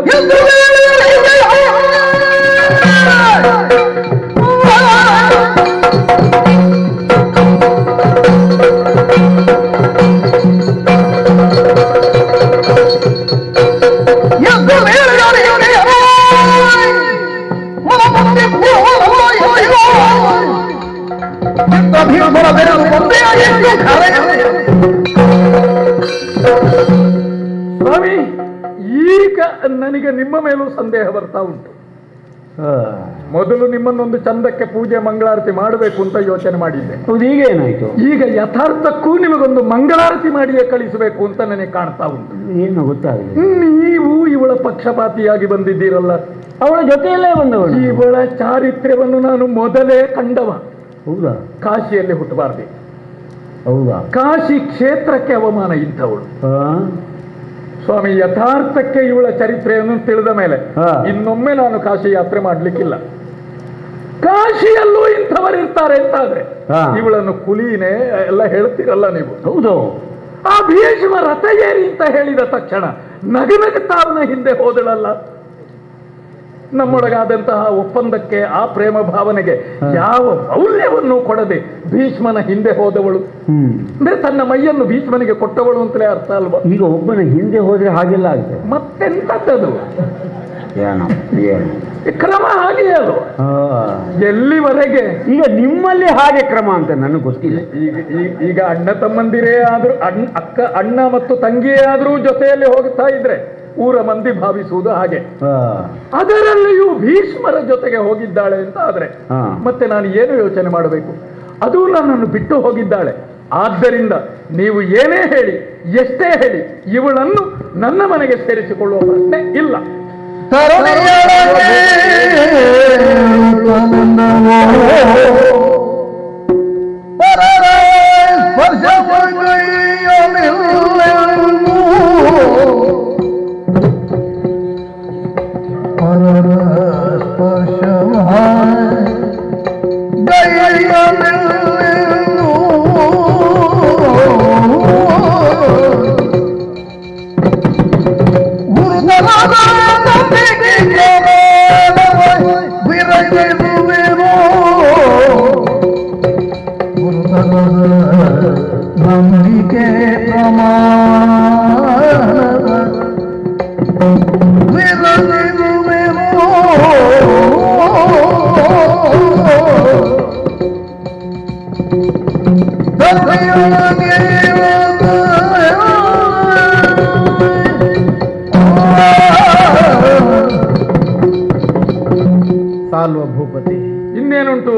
ಸ್ವಾಮಿ ಈಗ ನನಗೆ ನಿಮ್ಮ ಮೇಲೂ ಸಂದೇಹ ಬರ್ತಾ ಉಂಟು ಹಾ. ಮೊದಲು ನಿಮ್ಮನ್ನೊಂದು ಚಂದಕ್ಕೆ ಪೂಜೆ ಮಂಗಳಾರತಿ ಮಾಡಬೇಕು ಅಂತ ಯೋಚನೆ ಮಾಡಿದ್ದೆ ಹೌದು ಈಗ ಏನಾಯ್ತು ಈಗ ಯಥಾರ್ಥಕ್ಕೂ ನಿಮಗೊಂದು ಮಂಗಳಾರತಿ ಮಾಡಿಯೇ ಕಳಿಸಬೇಕು ಅಂತ ನನಗೆ ಕಾಣ್ತಾ ಉಂಟು ಏನು ಗೊತ್ತಾಗಲಿಲ್ಲ ನೀವು ಇವಳ ಪಕ್ಷಪಾತಿಯಾಗಿ ಬಂದಿದ್ದೀರಲ್ಲ ಅವಳ ಜೊತೆಯಲ್ಲೇ ಬಂದವಳು ಇವಳ ಚಾರಿತ್ರ್ಯವನ್ನು ನಾನು ಮೊದಲೇ ಕಂಡವ ಹೌದಾ ಕಾಶಿಯಲ್ಲಿ ಹುಟ್ಟಬಾರ್ದೆ ಹೌದಾ ಕಾಶಿ ಕ್ಷೇತ್ರಕ್ಕೆ ಅವಮಾನ ಇಂಥವಳು ಹಾ? ಸ್ವಾಮಿ ಯಥಾರ್ಥಕ್ಕೆ ಇವಳ ಚರಿತ್ರೆಯನ್ನು ತಿಳಿದ ಮೇಲೆ ಹಾ. ಇನ್ನೊಮ್ಮೆ ನಾನು ಕಾಶಿ ಯಾತ್ರೆ ಮಾಡ್ಲಿಕ್ಕಿಲ್ಲ ಕಾಶಿಯಲ್ಲೂ ಇಂಥವರು ಇರ್ತಾರೆ ಅಂತಾದ್ರೆ ಹಾ. ಇವಳನ್ನು ಕುಲೀನೆ ಎಲ್ಲ ಹೇಳ್ತೀರಲ್ಲ ನೀವು ಹೌದು ಆ ಭೀಷ್ಮ ರಥ ಏರಿ ಅಂತ ಹೇಳಿದ ತಕ್ಷಣ ನಗನಗುತ್ತಾ ಅವನ ಹಿಂದೆ ಹೋದಳಲ್ಲ ನಮ್ಮೊಳಗಾದಂತಹ ಒಪ್ಪಂದಕ್ಕೆ ಆ ಪ್ರೇಮ ಭಾವನೆಗೆ ಹಾ. ಯಾವ ಮೌಲ್ಯವನ್ನು ಕೊಡದೆ ಭೀಷ್ಮನ ಹಿಂದೆ ಹೋದವಳು ಹ್ಮ್ ಅಂದ್ರೆ ತನ್ನ ಮೈಯನ್ನು ಭೀಷ್ಮನಿಗೆ ಕೊಟ್ಟವಳು ಅಂತಲೇ ಅರ್ಥ ಅಲ್ವಾ ಈಗ ಒಬ್ಬನ ಹಿಂದೆ ಹೋದ್ರೆ ಹಾಗೆಲ್ಲ ಆಗ್ತದೆ ಮತ್ತೆಂತದ್ದು ಏನು ಏನು ಕ್ರಮ ಹಾಗೆ ಅಲ್ವ ಆ, ಎಲ್ಲಿವರೆಗೆ ಈಗ ನಿಮ್ಮಲ್ಲಿ ಹಾಗೆ ಕ್ರಮ ಅಂತ ನನಗೆ ಗೊತ್ತಿಲ್ಲ ಈಗ ಈ- ಈಗ ಅಣ್ಣ ತಮ್ಮಂದಿರೇ ಆದ್ರೂ ಅಣ್ಣ ಅಕ್ಕ ಅಣ್ಣ ಮತ್ತು ತಂಗಿಯೇ ಆದ್ರೂ ಜೊತೆಯಲ್ಲಿ ಹೋಗ್ತಾ ಇದ್ರೆ ಊರ ಮಂದಿ ಭಾವಿಸುವುದು ಹಾಗೆ ಆ, ಅದರಲ್ಲಿಯೂ ಭೀಷ್ಮರ ಜೊತೆಗೆ ಹೋಗಿದ್ದಾಳೆ ಅಂತ ಆದ್ರೆ ಹಾ. ಮತ್ತೆ ನಾನು ಏನು ಯೋಚನೆ ಮಾಡಬೇಕು ಅದು ನನ್ನನ್ನು ಬಿಟ್ಟು ಹೋಗಿದ್ದಾಳೆ ಆದ್ದರಿಂದ ನೀವು ಏನೇ ಹೇಳಿ ಎಷ್ಟೇ ಹೇಳಿ ಇವಳನ್ನು ನನ್ನ ಮನೆಗೆ ಸೇರಿಸಿಕೊಳ್ಳುವ ಪ್ರಶ್ನೆ ಇಲ್ಲ ನಂಬಿಕೆ ಸಾಲ್ವ ಭೂಪತಿ ಇನ್ನೇನುಂಟು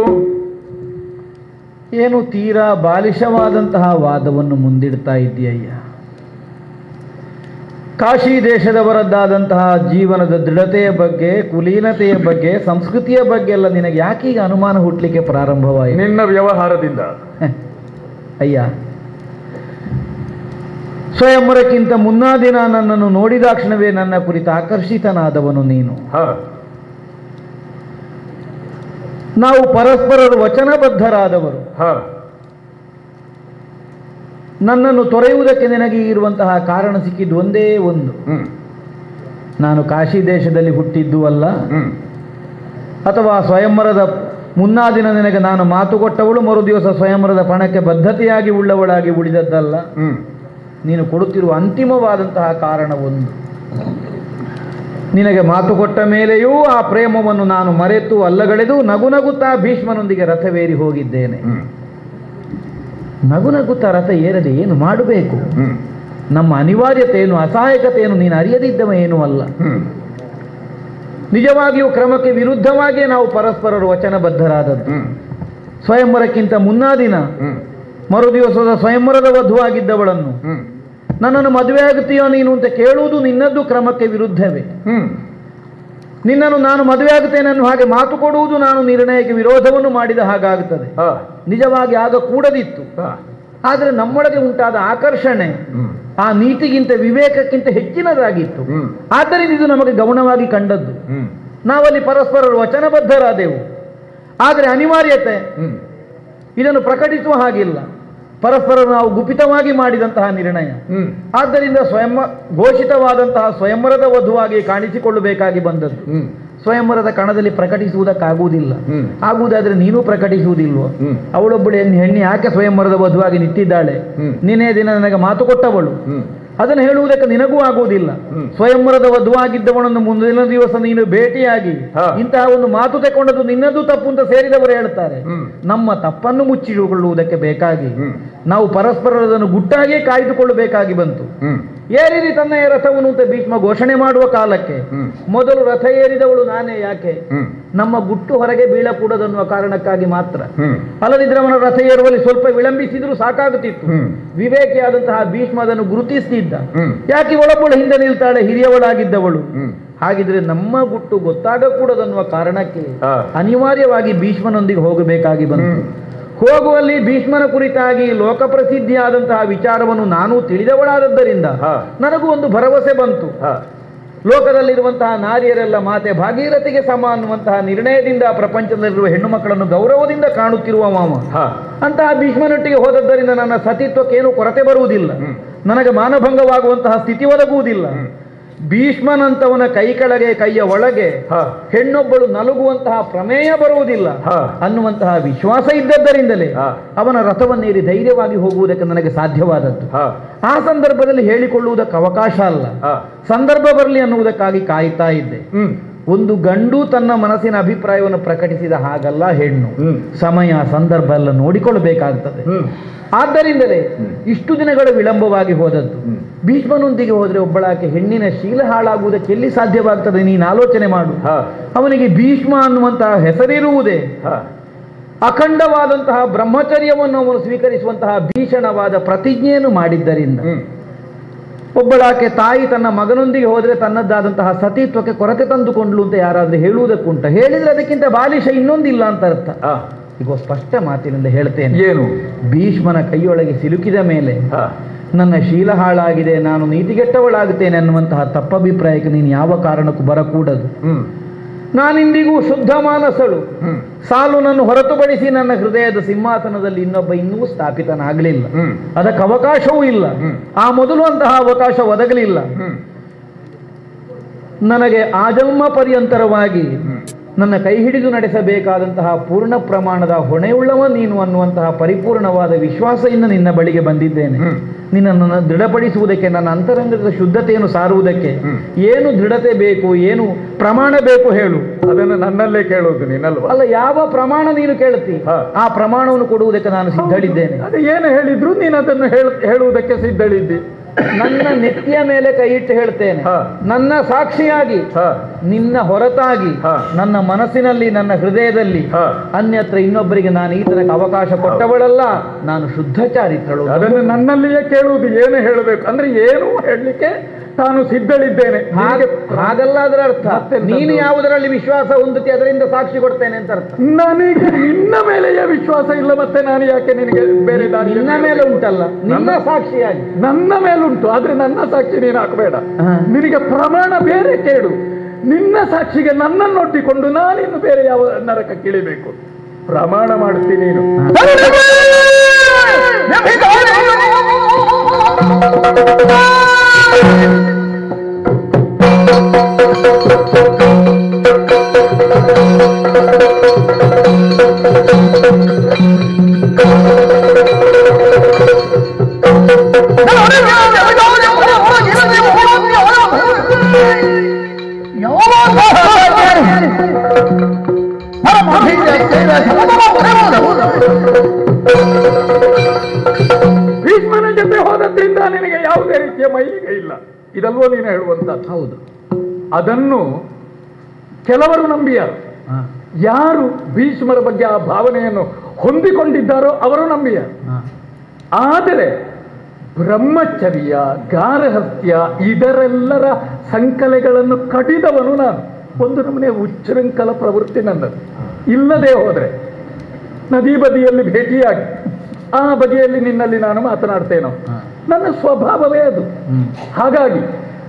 ಏನು ತೀರಾ ಬಾಲಿಶವಾದಂತಹ ವಾದವನ್ನು ಮುಂದಿಡ್ತಾ ಇದ್ದೀಯಯ್ಯ ಕಾಶಿ ದೇಶದವರದ್ದಾದಂತಹ ಜೀವನದ ದೃಢತೆಯ ಬಗ್ಗೆ ಕುಲೀನತೆಯ ಬಗ್ಗೆ ಸಂಸ್ಕೃತಿಯ ಬಗ್ಗೆ ಎಲ್ಲ ನಿನಗೆ ಯಾಕೀಗ ಅನುಮಾನ ಹುಟ್ಟಲಿಕ್ಕೆ ಪ್ರಾರಂಭವಾಯಿತು ನಿನ್ನ ವ್ಯವಹಾರದಿಂದ ಹೆ, ಅಯ್ಯ ಸ್ವಯಂವರಕ್ಕಿಂತ ಮುನ್ನಾ ದಿನ ನನ್ನನ್ನು ನೋಡಿದಾಕ್ಷಣವೇ ನನ್ನ ಕುರಿತು ಆಕರ್ಷಿತನಾದವನು ನೀನು ಹ ನಾವು ಪರಸ್ಪರರು ವಚನಬದ್ಧರಾದವರು ಹ ನನ್ನನ್ನು ತೊರೆಯುವುದಕ್ಕೆ ನಿನಗೆ ಇರುವಂತಹ ಕಾರಣ ಸಿಕ್ಕಿದ್ದು ಒಂದೇ ಒಂದು ಹ್ಮ್ ನಾನು ಕಾಶಿ ದೇಶದಲ್ಲಿ ಹುಟ್ಟಿದ್ದು ಅಲ್ಲ ಹ್ಮ್ ಅಥವಾ ಸ್ವಯಂವರದ ಮುನ್ನಾ ದಿನ ನಿನಗೆ ನಾನು ಮಾತು ಕೊಟ್ಟವಳು ಮರು ದಿವಸ ಸ್ವಯಂವರದ ಪಣಕ್ಕೆ ಬದ್ಧತೆಯಾಗಿ ಉಳ್ಳವಳಾಗಿ ಉಳಿದದ್ದಲ್ಲ ಹ್ಮ್ ನೀನು ಕೊಡುತ್ತಿರುವ ಅಂತಿಮವಾದಂತಹ ಕಾರಣ ಒಂದು ನಿನಗೆ ಮಾತು ಕೊಟ್ಟ ಮೇಲೆಯೂ ಆ ಪ್ರೇಮವನ್ನು ನಾನು ಮರೆತು ಅಲ್ಲಗಳೆದು ನಗು ನಗುತ್ತಾ ಭೀಷ್ಮನೊಂದಿಗೆ ರಥವೇರಿ ಹೋಗಿದ್ದೇನೆ ಹ್ಮ್ ನಗು ನಗುತ್ತಾ ರಥ ಏರದೆ ಏನು ಮಾಡಬೇಕು ಹ್ಮ್ ನಮ್ಮ ಅನಿವಾರ್ಯತೆಯನ್ನು ಅಸಹಾಯಕತೆಯನ್ನು ನೀನು ಅರಿಯದಿದ್ದವ ಏನೂ ಅಲ್ಲ ಹ್ಮ್ ನಿಜವಾಗಿಯೂ ಕ್ರಮಕ್ಕೆ ವಿರುದ್ಧವಾಗಿಯೇ ನಾವು ಪರಸ್ಪರರು ವಚನಬದ್ಧರಾದದ್ದು ಹ್ಮ್ ಸ್ವಯಂವರಕ್ಕಿಂತ ಮುನ್ನಾ ದಿನ ಹ್ಮ್ ಮರು ದಿವಸದ ಸ್ವಯಂವರದ ವಧುವಾಗಿದ್ದವಳನ್ನು ಹ್ಮ್ ನನ್ನನ್ನು ಮದುವೆ ಆಗುತ್ತೀಯೋ ನೀನು ಅಂತ ಕೇಳುವುದು ನಿನ್ನದ್ದು ಕ್ರಮಕ್ಕೆ ವಿರುದ್ಧವೇ ಹ್ಮ್ ನಿನ್ನನ್ನು ನಾನು ಮದುವೆ ಆಗುತ್ತೇನೆ ಅನ್ನೋ ಹಾಗೆ ಮಾತು ಕೊಡುವುದು ನಾನು ನಿರ್ಣಯಕ್ಕೆ ವಿರೋಧವನ್ನು ಮಾಡಿದ ಹಾಗಾಗುತ್ತದೆ ಹ ನಿಜವಾಗಿ ಆಗ ಕೂಡದಿತ್ತು ಹ ಆದರೆ ನಮ್ಮೊಳಗೆ ಉಂಟಾದ ಆಕರ್ಷಣೆ ಹ್ಮ್ ಆ ನೀತಿಗಿಂತ ವಿವೇಕಕ್ಕಿಂತ ಹೆಚ್ಚಿನದಾಗಿತ್ತು ಹ್ಮ್ ಆದ್ದರಿಂದ ಇದು ನಮಗೆ ಗಮನವಾಗಿ ಕಂಡದ್ದು ಹ್ಮ್ ನಾವಲ್ಲಿ ಪರಸ್ಪರರು ವಚನಬದ್ಧರಾದೆವು ಆದರೆ ಅನಿವಾರ್ಯತೆ ಹ್ಮ್ ಇದನ್ನು ಪ್ರಕಟಿಸುವ ಹಾಗಿಲ್ಲ ಪರಸ್ಪರ ನಾವು ಗುಪಿತವಾಗಿ ಮಾಡಿದಂತಹ ನಿರ್ಣಯ ಹ್ಮ್ ಆದ್ದರಿಂದ ಸ್ವಯಂ ಘೋಷಿತವಾದಂತಹ ಸ್ವಯಂವರದ ವಧುವಾಗಿ ಕಾಣಿಸಿಕೊಳ್ಳಬೇಕಾಗಿ ಬಂದದ್ದು ಹ್ಮ್ ಸ್ವಯಂವರದ ಕಣದಲ್ಲಿ ಪ್ರಕಟಿಸುವುದಕ್ಕಾಗುವುದಿಲ್ಲ ಹ್ಮ್. ಆಗುವುದಾದ್ರೆ ನೀನು ಪ್ರಕಟಿಸುವುದಿಲ್ವೋ ಹ್ಮ್. ಅವಳೊಬ್ಬಳು ಹೆಣ್ಣು ಹೆಣ್ಣು ಯಾಕೆ ಸ್ವಯಂವರದ ವಧುವಾಗಿ ನಿಂತಿದ್ದಾಳೆ ಹ್ಮ್. ನಿನ್ನೆ ದಿನ ನನಗೆ ಮಾತು ಕೊಟ್ಟವಳು ಹ್ಮ್ ಅದನ್ನು ಹೇಳುವುದಕ್ಕೆ ನಿನಗೂ ಆಗುವುದಿಲ್ಲ ಹ್ಮ್. ಸ್ವಯಂವರದ ವಧುವಾಗಿದ್ದವಳನ್ನು ಮುಂದಿನ ದಿವಸ ನೀನು ಭೇಟಿಯಾಗಿ ಹಾ. ಇಂತಹ ಒಂದು ಮಾತು ತೆಕೊಂಡದ್ದು ನಿನ್ನದು ತಪ್ಪು ಅಂತ ಸೇರಿದವರು ಹೇಳ್ತಾರೆ ಹ್ಮ್. ನಮ್ಮ ತಪ್ಪನ್ನು ಮುಚ್ಚಿಕೊಳ್ಳುವುದಕ್ಕೆ ಬೇಕಾಗಿ ಹ್ಮ್. ನಾವು ಪರಸ್ಪರರದನ್ನು ಗುಟ್ಟಾಗಿಯೇ ಕಾಯ್ದುಕೊಳ್ಳಬೇಕಾಗಿ ಬಂತು ಹ್ಮ್ ಏರಿರಿ ತನ್ನ ರಥವನ್ನು ಅಂತ ಭೀಷ್ಮ ಘೋಷಣೆ ಮಾಡುವ ಕಾಲಕ್ಕೆ ಹ್ಮ್. ಮೊದಲು ರಥ ಏರಿದವಳು ನಾನೇ ಯಾಕೆ ಹ್ಮ್ ನಮ್ಮ ಗುಟ್ಟು ಹೊರಗೆ ಬೀಳಕೂಡದನ್ನುವ ಕಾರಣಕ್ಕಾಗಿ ಮಾತ್ರ ಹ್ಮ್ ಅಲ್ಲದಿದ್ರೆ ಅವನ ರಥ ಏರುವಲ್ಲಿ ಸ್ವಲ್ಪ ವಿಳಂಬಿಸಿದ್ರು ಸಾಕಾಗುತ್ತಿತ್ತು ಹ್ಮ್. ವಿವೇಕಿಯಾದಂತಹ ಭೀಷ್ಮ ಅದನ್ನು ಗುರುತಿಸ್ತಿದ್ದ ಹ್ಮ್. ಯಾಕೆ ಒಳಬಳು ಹಿಂದೆ ನಿಲ್ತಾಳೆ ಹಿರಿಯವಳಾಗಿದ್ದವಳು ಹ್ಮ್ ಹಾಗಿದ್ರೆ ನಮ್ಮ ಗುಟ್ಟು ಗೊತ್ತಾಗಕೂಡದನ್ನುವ ಕಾರಣಕ್ಕೆ ಆ. ಅನಿವಾರ್ಯವಾಗಿ ಭೀಷ್ಮನೊಂದಿಗೆ ಹೋಗಬೇಕಾಗಿ ಬಂತು ಹ್ಮ್. ಹೋಗುವಲ್ಲಿ ಭೀಷ್ಮನ ಕುರಿತಾಗಿ ಲೋಕಪ್ರಸಿದ್ಧಿಯಾದಂತಹ ವಿಚಾರವನ್ನು ನಾನು ತಿಳಿದವಳಾದದ್ದರಿಂದ ಹಾ. ನನಗೂ ಒಂದು ಭರವಸೆ ಬಂತು ಹ ಲೋಕದಲ್ಲಿರುವಂತಹ ನಾರಿಯರೆಲ್ಲ ಮಾತೆ ಭಾಗೀರಥಿಗೆ ಸಮ ಅನ್ನುವಂತಹ ನಿರ್ಣಯದಿಂದ ಪ್ರಪಂಚದಲ್ಲಿರುವ ಹೆಣ್ಣು ಮಕ್ಕಳನ್ನು ಗೌರವದಿಂದ ಕಾಣುತ್ತಿರುವ ಮಾವ ಹ ಅಂತಹ ಭೀಷ್ಮನೊಟ್ಟಿಗೆ ಹೋದದ್ದರಿಂದ ನನ್ನ ಸತಿತ್ವಕ್ಕೇನು ಕೊರತೆ ಬರುವುದಿಲ್ಲ ಹ್ಮ್. ನನಗೆ ಮಾನಭಂಗವಾಗುವಂತಹ ಸ್ಥಿತಿ ಒದಗುವುದಿಲ್ಲ ಭೀಷ್ಮನಂತವನ ಕೈ ಕೆಳಗೆ ಕೈಯ ಒಳಗೆ ಹ ಹೆಣ್ಣೊಬ್ಬಳು ನಲುಗುವಂತಹ ಪ್ರಮೇಯ ಬರುವುದಿಲ್ಲ ಹ. ಅನ್ನುವಂತಹ ವಿಶ್ವಾಸ ಇದ್ದದ್ದರಿಂದಲೇ ಹ. ಅವನ ರಥವನ್ನೇರಿ ಧೈರ್ಯವಾಗಿ ಹೋಗುವುದಕ್ಕೆ ನನಗೆ ಸಾಧ್ಯವಾದದ್ದು ಹ ಆ ಸಂದರ್ಭದಲ್ಲಿ ಹೇಳಿಕೊಳ್ಳುವುದಕ್ಕೆ ಅವಕಾಶ ಅಲ್ಲ ಹ ಸಂದರ್ಭ ಬರಲಿ ಅನ್ನುವುದಕ್ಕಾಗಿ ಕಾಯ್ತಾ ಇದ್ದೆ ಹ್ಮ್ ಒಂದು ಗಂಡು ತನ್ನ ಮನಸ್ಸಿನ ಅಭಿಪ್ರಾಯವನ್ನು ಪ್ರಕಟಿಸಿದ ಹಾಗಲ್ಲ ಹೆಣ್ಣು ಹ್ಮ್. ಸಮಯ ಸಂದರ್ಭ ಎಲ್ಲ ನೋಡಿಕೊಳ್ಳಬೇಕಾಗ್ತದೆ ಹ್ಮ್ ಆದ್ದರಿಂದಲೇ ಇಷ್ಟು ದಿನಗಳ ವಿಳಂಬವಾಗಿ ಹೋದದ್ದು ಹ್ಮ್. ಭೀಷ್ಮನೊಂದಿಗೆ ಹೋದ್ರೆ ಒಬ್ಬಳಾಕೆ ಹೆಣ್ಣಿನ ಶೀಲ ಹಾಳಾಗುವುದಕ್ಕೆ ಎಲ್ಲಿ ಸಾಧ್ಯವಾಗ್ತದೆ ನೀನು ಆಲೋಚನೆ ಮಾಡು ಹಾ ಅವನಿಗೆ ಭೀಷ್ಮ ಅನ್ನುವಂತಹ ಹೆಸರಿರುವುದೇ ಹಾ ಅಖಂಡವಾದಂತಹ ಬ್ರಹ್ಮಚರ್ಯವನ್ನು ಅವನು ಸ್ವೀಕರಿಸುವಂತಹ ಭೀಷಣವಾದ ಪ್ರತಿಜ್ಞೆಯನ್ನು ಮಾಡಿದ್ದರಿಂದ ಹ್ಮ್ ಒಬ್ಬಳಾಕೆ ತಾಯಿ ತನ್ನ ಮಗನೊಂದಿಗೆ ಹೋದರೆ ತನ್ನದ್ದಾದಂತಹ ಸತೀತ್ವಕ್ಕೆ ಕೊರತೆ ತಂದುಕೊಂಡ್ಲು ಅಂತ ಯಾರಾದ್ರೂ ಹೇಳುವುದಕ್ಕುಂಟ ಹೇಳಿದ್ರೆ ಅದಕ್ಕಿಂತ ಬಾಲಿಶ ಇನ್ನೊಂದಿಲ್ಲ ಅಂತ ಅರ್ಥ ಹಾ ಈಗ ಸ್ಪಷ್ಟ ಮಾತಿನಿಂದ ಹೇಳ್ತೇನೆ ಏನು ಭೀಷ್ಮನ ಕೈಯೊಳಗೆ ಸಿಲುಕಿದ ಮೇಲೆ ಹಾ ನನ್ನ ಶೀಲ ಹಾಳಾಗಿದೆ ನಾನು ನೀತಿಗೆಟ್ಟವಳಾಗುತ್ತೇನೆ ಅನ್ನುವಂತಹ ತಪ್ಪಭಿಪ್ರಾಯಕ್ಕೆ ನೀನು ಯಾವ ಕಾರಣಕ್ಕೂ ಬರಕೂಡದು ಹ್ಮ್ ನಾನಿಂದಿಗೂ ಶುದ್ಧ ಮಾನಸಳು ಹ್ಮ್ ಸಾಲು ನನ್ನ ಹೊರತುಪಡಿಸಿ ನನ್ನ ಹೃದಯದ ಸಿಂಹಾಸನದಲ್ಲಿ ಇನ್ನೊಬ್ಬ ಇನ್ನೂ ಸ್ಥಾಪಿತನಾಗಲಿಲ್ಲ ಹ್ಮ್ ಅದಕ್ಕೆ ಅವಕಾಶವೂ ಇಲ್ಲ ಹ್ಮ್. ಆ ಮೊದಲು ಅಂತಹ ಅವಕಾಶ ಒದಗಲಿಲ್ಲ ಹ್ಮ್ ನನಗೆ ಆಜನ್ಮ ಪರ್ಯಂತರವಾಗಿ ಹ್ಮ್ ನನ್ನ ಕೈ ಹಿಡಿದು ನಡೆಸಬೇಕಾದಂತಹ ಪೂರ್ಣ ಪ್ರಮಾಣದ ಹೊಣೆಯುಳ್ಳವ ನೀನು ಅನ್ನುವಂತಹ ಪರಿಪೂರ್ಣವಾದ ವಿಶ್ವಾಸದಿಂದ ನಿನ್ನ ಬಳಿಗೆ ಬಂದಿದ್ದೇನೆ ಹ್ಮ್. ನಿನ್ನನ್ನು ದೃಢಪಡಿಸುವುದಕ್ಕೆ ನನ್ನ ಅಂತರಂಗದ ಶುದ್ಧತೆಯನ್ನು ಸಾರುವುದಕ್ಕೆ ಹ್ಮ್. ಏನು ದೃಢತೆ ಬೇಕು ಏನು ಪ್ರಮಾಣ ಬೇಕು ಹೇಳು ಅದನ್ನು ನನ್ನಲ್ಲೇ ಕೇಳೋದು ನೀನಲ್ವಾ ಅಲ್ಲ ಯಾವ ಪ್ರಮಾಣ ನೀನು ಕೇಳುತ್ತಿ ಹಾ. ಆ ಪ್ರಮಾಣವನ್ನು ಕೊಡುವುದಕ್ಕೆ ನಾನು ಸಿದ್ಧಳಿದ್ದೇನೆ ಅದು ಏನು ಹೇಳಿದ್ರು ನೀನು ಅದನ್ನು ಹೇಳ ಹೇಳುವುದಕ್ಕೆ ಸಿದ್ಧಳಿದ್ದಿ ನನ್ನ ನೆತ್ತಿಯ ಮೇಲೆ ಕೈ ಇಟ್ಟು ಹೇಳ್ತೇನೆ ಹಾ. ನನ್ನ ಸಾಕ್ಷಿಯಾಗಿ ಹಾ ನಿನ್ನ ಹೊರತಾಗಿ ಹಾ. ನನ್ನ ಮನಸ್ಸಿನಲ್ಲಿ ನನ್ನ ಹೃದಯದಲ್ಲಿ ಹಾ. ಅನ್ಯತ್ರ ಇನ್ನೊಬ್ಬರಿಗೆ ನಾನು ಈ ತನಕ ಅವಕಾಶ ಕೊಟ್ಟವಳಲ್ಲ ನಾನು ಶುದ್ಧ ಚಾರಿತ್ರಳು ಅದನ್ನು ನನ್ನಲ್ಲಿಯೇ ಕೇಳುವುದು ಏನು ಹೇಳಬೇಕು ಅಂದ್ರೆ ಏನು ಹೇಳಲಿಕ್ಕೆ ತಾನು ಸಿದ್ಧಳಿದ್ದೇನೆ ಹಾಗೆ ಹಾಗಲ್ಲ ಅದರ ಅರ್ಥ ಮತ್ತೆಂತದ್ದು? ನೀನು ಯಾವುದರಲ್ಲಿ ವಿಶ್ವಾಸ ಹೊಂದುತ್ತಿ ಅದರಿಂದ ಸಾಕ್ಷಿ ಕೊಡ್ತೇನೆ ಅಂತ ಅರ್ಥ ನನಗೆ ನಿನ್ನ ಮೇಲೆಯೇ ವಿಶ್ವಾಸ ಇಲ್ಲ ಮತ್ತೆ ನಾನು ಯಾಕೆ ನಿನಗೆ ಬೇರೆ ದಾರಿ ನಿನ್ನ ಮೇಲೆ ಉಂಟಲ್ಲ ನಿನ್ನ ನನ್ನ- ಸಾಕ್ಷಿಯಾಗಿ ನನ್ನ ಮೇಲುಂಟು ಆದ್ರೆ ನನ್ನ ಸಾಕ್ಷಿ ನೀನು ಹಾಕಬೇಡ ಹಾ. ನಿನಗೆ ಪ್ರಮಾಣ ಬೇರೆ ಕೇಳು ನಿನ್ನ ಸಾಕ್ಷಿಗೆ ನನ್ನನ್ನೊಡ್ಡಿಕೊಂಡು ನಾನಿನ್ನು ಬೇರೆ ಯಾವ ನರಕ ಕಿಳಿಬೇಕು ಪ್ರಮಾಣ ಮಾಡ್ತೀನಿ ನೀನು ಭೀಷ್ಮನ ಜೊತೆ ಹೋದದ್ರಿಂದ ನಿನಗೆ ಯಾವುದೇ ರೀತಿಯ ಮೈಲಿಗೆ ಇಲ್ಲ ಇದಲ್ವೋ ನೀನು ಹೇಳುವಂತದ್ದು ಹೌದು ಅದನ್ನು ಕೆಲವರು ನಂಬಿಯಾರು ಹಾ, ಯಾರು ಭೀಷ್ಮರ ಬಗ್ಗೆ ಆ ಭಾವನೆಯನ್ನು ಹೊಂದಿಕೊಂಡಿದ್ದಾರೋ ಅವರು ನಂಬಿಯಾರು ಹಾ. ಆದರೆ ಬ್ರಹ್ಮಚರ್ಯ ಗಾರಹತ್ಯ ಇದರೆಲ್ಲರ ಸಂಕಲೆಗಳನ್ನು ಕಡಿದವನು ನಾನು ಒಂದು ನಮೂನೆ ಉಚ್ಚೃಂಖಲ ಪ್ರವೃತ್ತಿ ನನ್ನದು ಇಲ್ಲದೆ ಹೋದರೆ ನದಿ ಬದಿಯಲ್ಲಿ ಭೇಟಿಯಾಗಿ ಆ ಬಗೆಯಲ್ಲಿ ನಿನ್ನಲ್ಲಿ ನಾನು ಮಾತನಾಡ್ತೇನೋ ಹಾ. ನನ್ನ ಸ್ವಭಾವವೇ ಅದು ಹ್ಮ್. ಹಾಗಾಗಿ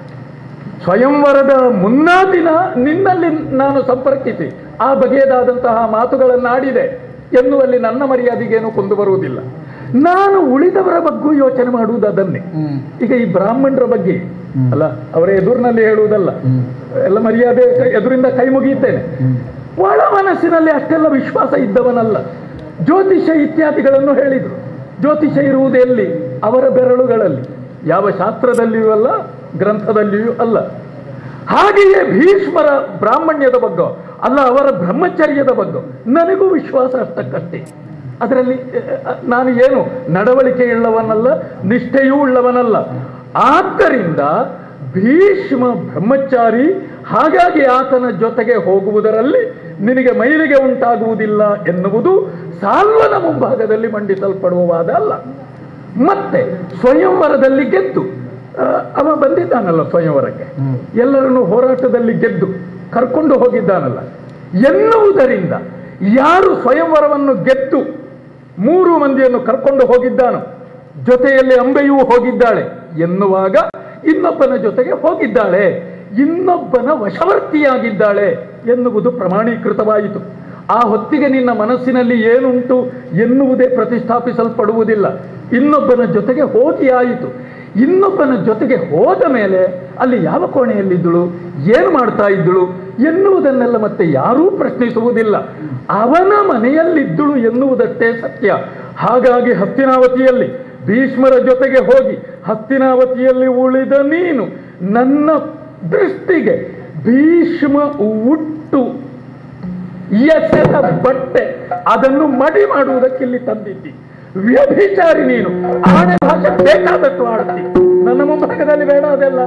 ಸ್ವಯಂವರದ ಮುನ್ನಾ ದಿನ ನಿನ್ನಲ್ಲಿ ನಾನು ಸಂಪರ್ಕಿಸಿ ಆ ಬಗೆಯದಾದಂತಹ ಮಾತುಗಳನ್ನಾಡಿದೆ ಎನ್ನುವಲ್ಲಿ ನನ್ನ ಮರ್ಯಾದೆಗೇನು ಕುಂದು ಬರುವುದಿಲ್ಲ ನಾನು ಉಳಿದವರ ಬಗ್ಗೂ ಯೋಚನೆ ಮಾಡುವುದು ಅದನ್ನೇ ಹ್ಮ್. ಈಗ ಈ ಬ್ರಾಹ್ಮಣರ ಬಗ್ಗೆ ಹ್ಮ್. ಅಲ್ಲ ಅವರ ಎದುರಿನಲ್ಲಿ ಹೇಳುವುದಲ್ಲ ಹ್ಮ್. ಎಲ್ಲ ಮರ್ಯಾದೆ ಎದುರಿಂದ ಕೈ ಮುಗಿಯುತ್ತೇನೆ ಹ್ಮ್. ಒಳ ಮನಸ್ಸಿನಲ್ಲಿ ಅಷ್ಟೆಲ್ಲ ವಿಶ್ವಾಸ ಇದ್ದವನಲ್ಲ ಜ್ಯೋತಿಷ ಇತ್ಯಾದಿಗಳನ್ನು ಹೇಳಿದರು ಜ್ಯೋತಿಷ ಇರುವುದು ಎಲ್ಲಿ ಅವರ ಬೆರಳುಗಳಲ್ಲಿ ಯಾವ ಶಾಸ್ತ್ರದಲ್ಲಿಯೂ ಅಲ್ಲ ಗ್ರಂಥದಲ್ಲಿಯೂ ಅಲ್ಲ ಹಾಗೆಯೇ ಭೀಷ್ಮರ ಬ್ರಾಹ್ಮಣ್ಯದ ಬಗ್ಗೆ ಅಲ್ಲ ಅವರ ಬ್ರಹ್ಮಚರ್ಯದ ಬಗ್ಗೆ ನನಗೂ ವಿಶ್ವಾಸ ಅಷ್ಟಕ್ಕಷ್ಟೇ ಅದರಲ್ಲಿ ಅ, ನಾನು ಏನು ನಡವಳಿಕೆ ಉಳ್ಳವನಲ್ಲ ನಿಷ್ಠೆಯೂ ಉಳ್ಳವನಲ್ಲ ಆದ್ದರಿಂದ ಭೀಷ್ಮ ಬ್ರಹ್ಮಚಾರಿ ಹಾಗಾಗಿ ಆತನ ಜೊತೆಗೆ ಹೋಗುವುದರಲ್ಲಿ ನಿನಗೆ ಮೈಲಿಗೆ ಉಂಟಾಗುವುದಿಲ್ಲ ಎನ್ನುವುದು ಸಾಲ್ವನ ಮುಂಭಾಗದಲ್ಲಿ ಮಂಡಿಸಲ್ಪಡುವ ವಾದ ಅಲ್ಲ ಮತ್ತೆ ಸ್ವಯಂವರದಲ್ಲಿ ಗೆದ್ದು ಆ, ಅವ ಬಂದಿದ್ದಾನಲ್ಲ ಸ್ವಯಂವರಕ್ಕೆ ಎಲ್ಲರನ್ನು ಹೋರಾಟದಲ್ಲಿ ಗೆದ್ದು ಕರ್ಕೊಂಡು ಹೋಗಿದ್ದಾನಲ್ಲ ಎನ್ನುವುದರಿಂದ ಯಾರು ಸ್ವಯಂವರವನ್ನು ಗೆದ್ದು ಮೂರು ಮಂದಿಯನ್ನು ಕರ್ಕೊಂಡು ಹೋಗಿದ್ದಾನೋ ಜೊತೆಯಲ್ಲಿ ಅಂಬೆಯೂ ಹೋಗಿದ್ದಾಳೆ ಎನ್ನುವಾಗ ಇನ್ನೊಬ್ಬನ ಜೊತೆಗೆ ಹೋಗಿದ್ದಾಳೆ ಇನ್ನೊಬ್ಬನ ವಶವರ್ತಿಯಾಗಿದ್ದಾಳೆ ಎನ್ನುವುದು ಪ್ರಮಾಣೀಕೃತವಾಯಿತು ಆ ಹೊತ್ತಿಗೆ ನಿನ್ನ ಮನಸ್ಸಿನಲ್ಲಿ ಏನುಂಟು ಎನ್ನುವುದೇ ಪ್ರತಿಷ್ಠಾಪಿಸಲ್ಪಡುವುದಿಲ್ಲ ಇನ್ನೊಬ್ಬನ ಜೊತೆಗೆ ಹೋಗಿ ಆಯಿತು ಇನ್ನೊಬ್ಬನ ಜೊತೆಗೆ ಹೋದ ಮೇಲೆ ಅಲ್ಲಿ ಯಾವ ಕೋಣೆಯಲ್ಲಿದ್ದಳು ಏನು ಮಾಡ್ತಾ ಇದ್ದಳು ಎನ್ನುವುದನ್ನೆಲ್ಲ ಮತ್ತೆ ಯಾರೂ ಪ್ರಶ್ನಿಸುವುದಿಲ್ಲ ಅವನ ಮನೆಯಲ್ಲಿದ್ದಳು ಎನ್ನುವುದಷ್ಟೇ ಸತ್ಯ ಹಾಗಾಗಿ ಹಸ್ತಿನಾವತಿಯಲ್ಲಿ ಭೀಷ್ಮರ ಜೊತೆಗೆ ಹೋಗಿ ಹಸ್ತಿನಾವತಿಯಲ್ಲಿ ಉಳಿದ ನೀನು ನನ್ನ ದೃಷ್ಟಿಗೆ ಭೀಷ್ಮ ಉಟ್ಟು ಎಸೆದ ಬಟ್ಟೆ ಅದನ್ನು ಮಡಿ ಮಾಡುವುದಕ್ಕೆ ಇಲ್ಲಿ ತಂದಿದ್ದಿ ವ್ಯಭಿಚಾರಿ ನೀನು ಆಣೆ ಭಾಷೆ ಬೇಕಾದಷ್ಟು ಆಡ್ತಿ ನನ್ನ ಮುಂಭಾಗದಲ್ಲಿ ಬೇಡ ಅದೆಲ್ಲ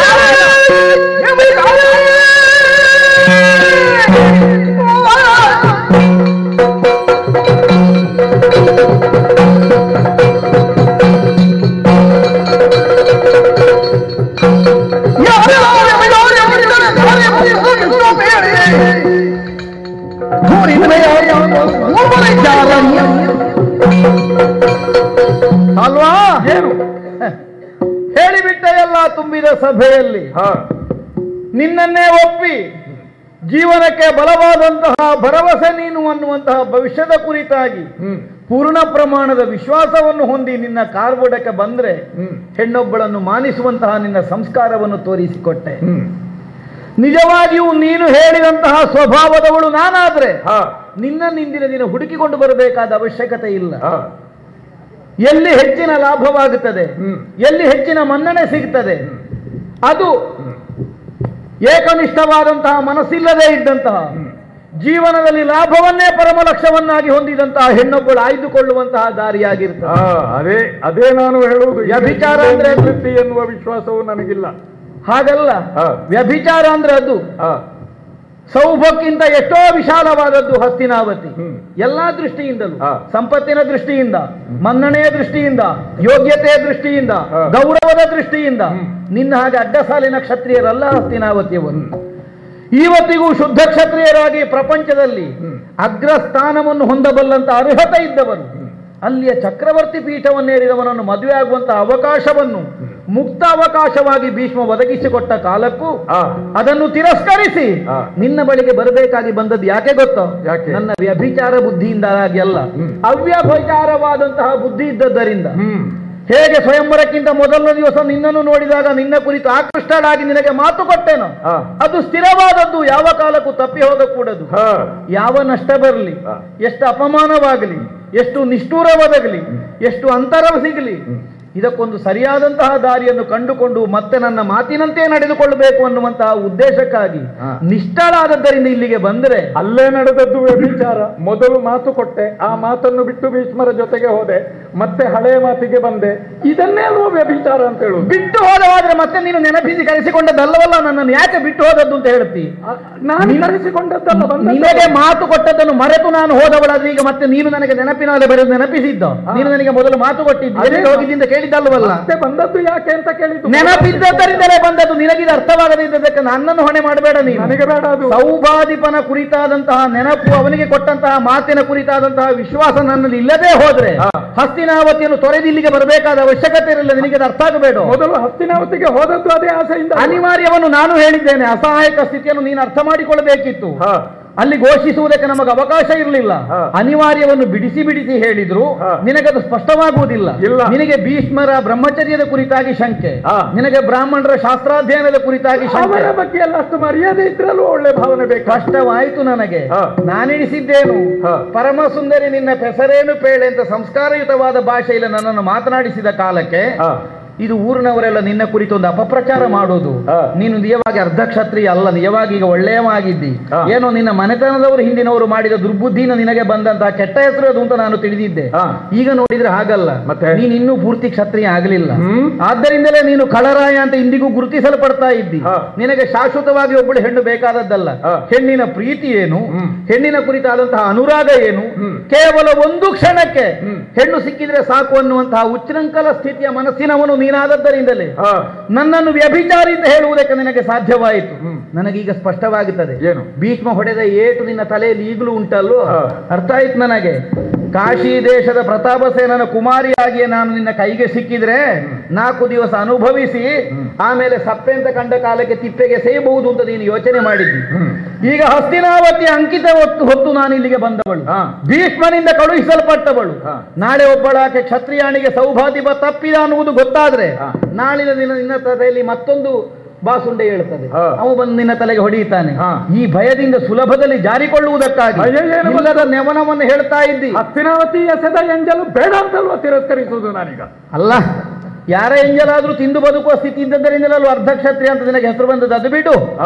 ಅಲ್ವಾ ಏನು ಹೇಳಿಬಿಟ್ಟ ಎಲ್ಲ ತುಂಬಿದ ಸಭೆಯಲ್ಲಿ ಹಾ ನಿನ್ನನ್ನೇ ಒಪ್ಪಿ ಜೀವನಕ್ಕೆ ಬಲವಾದಂತಹ ಭರವಸೆ ನೀನು ಅನ್ನುವಂತಹ ಭವಿಷ್ಯದ ಕುರಿತಾಗಿ ಹ್ಮ್ ಪೂರ್ಣ ಪ್ರಮಾಣದ ವಿಶ್ವಾಸವನ್ನು ಹೊಂದಿ ನಿನ್ನ ಕಾರ್ಬೋಡಕ್ಕೆ ಬಂದ್ರೆ ಹ್ಮ್ ಹೆಣ್ಣೊಬ್ಬಳನ್ನು ಮಾನಿಸುವಂತಹ ನಿನ್ನ ಸಂಸ್ಕಾರವನ್ನು ತೋರಿಸಿಕೊಟ್ಟೆ ಹ್ಮ್ ನಿಜವಾಗಿಯೂ ನೀನು ಹೇಳಿದಂತಹ ಸ್ವಭಾವದವಳು ನಾನಾದ್ರೆ ಹಾ ನಿನ್ನ ನಿಂದಿನ ದಿನ ಹುಡುಕಿಕೊಂಡು ಬರಬೇಕಾದ ಅವಶ್ಯಕತೆ ಇಲ್ಲ ಹಾ ಎಲ್ಲಿ ಹೆಚ್ಚಿನ ಲಾಭವಾಗುತ್ತದೆ ಹ್ಮ್. ಎಲ್ಲಿ ಹೆಚ್ಚಿನ ಮನ್ನಣೆ ಸಿಗ್ತದೆ ಅದು ಏಕನಿಷ್ಠವಾದಂತಹ ಮನಸ್ಸಿಲ್ಲದೆ ಇದ್ದಂತಹ ಜೀವನದಲ್ಲಿ ಲಾಭವನ್ನೇ ಪರಮ ಲಕ್ಷ್ಯವನ್ನಾಗಿ ಹೊಂದಿದಂತಹ ಹೆಣ್ಣೊಬ್ಬಳು ಆಯ್ದುಕೊಳ್ಳುವಂತಹ ದಾರಿಯಾಗಿರ್ತದೆ ಹಾ ಅದೇ ಅದೇ ನಾನು ಹೇಳುವುದು ಈಗ ವ್ಯಭಿಚಾರ ಅಂದ್ರೆ- ನಿವೃತ್ತಿ ಎನ್ನುವ ವಿಶ್ವಾಸವು ನನಗಿಲ್ಲ ಹಾಗಲ್ಲ ಹಾ. ವ್ಯಭಿಚಾರ ಅಂದ್ರೆ ಅದು ಹಾ ಸೌಭಕ್ಕಿಂತ ಎಷ್ಟೋ ವಿಶಾಲವಾದದ್ದು ಹಸ್ತಿನಾವತಿ ಹ್ಮ್. ಎಲ್ಲಾ ದೃಷ್ಟಿಯಿಂದಲೂ ಹಾ. ಸಂಪತ್ತಿನ ದೃಷ್ಟಿಯಿಂದ ಮನ್ನಣೆಯ ದೃಷ್ಟಿಯಿಂದ ಯೋಗ್ಯತೆಯ ದೃಷ್ಟಿಯಿಂದ ಹಾ. ಗೌರವದ ದೃಷ್ಟಿಯಿಂದ ನಿನ್ನ ಹಾಗೆ ಅಡ್ಡ ಸಾಲಿನ ಕ್ಷತ್ರಿಯರಲ್ಲ ಹಸ್ತಿನಾವತಿಯವರು ಇವತ್ತಿಗೂ ಶುದ್ಧ ಕ್ಷತ್ರಿಯರಾಗಿ ಪ್ರಪಂಚದಲ್ಲಿ ಹ್ಮ್. ಅಗ್ರಸ್ಥಾನವನ್ನು ಹೊಂದಬಲ್ಲಂತ ಅರ್ಹತೆ ಇದ್ದವರು ಅಲ್ಲಿಯ ಚಕ್ರವರ್ತಿ ಪೀಠವನ್ನೇರಿದವನನ್ನು ಮದುವೆ ಆಗುವಂತಹ ಅವಕಾಶವನ್ನು ಮುಕ್ತ ಅವಕಾಶವಾಗಿ ಭೀಷ್ಮ ಒದಗಿಸಿಕೊಟ್ಟ ಕಾಲಕ್ಕೂ ಹಾ ಅದನ್ನು ತಿರಸ್ಕರಿಸಿ ಹಾ. ನಿನ್ನ ಬಳಿಗೆ ಬರಬೇಕಾಗಿ ಬಂದದ್ದು ಯಾಕೆ ಗೊತ್ತೋ ಯಾಕೆ? ನನ್ನ ವ್ಯಭಿಚಾರ ಬುದ್ಧಿಯಿಂದಾಗಿ ಅಲ್ಲ ಹ್ಮ್. ಅವ್ಯಭಿಚಾರವಾದಂತಹ ಬುದ್ಧಿ ಇದ್ದದ್ದರಿಂದ ಹ್ಮ್ ಹೇಗೆ ಸ್ವಯಂವರಕ್ಕಿಂತ ಮೊದಲನೇ ದಿವಸ ನಿನ್ನನ್ನು ನೋಡಿದಾಗ ನಿನ್ನ ಕುರಿತು ಆಕೃಷ್ಟಳಾಗಿ ನಿನಗೆ ಮಾತು ಕೊಟ್ಟೇನೋ ಹಾ. ಅದು ಸ್ಥಿರವಾದದ್ದು ಯಾವ ಕಾಲಕ್ಕೂ ತಪ್ಪಿ ಹೋಗಕೂಡದು ಹಾ ಯಾವ ನಷ್ಟ ಬರಲಿ ಹಾ. ಎಷ್ಟು ಅಪಮಾನವಾಗಲಿ ಎಷ್ಟು ನಿಷ್ಠೂರ ಒದಗಲಿ ಎಷ್ಟು ಅಂತರ ಸಿಗಲಿ ಇದಕ್ಕೊಂದು ಸರಿಯಾದಂತಹ ದಾರಿಯನ್ನು ಕಂಡುಕೊಂಡು ಮತ್ತೆ ನನ್ನ ಮಾತಿನಂತೆ ನಡೆದುಕೊಳ್ಳಬೇಕು ಅನ್ನುವಂತಹ ಉದ್ದೇಶಕ್ಕಾಗಿ ಹಾ. ನಿಷ್ಠಳಾದದ್ದರಿಂದ ಇಲ್ಲಿಗೆ ಬಂದರೆ ಅಲ್ಲೇ ನಡೆದದ್ದು ವ್ಯಭಿಚಾರ ಮೊದಲು ಮಾತು ಕೊಟ್ಟೆ ಆ ಮಾತನ್ನು ಬಿಟ್ಟು ಭೀಷ್ಮರ ಜೊತೆಗೆ ಹೋದೆ ಮತ್ತೆ ಹಳೆಯ ಮಾತಿಗೆ ಬಂದೆ ಇದನ್ನೇ ಅಲ್ವಾ ವ್ಯಭಿಚಾರ ಅಂತ ಹೇಳುದು ಬಿಟ್ಟು ಹೋದವಾದ್ರೆ ಮತ್ತೆ ನೀನು ನೆನಪಿಸಿ ಕರೆಸಿಕೊಂಡದ್ದಲ್ಲವಲ್ಲ ನನ್ನನ್ನು ಯಾಕೆ ಬಿಟ್ಟು ಹೋದದ್ದು ಅಂತ ಹೇಳ್ತಿ ಆ, ನಾನು ಕರೆಸಿಕೊಂಡದ್ದಲ್ಲ ಬಂದದ್ದು. ನಿನಗೆ ಮಾತು ಕೊಟ್ಟದ್ದನ್ನು ಮರೆತು ನಾನು ಹೋದವಳಾದ್ರೆ ಈಗ ಮತ್ತೆ ನೀನು ನನಗೆ ನೆನಪಿನಾಲೆ ಬರೆದು ನೆನಪಿಸಿದ್ದ ಹಾ. ನೀನು ನನಗೆ ಮೊದಲು ಮಾತು ಕೊಟ್ಟಿದ್ದು ಅದೇ ಎಲ್ಲಿಗೆ ಹೋಗಿದ್ದಿಂದ ಕೇಳಿದ್ದಲ್ವಲ್ಲ ಮತ್ತೆ ಬಂದದ್ದು ಯಾಕೆ ಅಂತ ಕೇಳಿದ್ದು ನೆನಪಿದ್ದದ್ದರಿಂದಲೇ ಬಂದದ್ದು ನಿನಗಿದು ಅರ್ಥವಾಗದೇ ಇದ್ದದಕ್ಕೆ ನನ್ನನ್ನು ಹೊಣೆ ಮಾಡಬೇಡ ನೀನು ನನಗೆ ಬೇಡ ಅದು ಸೌಭಾದಿಪನ ಕುರಿತಾದಂತಹ ನೆನಪು ಅವನಿಗೆ ಕೊಟ್ಟಂತಹ ಮಾತಿನ ಕುರಿತಾದಂತಹ ವಿಶ್ವಾಸ ನನ್ನಲ್ಲಿ ಇಲ್ಲದೆ ಹೋದ್ರೆ ಹಾ. ಹಸ್ತಿನಾವತಿಯನ್ನು ತೊರೆದು ಇಲ್ಲಿಗೆ ಬರಬೇಕಾದ ಅವಶ್ಯಕತೆ ಇರಲಿಲ್ಲ ನಿನಗೆ ಅದು ಅರ್ಥ ಆಗಬೇಡ ಮೊದಲು ಹಸ್ತಿನಾವತಿಗೆ ಹೋದದ್ದು ಅದೇ ಆಸೆಯಿಂದ ಅನಿವಾರ್ಯವನ್ನು ನಾನು ಹೇಳಿದ್ದೇನೆ ಅಸಹಾಯಕ ಸ್ಥಿತಿಯನ್ನು ನೀನು ಅರ್ಥ ಮಾಡಿಕೊಳ್ಳಬೇಕಿತ್ತು ಹಾ ಅಲ್ಲಿ ಘೋಷಿಸುವುದಕ್ಕೆ ನಮಗೆ ಅವಕಾಶ ಇರಲಿಲ್ಲ ಹಾ. ಅನಿವಾರ್ಯವನ್ನು ಬಿಡಿಸಿ ಬಿಡಿಸಿ ಹೇಳಿದ್ರು ಹಾ. ನಿನಗದು ಸ್ಪಷ್ಟವಾಗುವುದಿಲ್ಲ ಇಲ್ಲ. ನಿನಗೆ ಭೀಷ್ಮರ ಬ್ರಹ್ಮಚರ್ಯದ ಕುರಿತಾಗಿ ಶಂಕೆ ಹಾ. ನಿನಗೆ ಬ್ರಾಹ್ಮಣರ ಶಾಸ್ತ್ರಾಧ್ಯಯನದ ಕುರಿತಾಗಿ ಶಂಕೆ ಅವರ ಬಗ್ಗೆ ಎಲ್ಲ ಅಷ್ಟು ಮರ್ಯಾದೆ ಇದ್ರಲ್ಲೂ ಒಳ್ಳೆ ಭಾವನೆ ಬೇಕು ಕಷ್ಟವಾಯಿತು ನನಗೆ ಹಾ. ನಾನೆಣಿಸಿದ್ದೇನು ಹಾ. ಪರಮ ಸುಂದರಿ ನಿನ್ನ ಪೆಸರೇನು ಪೇಳೆ ಅಂತ ಸಂಸ್ಕಾರಯುತವಾದ ಭಾಷೆಯಲ್ಲಿ ನನ್ನನ್ನು ಮಾತನಾಡಿಸಿದ ಕಾಲಕ್ಕೆ ಹಾ ಇದು ಊರಿನವರೆಲ್ಲ ನಿನ್ನ ಕುರಿತು ಒಂದು ಅಪಪ್ರಚಾರ ಮಾಡೋದು ಹಾ. ನೀನು ನಿಜವಾಗಿ ಅರ್ಧ ಕ್ಷತ್ರಿಯ ಅಲ್ಲ ನಿಜವಾಗಿ ಈಗ ಒಳ್ಳೆಯವಾಗಿದ್ದಿ ಹಾ. ಏನೋ ನಿನ್ನ ಮನೆತನದವರು ಹಿಂದಿನವರು ಮಾಡಿದ ದುರ್ಬುದ್ಧಿನ ನಿನಗೆ ಬಂದಂತಹ ಕೆಟ್ಟ ಹೆಸರು ಅದು ಅಂತ ನಾನು ತಿಳಿದಿದ್ದೆ ಹಾ. ಈಗ ನೋಡಿದ್ರೆ ಹಾಗಲ್ಲ ಮತ್ತೆ? ನೀನು ಇನ್ನೂ ಪೂರ್ತಿ ಕ್ಷತ್ರಿಯ ಆಗಲಿಲ್ಲ ಹ್ಮ್. ಆದ್ದರಿಂದಲೇ ನೀನು ಕಳರಾಯ ಅಂತ ಇಂದಿಗೂ ಗುರುತಿಸಲ್ಪಡ್ತಾ ಇದ್ದಿ ಹಾ. ನಿನಗೆ ಶಾಶ್ವತವಾಗಿ ಒಬ್ಬಳು ಹೆಣ್ಣು ಬೇಕಾದದ್ದಲ್ಲ ಹಾ. ಹೆಣ್ಣಿನ ಪ್ರೀತಿ ಏನು ಹ್ಮ್. ಹೆಣ್ಣಿನ ಕುರಿತಾದಂತಹ ಅನುರಾಗ ಏನು ಹ್ಮ್. ಕೇವಲ ಒಂದು ಕ್ಷಣಕ್ಕೆ ಹ್ಮ್. ಹೆಣ್ಣು ಸಿಕ್ಕಿದ್ರೆ ಸಾಕು ಅನ್ನುವಂತಹ ಉಚ್ಛೃಂಖಲ ಸ್ಥಿತಿಯ ಮನಸ್ಸಿನವನು ನೀನಾದದ್ದರಿಂದಲೇ ಹಾ ನನ್ನನ್ನು ವ್ಯಭಿಚಾರಿ ಅಂತ ಹೇಳುವುದಕ್ಕೆ ನನಗೆ ಸಾಧ್ಯವಾಯಿತು ಹ್ಮ್. ನನಗೀಗ ಸ್ಪಷ್ಟವಾಗುತ್ತದೆ ಏನು? ಭೀಷ್ಮ ಹೊಡೆದ ಏಟು ನಿನ್ನ ತಲೆಯಲ್ಲಿ ಈಗಲೂ ಉಂಟಲ್ಲೋ ಹಾ. ಅರ್ಥ ಆಯ್ತು ನನಗೆ ಕಾಶಿ ದೇಶದ ಪ್ರತಾಪಸೇನನ ಕುಮಾರಿಯಾಗಿಯೇ ನಾನು ನಿನ್ನ ಕೈಗೆ ಸಿಕ್ಕಿದ್ರೆ ನಾಲ್ಕು ದಿವಸ ಅನುಭವಿಸಿ ಆಮೇಲೆ ಸಪ್ಪೆ ಅಂತ ಕಂಡ ಕಾಲಕ್ಕೆ ತಿಪ್ಪೆಗೆ ಸೇಯಬಹುದು ಅಂತ ನೀನು ಯೋಚನೆ ಮಾಡಿದ್ದಿ ಹ್ಮ್. ಈಗ ಹಸ್ತಿನಾವತಿ ಅಂಕಿತ ಹೊತ್ತು ಹೊತ್ತು ನಾನು ಇಲ್ಲಿಗೆ ಬಂದವಳು ಹಾ. ಭೀಷ್ಮನಿಂದ ಕಳುಹಿಸಲ್ಪಟ್ಟವಳು ಹಾ. ನಾಳೆ ಒಬ್ಬಳಾಕೆ ಕ್ಷತ್ರಿಯಾಣಿಗೆ ಸೌಭಾದಿಪ ತಪ್ಪಿದ ಅನ್ನುವುದು ಗೊತ್ತಾದ್ರೆ ಹಾ. ನಾಳಿನ ದಿನ ನಿನ್ನ ತಲೆಯಲ್ಲಿ ಮತ್ತೊಂದು ಬಾಸುಂಡೆ ಹೇಳ್ತದೆ ಹಾ. ಅವ ಬಂದು ನಿನ್ನ ತಲೆಗೆ ಹೊಡೆಯುತ್ತಾನೆ ಹಾ. ಈ ಭಯದಿಂದ ಸುಲಭದಲ್ಲಿ ಜಾರಿಕೊಳ್ಳುವುದಕ್ಕಾಗಿ ಭಯ ಏನು ಇಲ್ಲದ ನೆವನವನ್ನು ಹೇಳ್ತಾ ಇದ್ದಿ ಹಸ್ತಿನಾವತಿ ಎಸೆದ ಎಂಜಲು ಬೇಡ ಅಂತಲ್ವಾ ತಿರಸ್ಕರಿಸುವುದು ನಾನೀಗ ಅಲ್ಲ ಯಾರ ಎಂಜಲಾದ್ರೂ ತಿಂದು ಬದುಕುವ ಸ್ಥಿತಿ ಇದ್ದದ್ದರಿಂದಲೂ ಅರ್ಧ ಕ್ಷತ್ರಿಯ ಅಂತ ನಿನಗೆ ಹೆಸರು ಬಂದದ್ದು ಅದು ಬಿಡು ಹಾ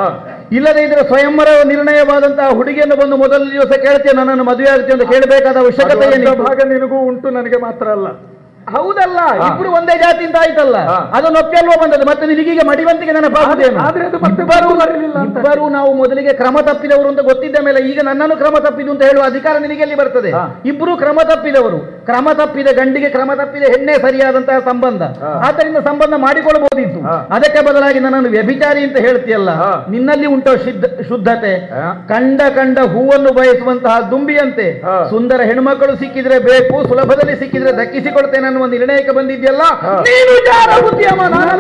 ಇಲ್ಲದೆ ಇದ್ರೆ ಸ್ವಯಂವರ ನಿರ್ಣಯವಾದಂತಹ ಹುಡುಗಿಯನ್ನು ಬಂದು ಮೊದಲ ದಿವಸ ಕೇಳ್ತೇನೆ ನನ್ನನ್ನು ಮದುವೆ ಆಗ್ತೇನೆ ಅಂತ ಕೇಳಬೇಕಾದ ಅವಶ್ಯಕತೆ ಅದು ಅರ್ಧ ಏನಿತ್ತು ಭಾಗ ನಿನಗೂ ಉಂಟು ನನಗೆ ಮಾತ್ರ ಅಲ್ಲ ಹೌದಲ್ಲ ಹಾ. ಇಬ್ರು ಒಂದೇ ಜಾತಿ ಅಂತ ಆಯ್ತಲ್ಲ ಹಾ. ಅದು ನೊಪ್ಪೆಲ್ವ ಬಂದದ್ದು ಮತ್ತೆ ನಿನಗೀಗ ಮಡಿವಂತಿಗೆ ನೆನಪಾಗುದೇನು ಆದ್ರೆ ಅದು ಮತ್ತೆ ಇಬ್ಬರು ಬರಲಿಲ್ಲ ಅಂತ. ಇಬ್ಬರು ನಾವು ಮೊದಲಿಗೆ ಕ್ರಮ ತಪ್ಪಿದವರು ಅಂತ ಗೊತ್ತಿದ್ದ ಮೇಲೆ ಈಗ ನನ್ನನ್ನು ಕ್ರಮ ತಪ್ಪಿದು ಅಂತ ಹೇಳುವ ಅಧಿಕಾರ ನಿನಗೆ ಎಲ್ಲಿ ಬರ್ತದೆ ಹಾ. ಇಬ್ರು ಕ್ರಮ ತಪ್ಪಿದವರು ಕ್ರಮ ತಪ್ಪಿದ ಗಂಡಿಗೆ ಕ್ರಮ ತಪ್ಪಿದ ಹೆಣ್ಣೆ ಸರಿಯಾದಂತಹ ಸಂಬಂಧ ಹಾ. ಆದ್ದರಿಂದ ಸಂಬಂಧ ಮಾಡಿಕೊಳ್ಳಬಹುದಿತ್ತು ಹಾ. ಅದಕ್ಕೆ ಬದಲಾಗಿ ನನ್ನನ್ನು ವ್ಯಭಿಚಾರಿ ಅಂತ ಹೇಳ್ತೀಯಲ್ಲ ಹಾ. ನಿನ್ನಲ್ಲಿ ಉಂಟೋ ಶುದ್ಧ ಶುದ್ಧತೆ ಹಾ. ಕಂಡ ಕಂಡ ಹೂವನ್ನು ಬಯಸುವಂತಹ ದುಂಬಿಯಂತೆ ಹಾ. ಸುಂದರ ಹೆಣ್ಮಕ್ಕಳು ಸಿಕ್ಕಿದ್ರೆ ಬೇಕು ಸುಲಭದಲ್ಲಿ ಸಿಕ್ಕಿದ್ರೆ ದಕ್ಕಿಸಿಕೊಳ್ತೇನೆ ಅನ್ನುವ ನಿರ್ಣಯಕ್ಕೆ ಬಂದಿದ್ಯಲ್ಲ ಹಾ. ನೀನು ಜಾರ ಬುದ್ಧಿಯಮ್ಮ ನಾನು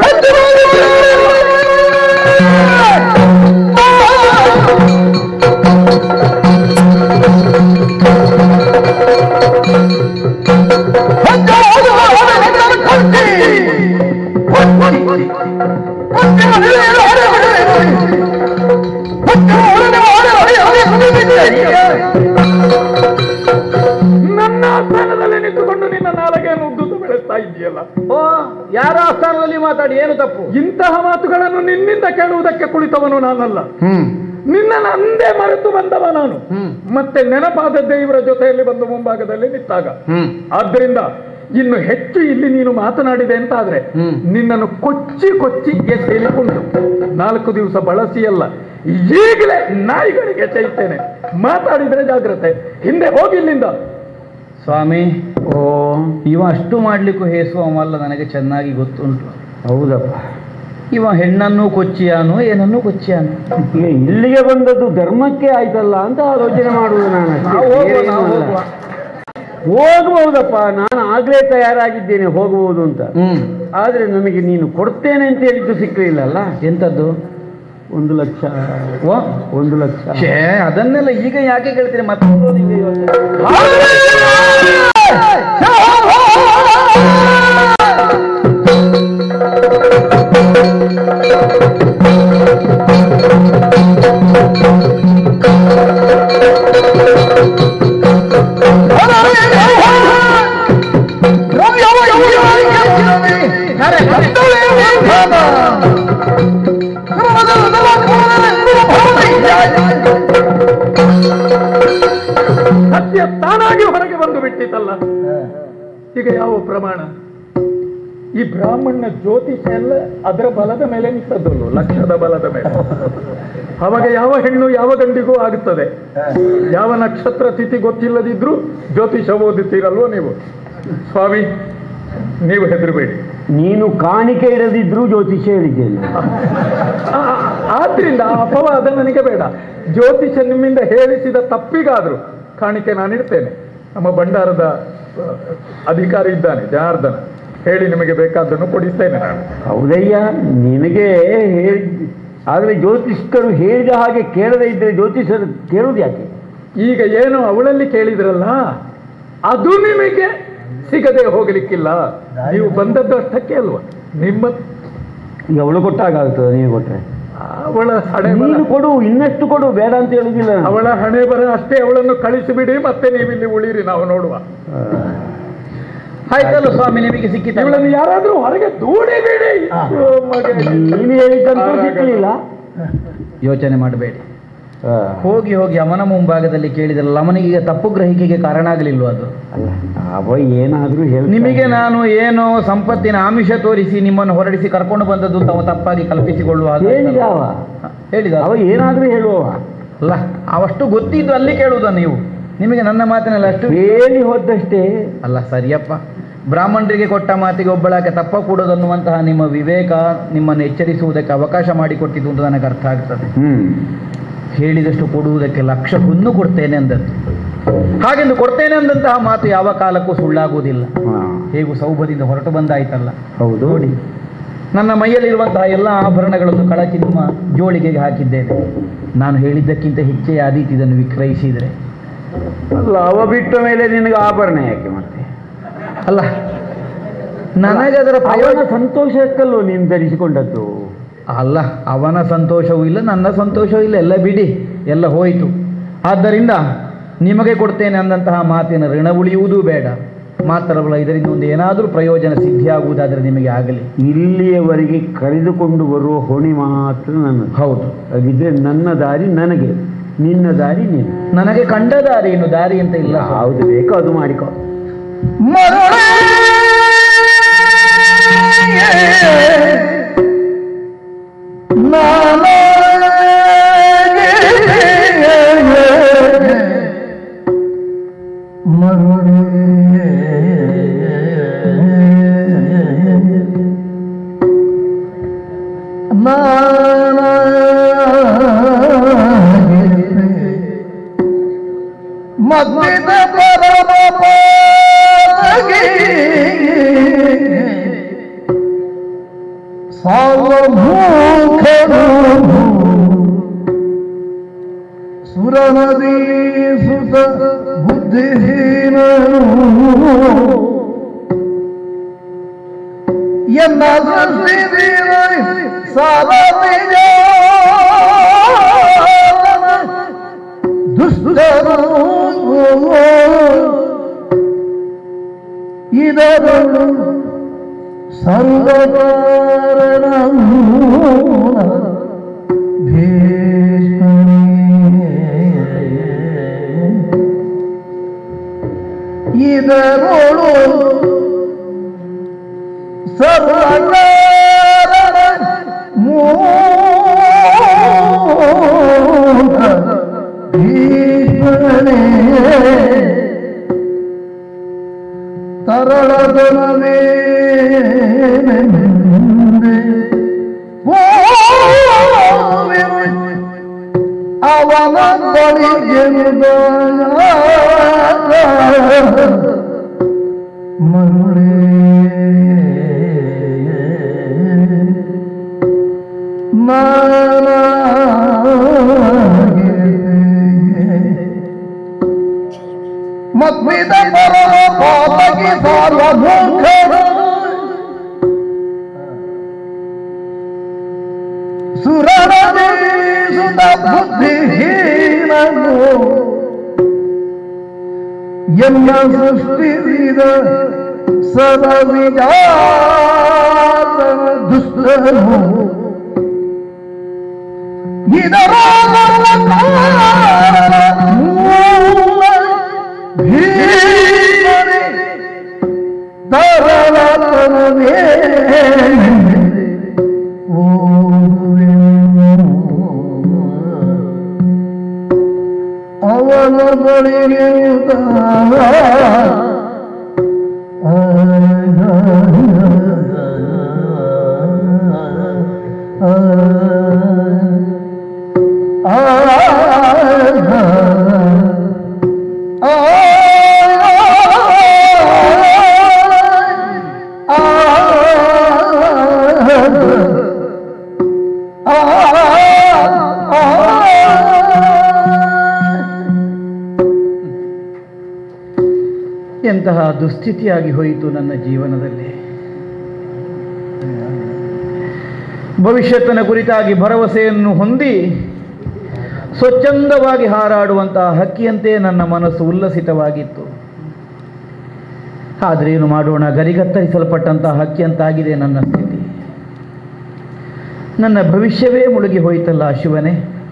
ನನ್ನ ಸ್ಥಾನದಲ್ಲಿ ನಿಂತುಕೊಂಡು ನಿನ್ನ ನಾಲಗೆಯನ್ನು ಉದ್ದುದ್ದು ಬೆಳೆಸ್ತಾ ಇದೆಯಲ್ಲ ಓ ಯಾರ ಸ್ಥಾನದಲ್ಲಿ ಮಾತಾಡಿ ಏನು ತಪ್ಪು ಇಂತಹ ಮಾತುಗಳನ್ನು ನಿನ್ನಿಂದ ಕೇಳುವುದಕ್ಕೆ ಕುಳಿತವನು ನಾನಲ್ಲ ಹ್ಮ್ ನಿನ್ನ ನಂದೇ ಮರೆತು ಬಂದವ ನಾನು ಹ್ಮ್. ಮತ್ತೆ ನೆನಪಾದದ್ದೇ ಇವರ ಜೊತೆಯಲ್ಲಿ ಬಂದು ಮುಂಭಾಗದಲ್ಲಿ ನಿಂತಾಗ ಹ್ಮ್ ಆದ್ದರಿಂದ ಇನ್ನು ಹೆಚ್ಚು ಇಲ್ಲಿ ನೀನು ಮಾತನಾಡಿದೆ ಅಂತ ಆದ್ರೆ ಹ್ಮ್. ನಿನ್ನನ್ನು ಕೊಚ್ಚಿ ಕೊಚ್ಚಿ ಎಸೆಲಿಕೊಂಡು ನಾಲ್ಕು ದಿವಸ ಬಳಸಿಯಲ್ಲ ಈಗಲೇ ನಾಯಿಗಳಿಗೆ ಚೈತೇನೆ ಮಾತಾಡಿದ್ರೆ ಜಾಗ್ರತೆ ಹಿಂದೆ ಹೋಗಿ ಇಲ್ಲಿಂದ ಸ್ವಾಮಿ ಓ ಇವ ಅಷ್ಟು ಮಾಡ್ಲಿಕ್ಕೂ ಹೇಸುವವಲ್ಲ ನನಗೆ ಚೆನ್ನಾಗಿ ಗೊತ್ತುಂಟು ಹೌದಪ್ಪ ಇವ ಹೆಣ್ಣನ್ನು ಕೊಚ್ಚಿಯಾನು ಏನನ್ನು ಕೊಚ್ಚಿಯಾನು ಈಗ ಇಲ್ಲಿಗೆ ಬಂದದ್ದು ಧರ್ಮಕ್ಕೆ ಆಯ್ತಲ್ಲ ಅಂತ ಆಲೋಚನೆ ಮಾಡುವುದು ನಾನು ಅಷ್ಟೇ. ನಾವು ಹೋಗುವ, ಬೇರೆ ಏನೂ ನಾವು ಅಲ್ಲ. ಹೋಗುವ. ಹೋಗಬಹುದಪ್ಪ ನಾನು ಆಗ್ಲೇ ತಯಾರಾಗಿದ್ದೇನೆ ಹೋಗಬಹುದು ಅಂತ ಹ್ಮ್ ಆದ್ರೆ ನನಗೆ ನೀನು ಕೊಡ್ತೇನೆ ಅಂತ ಹೇಳಿದ್ದು ಸಿಕ್ಕಲಿಲ್ಲಲ್ಲ ಎಂತದ್ದು ಒಂದು ಲಕ್ಷ ಓ ಒಂದು ಲಕ್ಷ ಛೇ ಅದನ್ನೆಲ್ಲ ಈಗ ಯಾಕೆ ಕೇಳ್ತೀರಿ ಮತ್ತೆ ಓದೋದಿದೆ ಇವತ್ತು. ಸತ್ಯ ತಾನಾಗಿ ಹೊರಗೆ ಬಂದು ಬಿಟ್ಟಿತಲ್ಲ ಈಗ ಯಾವ ಪ್ರಮಾಣ ಈ ಬ್ರಾಹ್ಮಣ ಜ್ಯೋತಿಷ ಎಲ್ಲ ಅದರ ಬಲದ ಮೇಲೆ ನಿಂತದ್ದಲ್ಲ ಲಕ್ಷದ ಬಲದ ಮೇಲೆ ಅವಾಗ ಯಾವ ಹೆಣ್ಣು ಯಾವ ಗಂಡಿಗೂ ಆಗುತ್ತದೆ ಯಾವ ನಕ್ಷತ್ರ ತಿಥಿ ಗೊತ್ತಿಲ್ಲದಿದ್ರು ಜ್ಯೋತಿಷ ಓದುತ್ತೀರಲ್ವೋ ನೀವು ಸ್ವಾಮಿ ನೀವು ಹೆದರಬೇಡಿ ನೀನು ಕಾಣಿಕೆ ಇಡದಿದ್ರು ಜ್ಯೋತಿಷ್ಯ ಹೇಳಿದ್ದೇನೆ ಆ- ಆದ್ರಿಂದ ಆ ಅಪವಾದ ನನಗೆ ಬೇಡ ಜ್ಯೋತಿಷ ನಿಮ್ಮಿಂದ ಹೇಳಿಸಿದ ತಪ್ಪಿಗಾದ್ರು ಕಾಣಿಕೆ ನಾನಿಡ್ತೇನೆ ನಮ್ಮ ಭಂಡಾರದ ಆ, ಅಧಿಕಾರಿ ಇದ್ದಾನೆ ಜನಾರ್ದನ ಹೇಳಿ ನಿಮಗೆ ಬೇಕಾದ್ದನ್ನು ಕೊಡಿಸ್ತೇನೆ ನಾನು ಹೌದಯ್ಯ ನಿನಗೆ ಹೇಳಿ ಆದ್ರೆ ಜ್ಯೋತಿಷ್ಕರು ಹೇಳಿದ ಹಾಗೆ ಕೇಳದೇ ಇದ್ರೆ ಜ್ಯೋತಿಷರು ಕೇಳುವುದು ಯಾಕೆ ಈಗ ಏನು ಅವಳಲ್ಲಿ ಕೇಳಿದ್ರಲ್ಲ ಅದು ನಿಮಗೆ ಸಿಗದೆ ಹೋಗಲಿಕ್ಕಿಲ್ಲ ನೀವು ಬಂದದ್ದು ಅಷ್ಟಕ್ಕೆ ಅಲ್ವಾ ನಿಮ್ಮ ಈಗ ಅವಳು ಕೊಟ್ಟಾಗ ಆಗ್ತದೆ ನೀನು ಕೊಟ್ರೆ ಅವಳ ಹಣೆ ಬರ ನೀನು ಕೊಡು ಇನ್ನಷ್ಟು ಕೊಡು ಬೇಡ ಅಂತ ಹೇಳುದಿಲ್ಲ ನಾನು. ಅವಳ ಹಣೆ ಬರ ಅಷ್ಟೇ ಅವಳನ್ನು ಕಳಿಸಿಬಿಡಿ ಮತ್ತೆ ನೀವಿಲ್ಲಿ ಉಳಿರಿ ನಾವು ನೋಡುವ ಆ, ಆಯ್ತಲ್ಲ ಸ್ವಾಮಿ ನಿಮಗೆ ಸಿಕ್ಕಿತ ಇವಳನ್ನು ಯಾರಾದ್ರೂ ಹೊರಗೆ ದೂಡಿ ಬಿಡಿ ಓ ಮಗನೇ. ನೀನು ಹೇಳಿದಂತೂ ಸಿಕ್ಕಲಿಲ್ಲ ಯೋಚನೆ ಮಾಡಬೇಡಿ ಆ, ಹೋಗಿ ಹೋಗಿ ಅವನ ಮುಂಭಾಗದಲ್ಲಿ ಕೇಳಿದ್ರಲ್ಲ ಅವನಿಗೆ ಈಗ ತಪ್ಪು ಗ್ರಹಿಕೆಗೆ ಕಾರಣ ಆಗಲಿಲ್ವ ಅದು ಅಲ್ಲ ಅವ ಏನಾದ್ರೂ ಹೇಳ್ತಾನೆ. ನಿಮಗೆ ನಾನು ಏನೋ ಸಂಪತ್ತಿನ ಆಮಿಷ ತೋರಿಸಿ ನಿಮ್ಮನ್ನು ಹೊರಡಿಸಿ ಕರ್ಕೊಂಡು ಬಂದದ್ದು ಅಂತ ಅವ ತಪ್ಪಾಗಿ ಕಲ್ಪಿಸಿಕೊಳ್ಳುವ ಹಾಗೆ ಹೇಳಿದ ಆಯ್ತಲ್ಲ? ಅವ ಹ, ಹೇಳಿದ ಅವ ಏನಾದ್ರೂ ಹೇಳುವವ ಅಲ್ಲ ಅವಷ್ಟು ಗೊತ್ತಿದ್ದು ಅಲ್ಲಿ ಕೇಳುವುದ ನೀವು ನಿಮಗೆ ನನ್ನ ಮಾತಿನಲ್ಲಿ ಅಷ್ಟು ಹೇಳಿ ಹೋದಷ್ಟೇ ಅಲ್ಲ ಸರಿಯಪ್ಪ ಬ್ರಾಹ್ಮಣರಿಗೆ ಕೊಟ್ಟ ಮಾತಿಗೆ ಒಬ್ಬಳಾಕೆ ತಪ್ಪ ಕೂಡೋದನ್ನುವಂತಹ ನಿಮ್ಮ ವಿವೇಕ ನಿಮ್ಮನ್ನು ಎಚ್ಚರಿಸುವುದಕ್ಕೆ ಅವಕಾಶ ಮಾಡಿಕೊಟ್ಟಿದ್ದು ಅಂತ ನನಗೆ ಅರ್ಥ ಆಗ್ತದೆ ಹ್ಮ್ ಹೇಳಿದಷ್ಟು ಕೊಡುವುದಕ್ಕೆ ಲಕ್ಷ ಹುನ್ನು ಕೊಡ್ತೇನೆ ಅಂದದ್ದು ಹಾಗೆಂದು ಕೊಡ್ತೇನೆ ಅಂದಂತಹ ಮಾತು ಯಾವ ಕಾಲಕ್ಕೂ ಸುಳ್ಳಾಗುವುದಿಲ್ಲ ಹಾ, ಹೇಗೂ ಸೌಭದಿಂದ ಹೊರಟು ಬಂದಾಯ್ತಲ್ಲ ಹೌದು ನೋಡಿ ನನ್ನ ಮೈಯಲ್ಲಿರುವಂತಹ ಎಲ್ಲ ಆಭರಣಗಳನ್ನು ಕಳಚಿ ನಿಮ್ಮ ಜೋಳಿಗೆಗೆ ಹಾಕಿದ್ದೇನೆ ನಾನು ಹೇಳಿದ್ದಕ್ಕಿಂತ ಹೆಚ್ಚೇ ಆದೀತು ಇದನ್ನು ವಿಕ್ರಯಿಸಿದರೆ ಅಲ್ಲ ಅವ ಬಿಟ್ಟ ಮೇಲೆ ನಿನಗೆ ಆಭರಣ ಯಾಕೆ ಮತ್ತೆ ಅಲ್ಲ ನನಗದರ ಅವನ ಪ್ರಯೋಜನ ಸಂತೋಷಕ್ಕಲ್ಲೋ ನೀನು ಧರಿಸಿಕೊಂಡದ್ದು ಅಲ್ಲ ಅವನ ಸಂತೋಷವೂ ಇಲ್ಲ ನನ್ನ ಸಂತೋಷವೂ ಇಲ್ಲ ಎಲ್ಲ ಬಿಡಿ ಎಲ್ಲ ಹೋಯಿತು ಆದ್ದರಿಂದ ನಿಮಗೆ ಕೊಡ್ತೇನೆ ಅಂದಂತಹ ಮಾತಿನ ಋಣ ಉಳಿಯುವುದೂ ಬೇಡ ಮಾತ್ರವಲ್ಲ ಇದರಿಂದ ಒಂದು ಏನಾದರೂ ಪ್ರಯೋಜನ ಸಿದ್ಧಿಯಾಗುವುದಾದರೆ ನಿಮಗೆ ಆಗಲಿ ಇಲ್ಲಿಯವರೆಗೆ ಕರೆದುಕೊಂಡು ಬರುವ ಹೊಣೆ ಮಾತ್ರ ನನ್ನದು ಹೌದು ಹಾಗಿದ್ರೆ ನನ್ನ ದಾರಿ ನನಗೆ ನಿನ್ನ ದಾರಿ ನೀನು ನನಗೆ ಕಂಡ ದಾರಿ ಏನು ದಾರಿ ಅಂತ ಇಲ್ಲ ಯಾವುದು ಬೇಕೋ ಅದು ಮಾಡಿಕೋ ಮರುಳೇ ಮದ್ದಿದ ಪರಮಪಾದಗೆ ಸಾವಮೂಖರು ಸುರನದಿ ಸುತ ಬುದ್ಧಿಹೀನರು ಎನ್ನ ಸೃಷ್ಟಿ ಸಾಧಿಜ ದುಷ್ಟರು ಇದರಳು ಸರ್ವಕಾರಣ ಇದರಳು ಸರ್ವಕಾರಣ ಮೂಲ ಭೀಷ್ಮನೇ ತರಳದನವೇ ಅವನ ಬಳಿಗೆ ಮರುಳೇ ಮತ್ಮಿದ ಪರಮ ಪಾತಕಿ ಸಾರ್ವಭೂಖರು ಸುರನದೇಶದ ಬುದ್ಧಿಹೀನನು ಎನ್ನ ಸೃಷ್ಟಿಸಿದ ಸದವಿಜಾತ ದುಷ್ಟನು ಇದರ ಮೂಲ ಭೀಮನೆ ತರಳತನವೇ ಅವನ ಬಳಿಗೆ ಎಂತಹ ದುಸ್ಥಿತಿಯಾಗಿ ಹೋಯಿತು ನನ್ನ ಜೀವನದಲ್ಲಿ ಭವಿಷ್ಯತ್ತಿನ ಕುರಿತಾಗಿ ಭರವಸೆಯನ್ನು ಹೊಂದಿ ಸ್ವಚ್ಛಂದವಾಗಿ ಹಾರಾಡುವಂತಹ ಹಕ್ಕಿಯಂತೆ ನನ್ನ ಮನಸ್ಸು ಉಲ್ಲಸಿತವಾಗಿತ್ತು ಆದರೆ ಏನು ಮಾಡೋಣ ಗರಿಗತ್ತರಿಸಲ್ಪಟ್ಟಂತಹ ಹಕ್ಕಿಯಂತಾಗಿದೆ ನನ್ನ ಸ್ಥಿತಿ ನನ್ನ ಭವಿಷ್ಯವೇ ಮುಳುಗಿ ಹೋಯಿತಲ್ಲ ಶಿವನೇ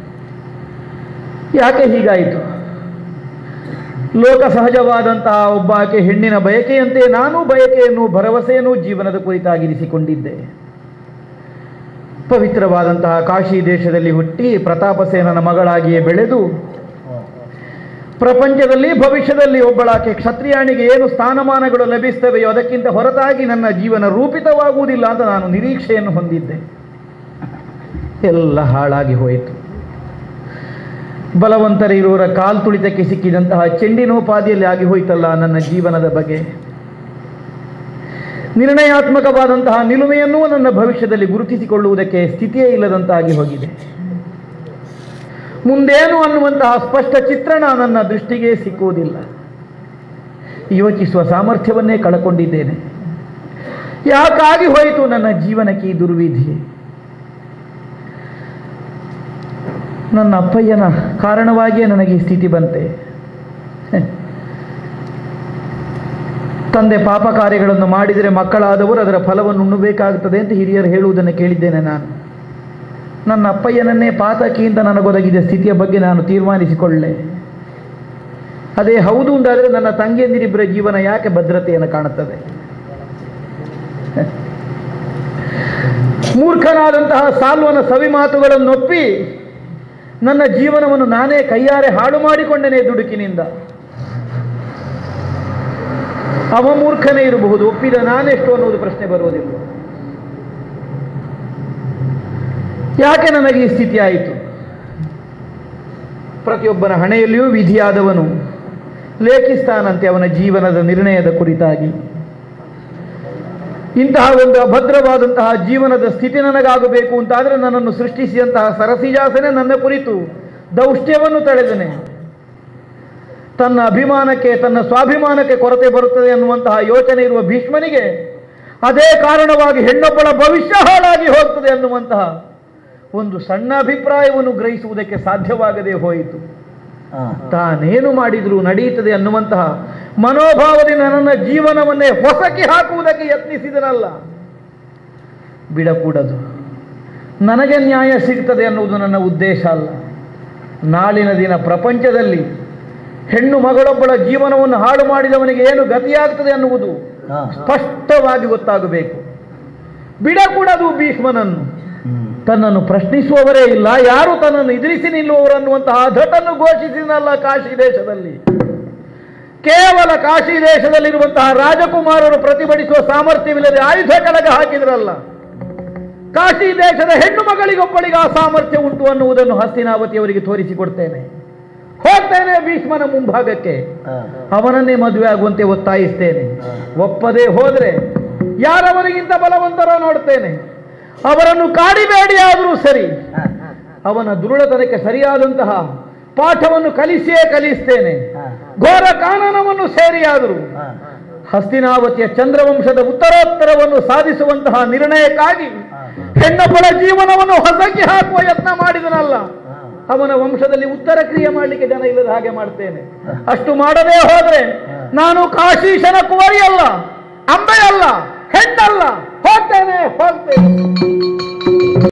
ಯಾಕೆ ಹೀಗಾಯಿತು ಲೋಕ ಸಹಜವಾದಂತಹ ಒಬ್ಬಾಕೆ ಹೆಣ್ಣಿನ ಬಯಕೆಯಂತೆ ನಾನು ಬಯಕೆಯನ್ನು ಭರವಸೆಯನ್ನು ಜೀವನದ ಕುರಿತಾಗಿರಿಸಿಕೊಂಡಿದ್ದೆ ಪವಿತ್ರವಾದಂತಹ ಕಾಶಿ ದೇಶದಲ್ಲಿ ಹುಟ್ಟಿ ಪ್ರತಾಪಸೇನನ ಮಗಳಾಗಿಯೇ ಬೆಳೆದು ಪ್ರಪಂಚದಲ್ಲಿ ಭವಿಷ್ಯದಲ್ಲಿ ಒಬ್ಬಳಾಕೆ ಕ್ಷತ್ರಿಯಾಣಿಗೆ ಏನು ಸ್ಥಾನಮಾನಗಳು ಲಭಿಸ್ತವೆಯೋ ಅದಕ್ಕಿಂತ ಹೊರತಾಗಿ ನನ್ನ ಜೀವನ ರೂಪಿತವಾಗುವುದಿಲ್ಲ ಅಂತ ನಾನು ನಿರೀಕ್ಷೆಯನ್ನು ಹೊಂದಿದ್ದೆ ಎಲ್ಲ ಹಾಳಾಗಿ ಹೋಯಿತು ಬಲವಂತರಿರುವರ ಕಾಲ್ ತುಳಿತಕ್ಕೆ ಸಿಕ್ಕಿದಂತಹ ಚೆಂಡಿನೋಪಾದಿಯಲ್ಲಿ ಆಗಿ ಹೋಯ್ತಲ್ಲ ನನ್ನ ಜೀವನದ ಬಗೆ ನಿರ್ಣಯಾತ್ಮಕವಾದಂತಹ ನಿಲುಮೆಯನ್ನೂ ನನ್ನ ಭವಿಷ್ಯದಲ್ಲಿ ಗುರುತಿಸಿಕೊಳ್ಳುವುದಕ್ಕೆ ಸ್ಥಿತಿಯೇ ಇಲ್ಲದಂತಾಗಿ ಹೋಗಿದೆ ಮುಂದೇನು ಅನ್ನುವಂತಹ ಸ್ಪಷ್ಟ ಚಿತ್ರಣ ನನ್ನ ದೃಷ್ಟಿಗೆ ಸಿಕ್ಕುವುದಿಲ್ಲ ಯೋಚಿಸುವ ಸಾಮರ್ಥ್ಯವನ್ನೇ ಕಳಕೊಂಡಿದ್ದೇನೆ ಯಾಕಾಗಿ ಹೋಯಿತು ನನ್ನ ಜೀವನಕ್ಕೆ ಈ ದುರ್ವಿಧಿ ನನ್ನ ಅಪ್ಪಯ್ಯನ ಕಾರಣವಾಗಿಯೇ ನನಗೆ ಈ ಸ್ಥಿತಿ ಬಂತೆ ತಂದೆ ಪಾಪ ಕಾರ್ಯಗಳನ್ನು ಮಾಡಿದರೆ ಮಕ್ಕಳಾದವರು ಅದರ ಫಲವನ್ನು ಉಣ್ಣಬೇಕಾಗುತ್ತದೆ ಅಂತ ಹಿರಿಯರು ಹೇಳುವುದನ್ನು ಕೇಳಿದ್ದೇನೆ ನಾನು ನನ್ನ ಅಪ್ಪಯ್ಯನನ್ನೇ ಪಾತಕಿಯಿಂದ ನನಗೊದಗಿದ ಸ್ಥಿತಿಯ ಬಗ್ಗೆ ನಾನು ತೀರ್ಮಾನಿಸಿಕೊಳ್ಳೆ ಅದೇ ಹೌದು ಅಂತಾದರೆ ನನ್ನ ತಂಗಿಯಂದಿರಿಬ್ಬರ ಜೀವನ ಯಾಕೆ ಭದ್ರತೆಯನ್ನು ಕಾಣುತ್ತದೆ ಮೂರ್ಖನಾದಂತಹ ಸಾಲ್ವನ ಸವಿ ಮಾತುಗಳನ್ನು ಒಪ್ಪಿ ನನ್ನ ಜೀವನವನ್ನು ನಾನೇ ಕೈಯಾರೆ ಹಾಳು ಮಾಡಿಕೊಂಡೇನೆ ದುಡುಕಿನಿಂದ ಅವ ಮೂರ್ಖನೇ ಇರಬಹುದು ಒಪ್ಪಿದ ನಾನೆಷ್ಟು ಅನ್ನುವುದು ಪ್ರಶ್ನೆ ಬರುವುದಿಲ್ಲ ಯಾಕೆ ನನಗೆ ಈ ಸ್ಥಿತಿ ಆಯಿತು ಪ್ರತಿಯೊಬ್ಬನ ಹಣೆಯಲ್ಲಿಯೂ ವಿಧಿಯಾದವನು ಲೇಖಿಸ್ತಾನಂತೆ ಅವನ ಜೀವನದ ನಿರ್ಣಯದ ಕುರಿತಾಗಿ ಇಂತಹ ಒಂದು ಅಭದ್ರವಾದಂತಹ ಜೀವನದ ಸ್ಥಿತಿ ನನಗಾಗಬೇಕು ಅಂತಾದರೆ ನನ್ನನ್ನು ಸೃಷ್ಟಿಸಿದಂತಹ ಸರಸಿಜಾಸನೆ ನನ್ನ ಕುರಿತು ದೌಷ್ಟ್ಯವನ್ನು ತಳೆದನೆ ತನ್ನ ಅಭಿಮಾನಕ್ಕೆ ತನ್ನ ಸ್ವಾಭಿಮಾನಕ್ಕೆ ಕೊರತೆ ಬರುತ್ತದೆ ಅನ್ನುವಂತಹ ಯೋಚನೆ ಇರುವ ಭೀಷ್ಮನಿಗೆ ಅದೇ ಕಾರಣವಾಗಿ ಹೆಣ್ಣೊಬ್ಬಳ ಭವಿಷ್ಯ ಹಾಳಾಗಿ ಹೋಗ್ತದೆ ಅನ್ನುವಂತಹ ಒಂದು ಸಣ್ಣ ಅಭಿಪ್ರಾಯವನ್ನು ಗ್ರಹಿಸುವುದಕ್ಕೆ ಸಾಧ್ಯವಾಗದೆ ಹೋಯಿತು ತಾನೇನು ಮಾಡಿದರೂ ನಡೆಯುತ್ತದೆ ಅನ್ನುವಂತಹ ಮನೋಭಾವದಿಂದ ನನ್ನ ಜೀವನವನ್ನೇ ಹೊಸಕಿ ಹಾಕುವುದಕ್ಕೆ ಯತ್ನಿಸಿದನಲ್ಲ ಬಿಡಕೂಡದು ನನಗೆ ನ್ಯಾಯ ಸಿಗ್ತದೆ ಅನ್ನುವುದು ನನ್ನ ಉದ್ದೇಶ ಅಲ್ಲ ನಾಳಿನ ದಿನ ಪ್ರಪಂಚದಲ್ಲಿ ಹೆಣ್ಣು ಮಗಳೊಬ್ಬಳ ಜೀವನವನ್ನು ಹಾಳು ಮಾಡಿದವನಿಗೆ ಏನು ಗತಿಯಾಗ್ತದೆ ಅನ್ನುವುದು ಸ್ಪಷ್ಟವಾಗಿ ಗೊತ್ತಾಗಬೇಕು ಬಿಡಕೂಡದು ಭೀಷ್ಮನನ್ನು ತನ್ನನ್ನು ಪ್ರಶ್ನಿಸುವವರೇ ಇಲ್ಲ ಯಾರು ತನ್ನನ್ನು ಎದುರಿಸಿ ನಿಲ್ಲುವವರು ಅನ್ನುವಂತಹ ಧಟನ್ನು ಘೋಷಿಸಿದನಲ್ಲ ಕಾಶಿ ದೇಶದಲ್ಲಿ ಕೇವಲ ಕಾಶಿ ದೇಶದಲ್ಲಿರುವಂತಹ ರಾಜಕುಮಾರರು ಪ್ರತಿಭಟಿಸುವ ಸಾಮರ್ಥ್ಯವಿಲ್ಲದೆ ಆಯುಧ ಕೆಳಗೆ ಹಾಕಿದ್ರಲ್ಲ ಕಾಶಿ ದೇಶದ ಹೆಣ್ಣು ಮಗಳಿಗೊಬ್ಬಳಿಗೆ ಆ ಸಾಮರ್ಥ್ಯ ಉಂಟು ಅನ್ನುವುದನ್ನು ಹಸ್ತಿನಾವತಿಯವರಿಗೆ ತೋರಿಸಿಕೊಡ್ತೇನೆ ಹೋಗ್ತೇನೆ ಭೀಷ್ಮನ ಮುಂಭಾಗಕ್ಕೆ ಅವನನ್ನೇ ಮದುವೆ ಆಗುವಂತೆ ಒತ್ತಾಯಿಸ್ತೇನೆ ಒಪ್ಪದೆ ಹೋದ್ರೆ ಯಾರವರಿಗಿಂತ ಬಲವಂತರೋ ನೋಡ್ತೇನೆ ಅವರನ್ನು ಕಾಡಿಬೇಡಿ ಆದರೂ ಸರಿ ಅವನ ದುರುಳತನಕ್ಕೆ ಸರಿಯಾದಂತಹ ಪಾಠವನ್ನು ಕಲಿಸಿಯೇ ಕಲಿಸ್ತೇನೆ ಘೋರ ಕಾನನವನ್ನು ಸೇರಿಯಾದರು ಹಸ್ತಿನಾವತಿಯ ಚಂದ್ರವಂಶದ ಉತ್ತರೋತ್ತರವನ್ನು ಸಾಧಿಸುವಂತಹ ನಿರ್ಣಯಕ್ಕಾಗಿ ಹೆಣ್ಣೊಬ್ಬಳ ಜೀವನವನ್ನು ಹೊಸಕಿ ಹಾಕುವ ಯತ್ನ ಮಾಡಿದನಲ್ಲ ಅವನ ವಂಶದಲ್ಲಿ ಉತ್ತರ ಕ್ರಿಯೆ ಮಾಡಲಿಕ್ಕೆ ಜನ ಇಲ್ಲದ ಹಾಗೆ ಮಾಡ್ತೇನೆ ಅಷ್ಟು ಮಾಡದೇ ಹೋದ್ರೆ ನಾನು ಕಾಶೀಶನ ಕುವರಿ ಅಲ್ಲ ಅಂಬೆ ಅಲ್ಲ ಹೆಣ್ಣಲ್ಲ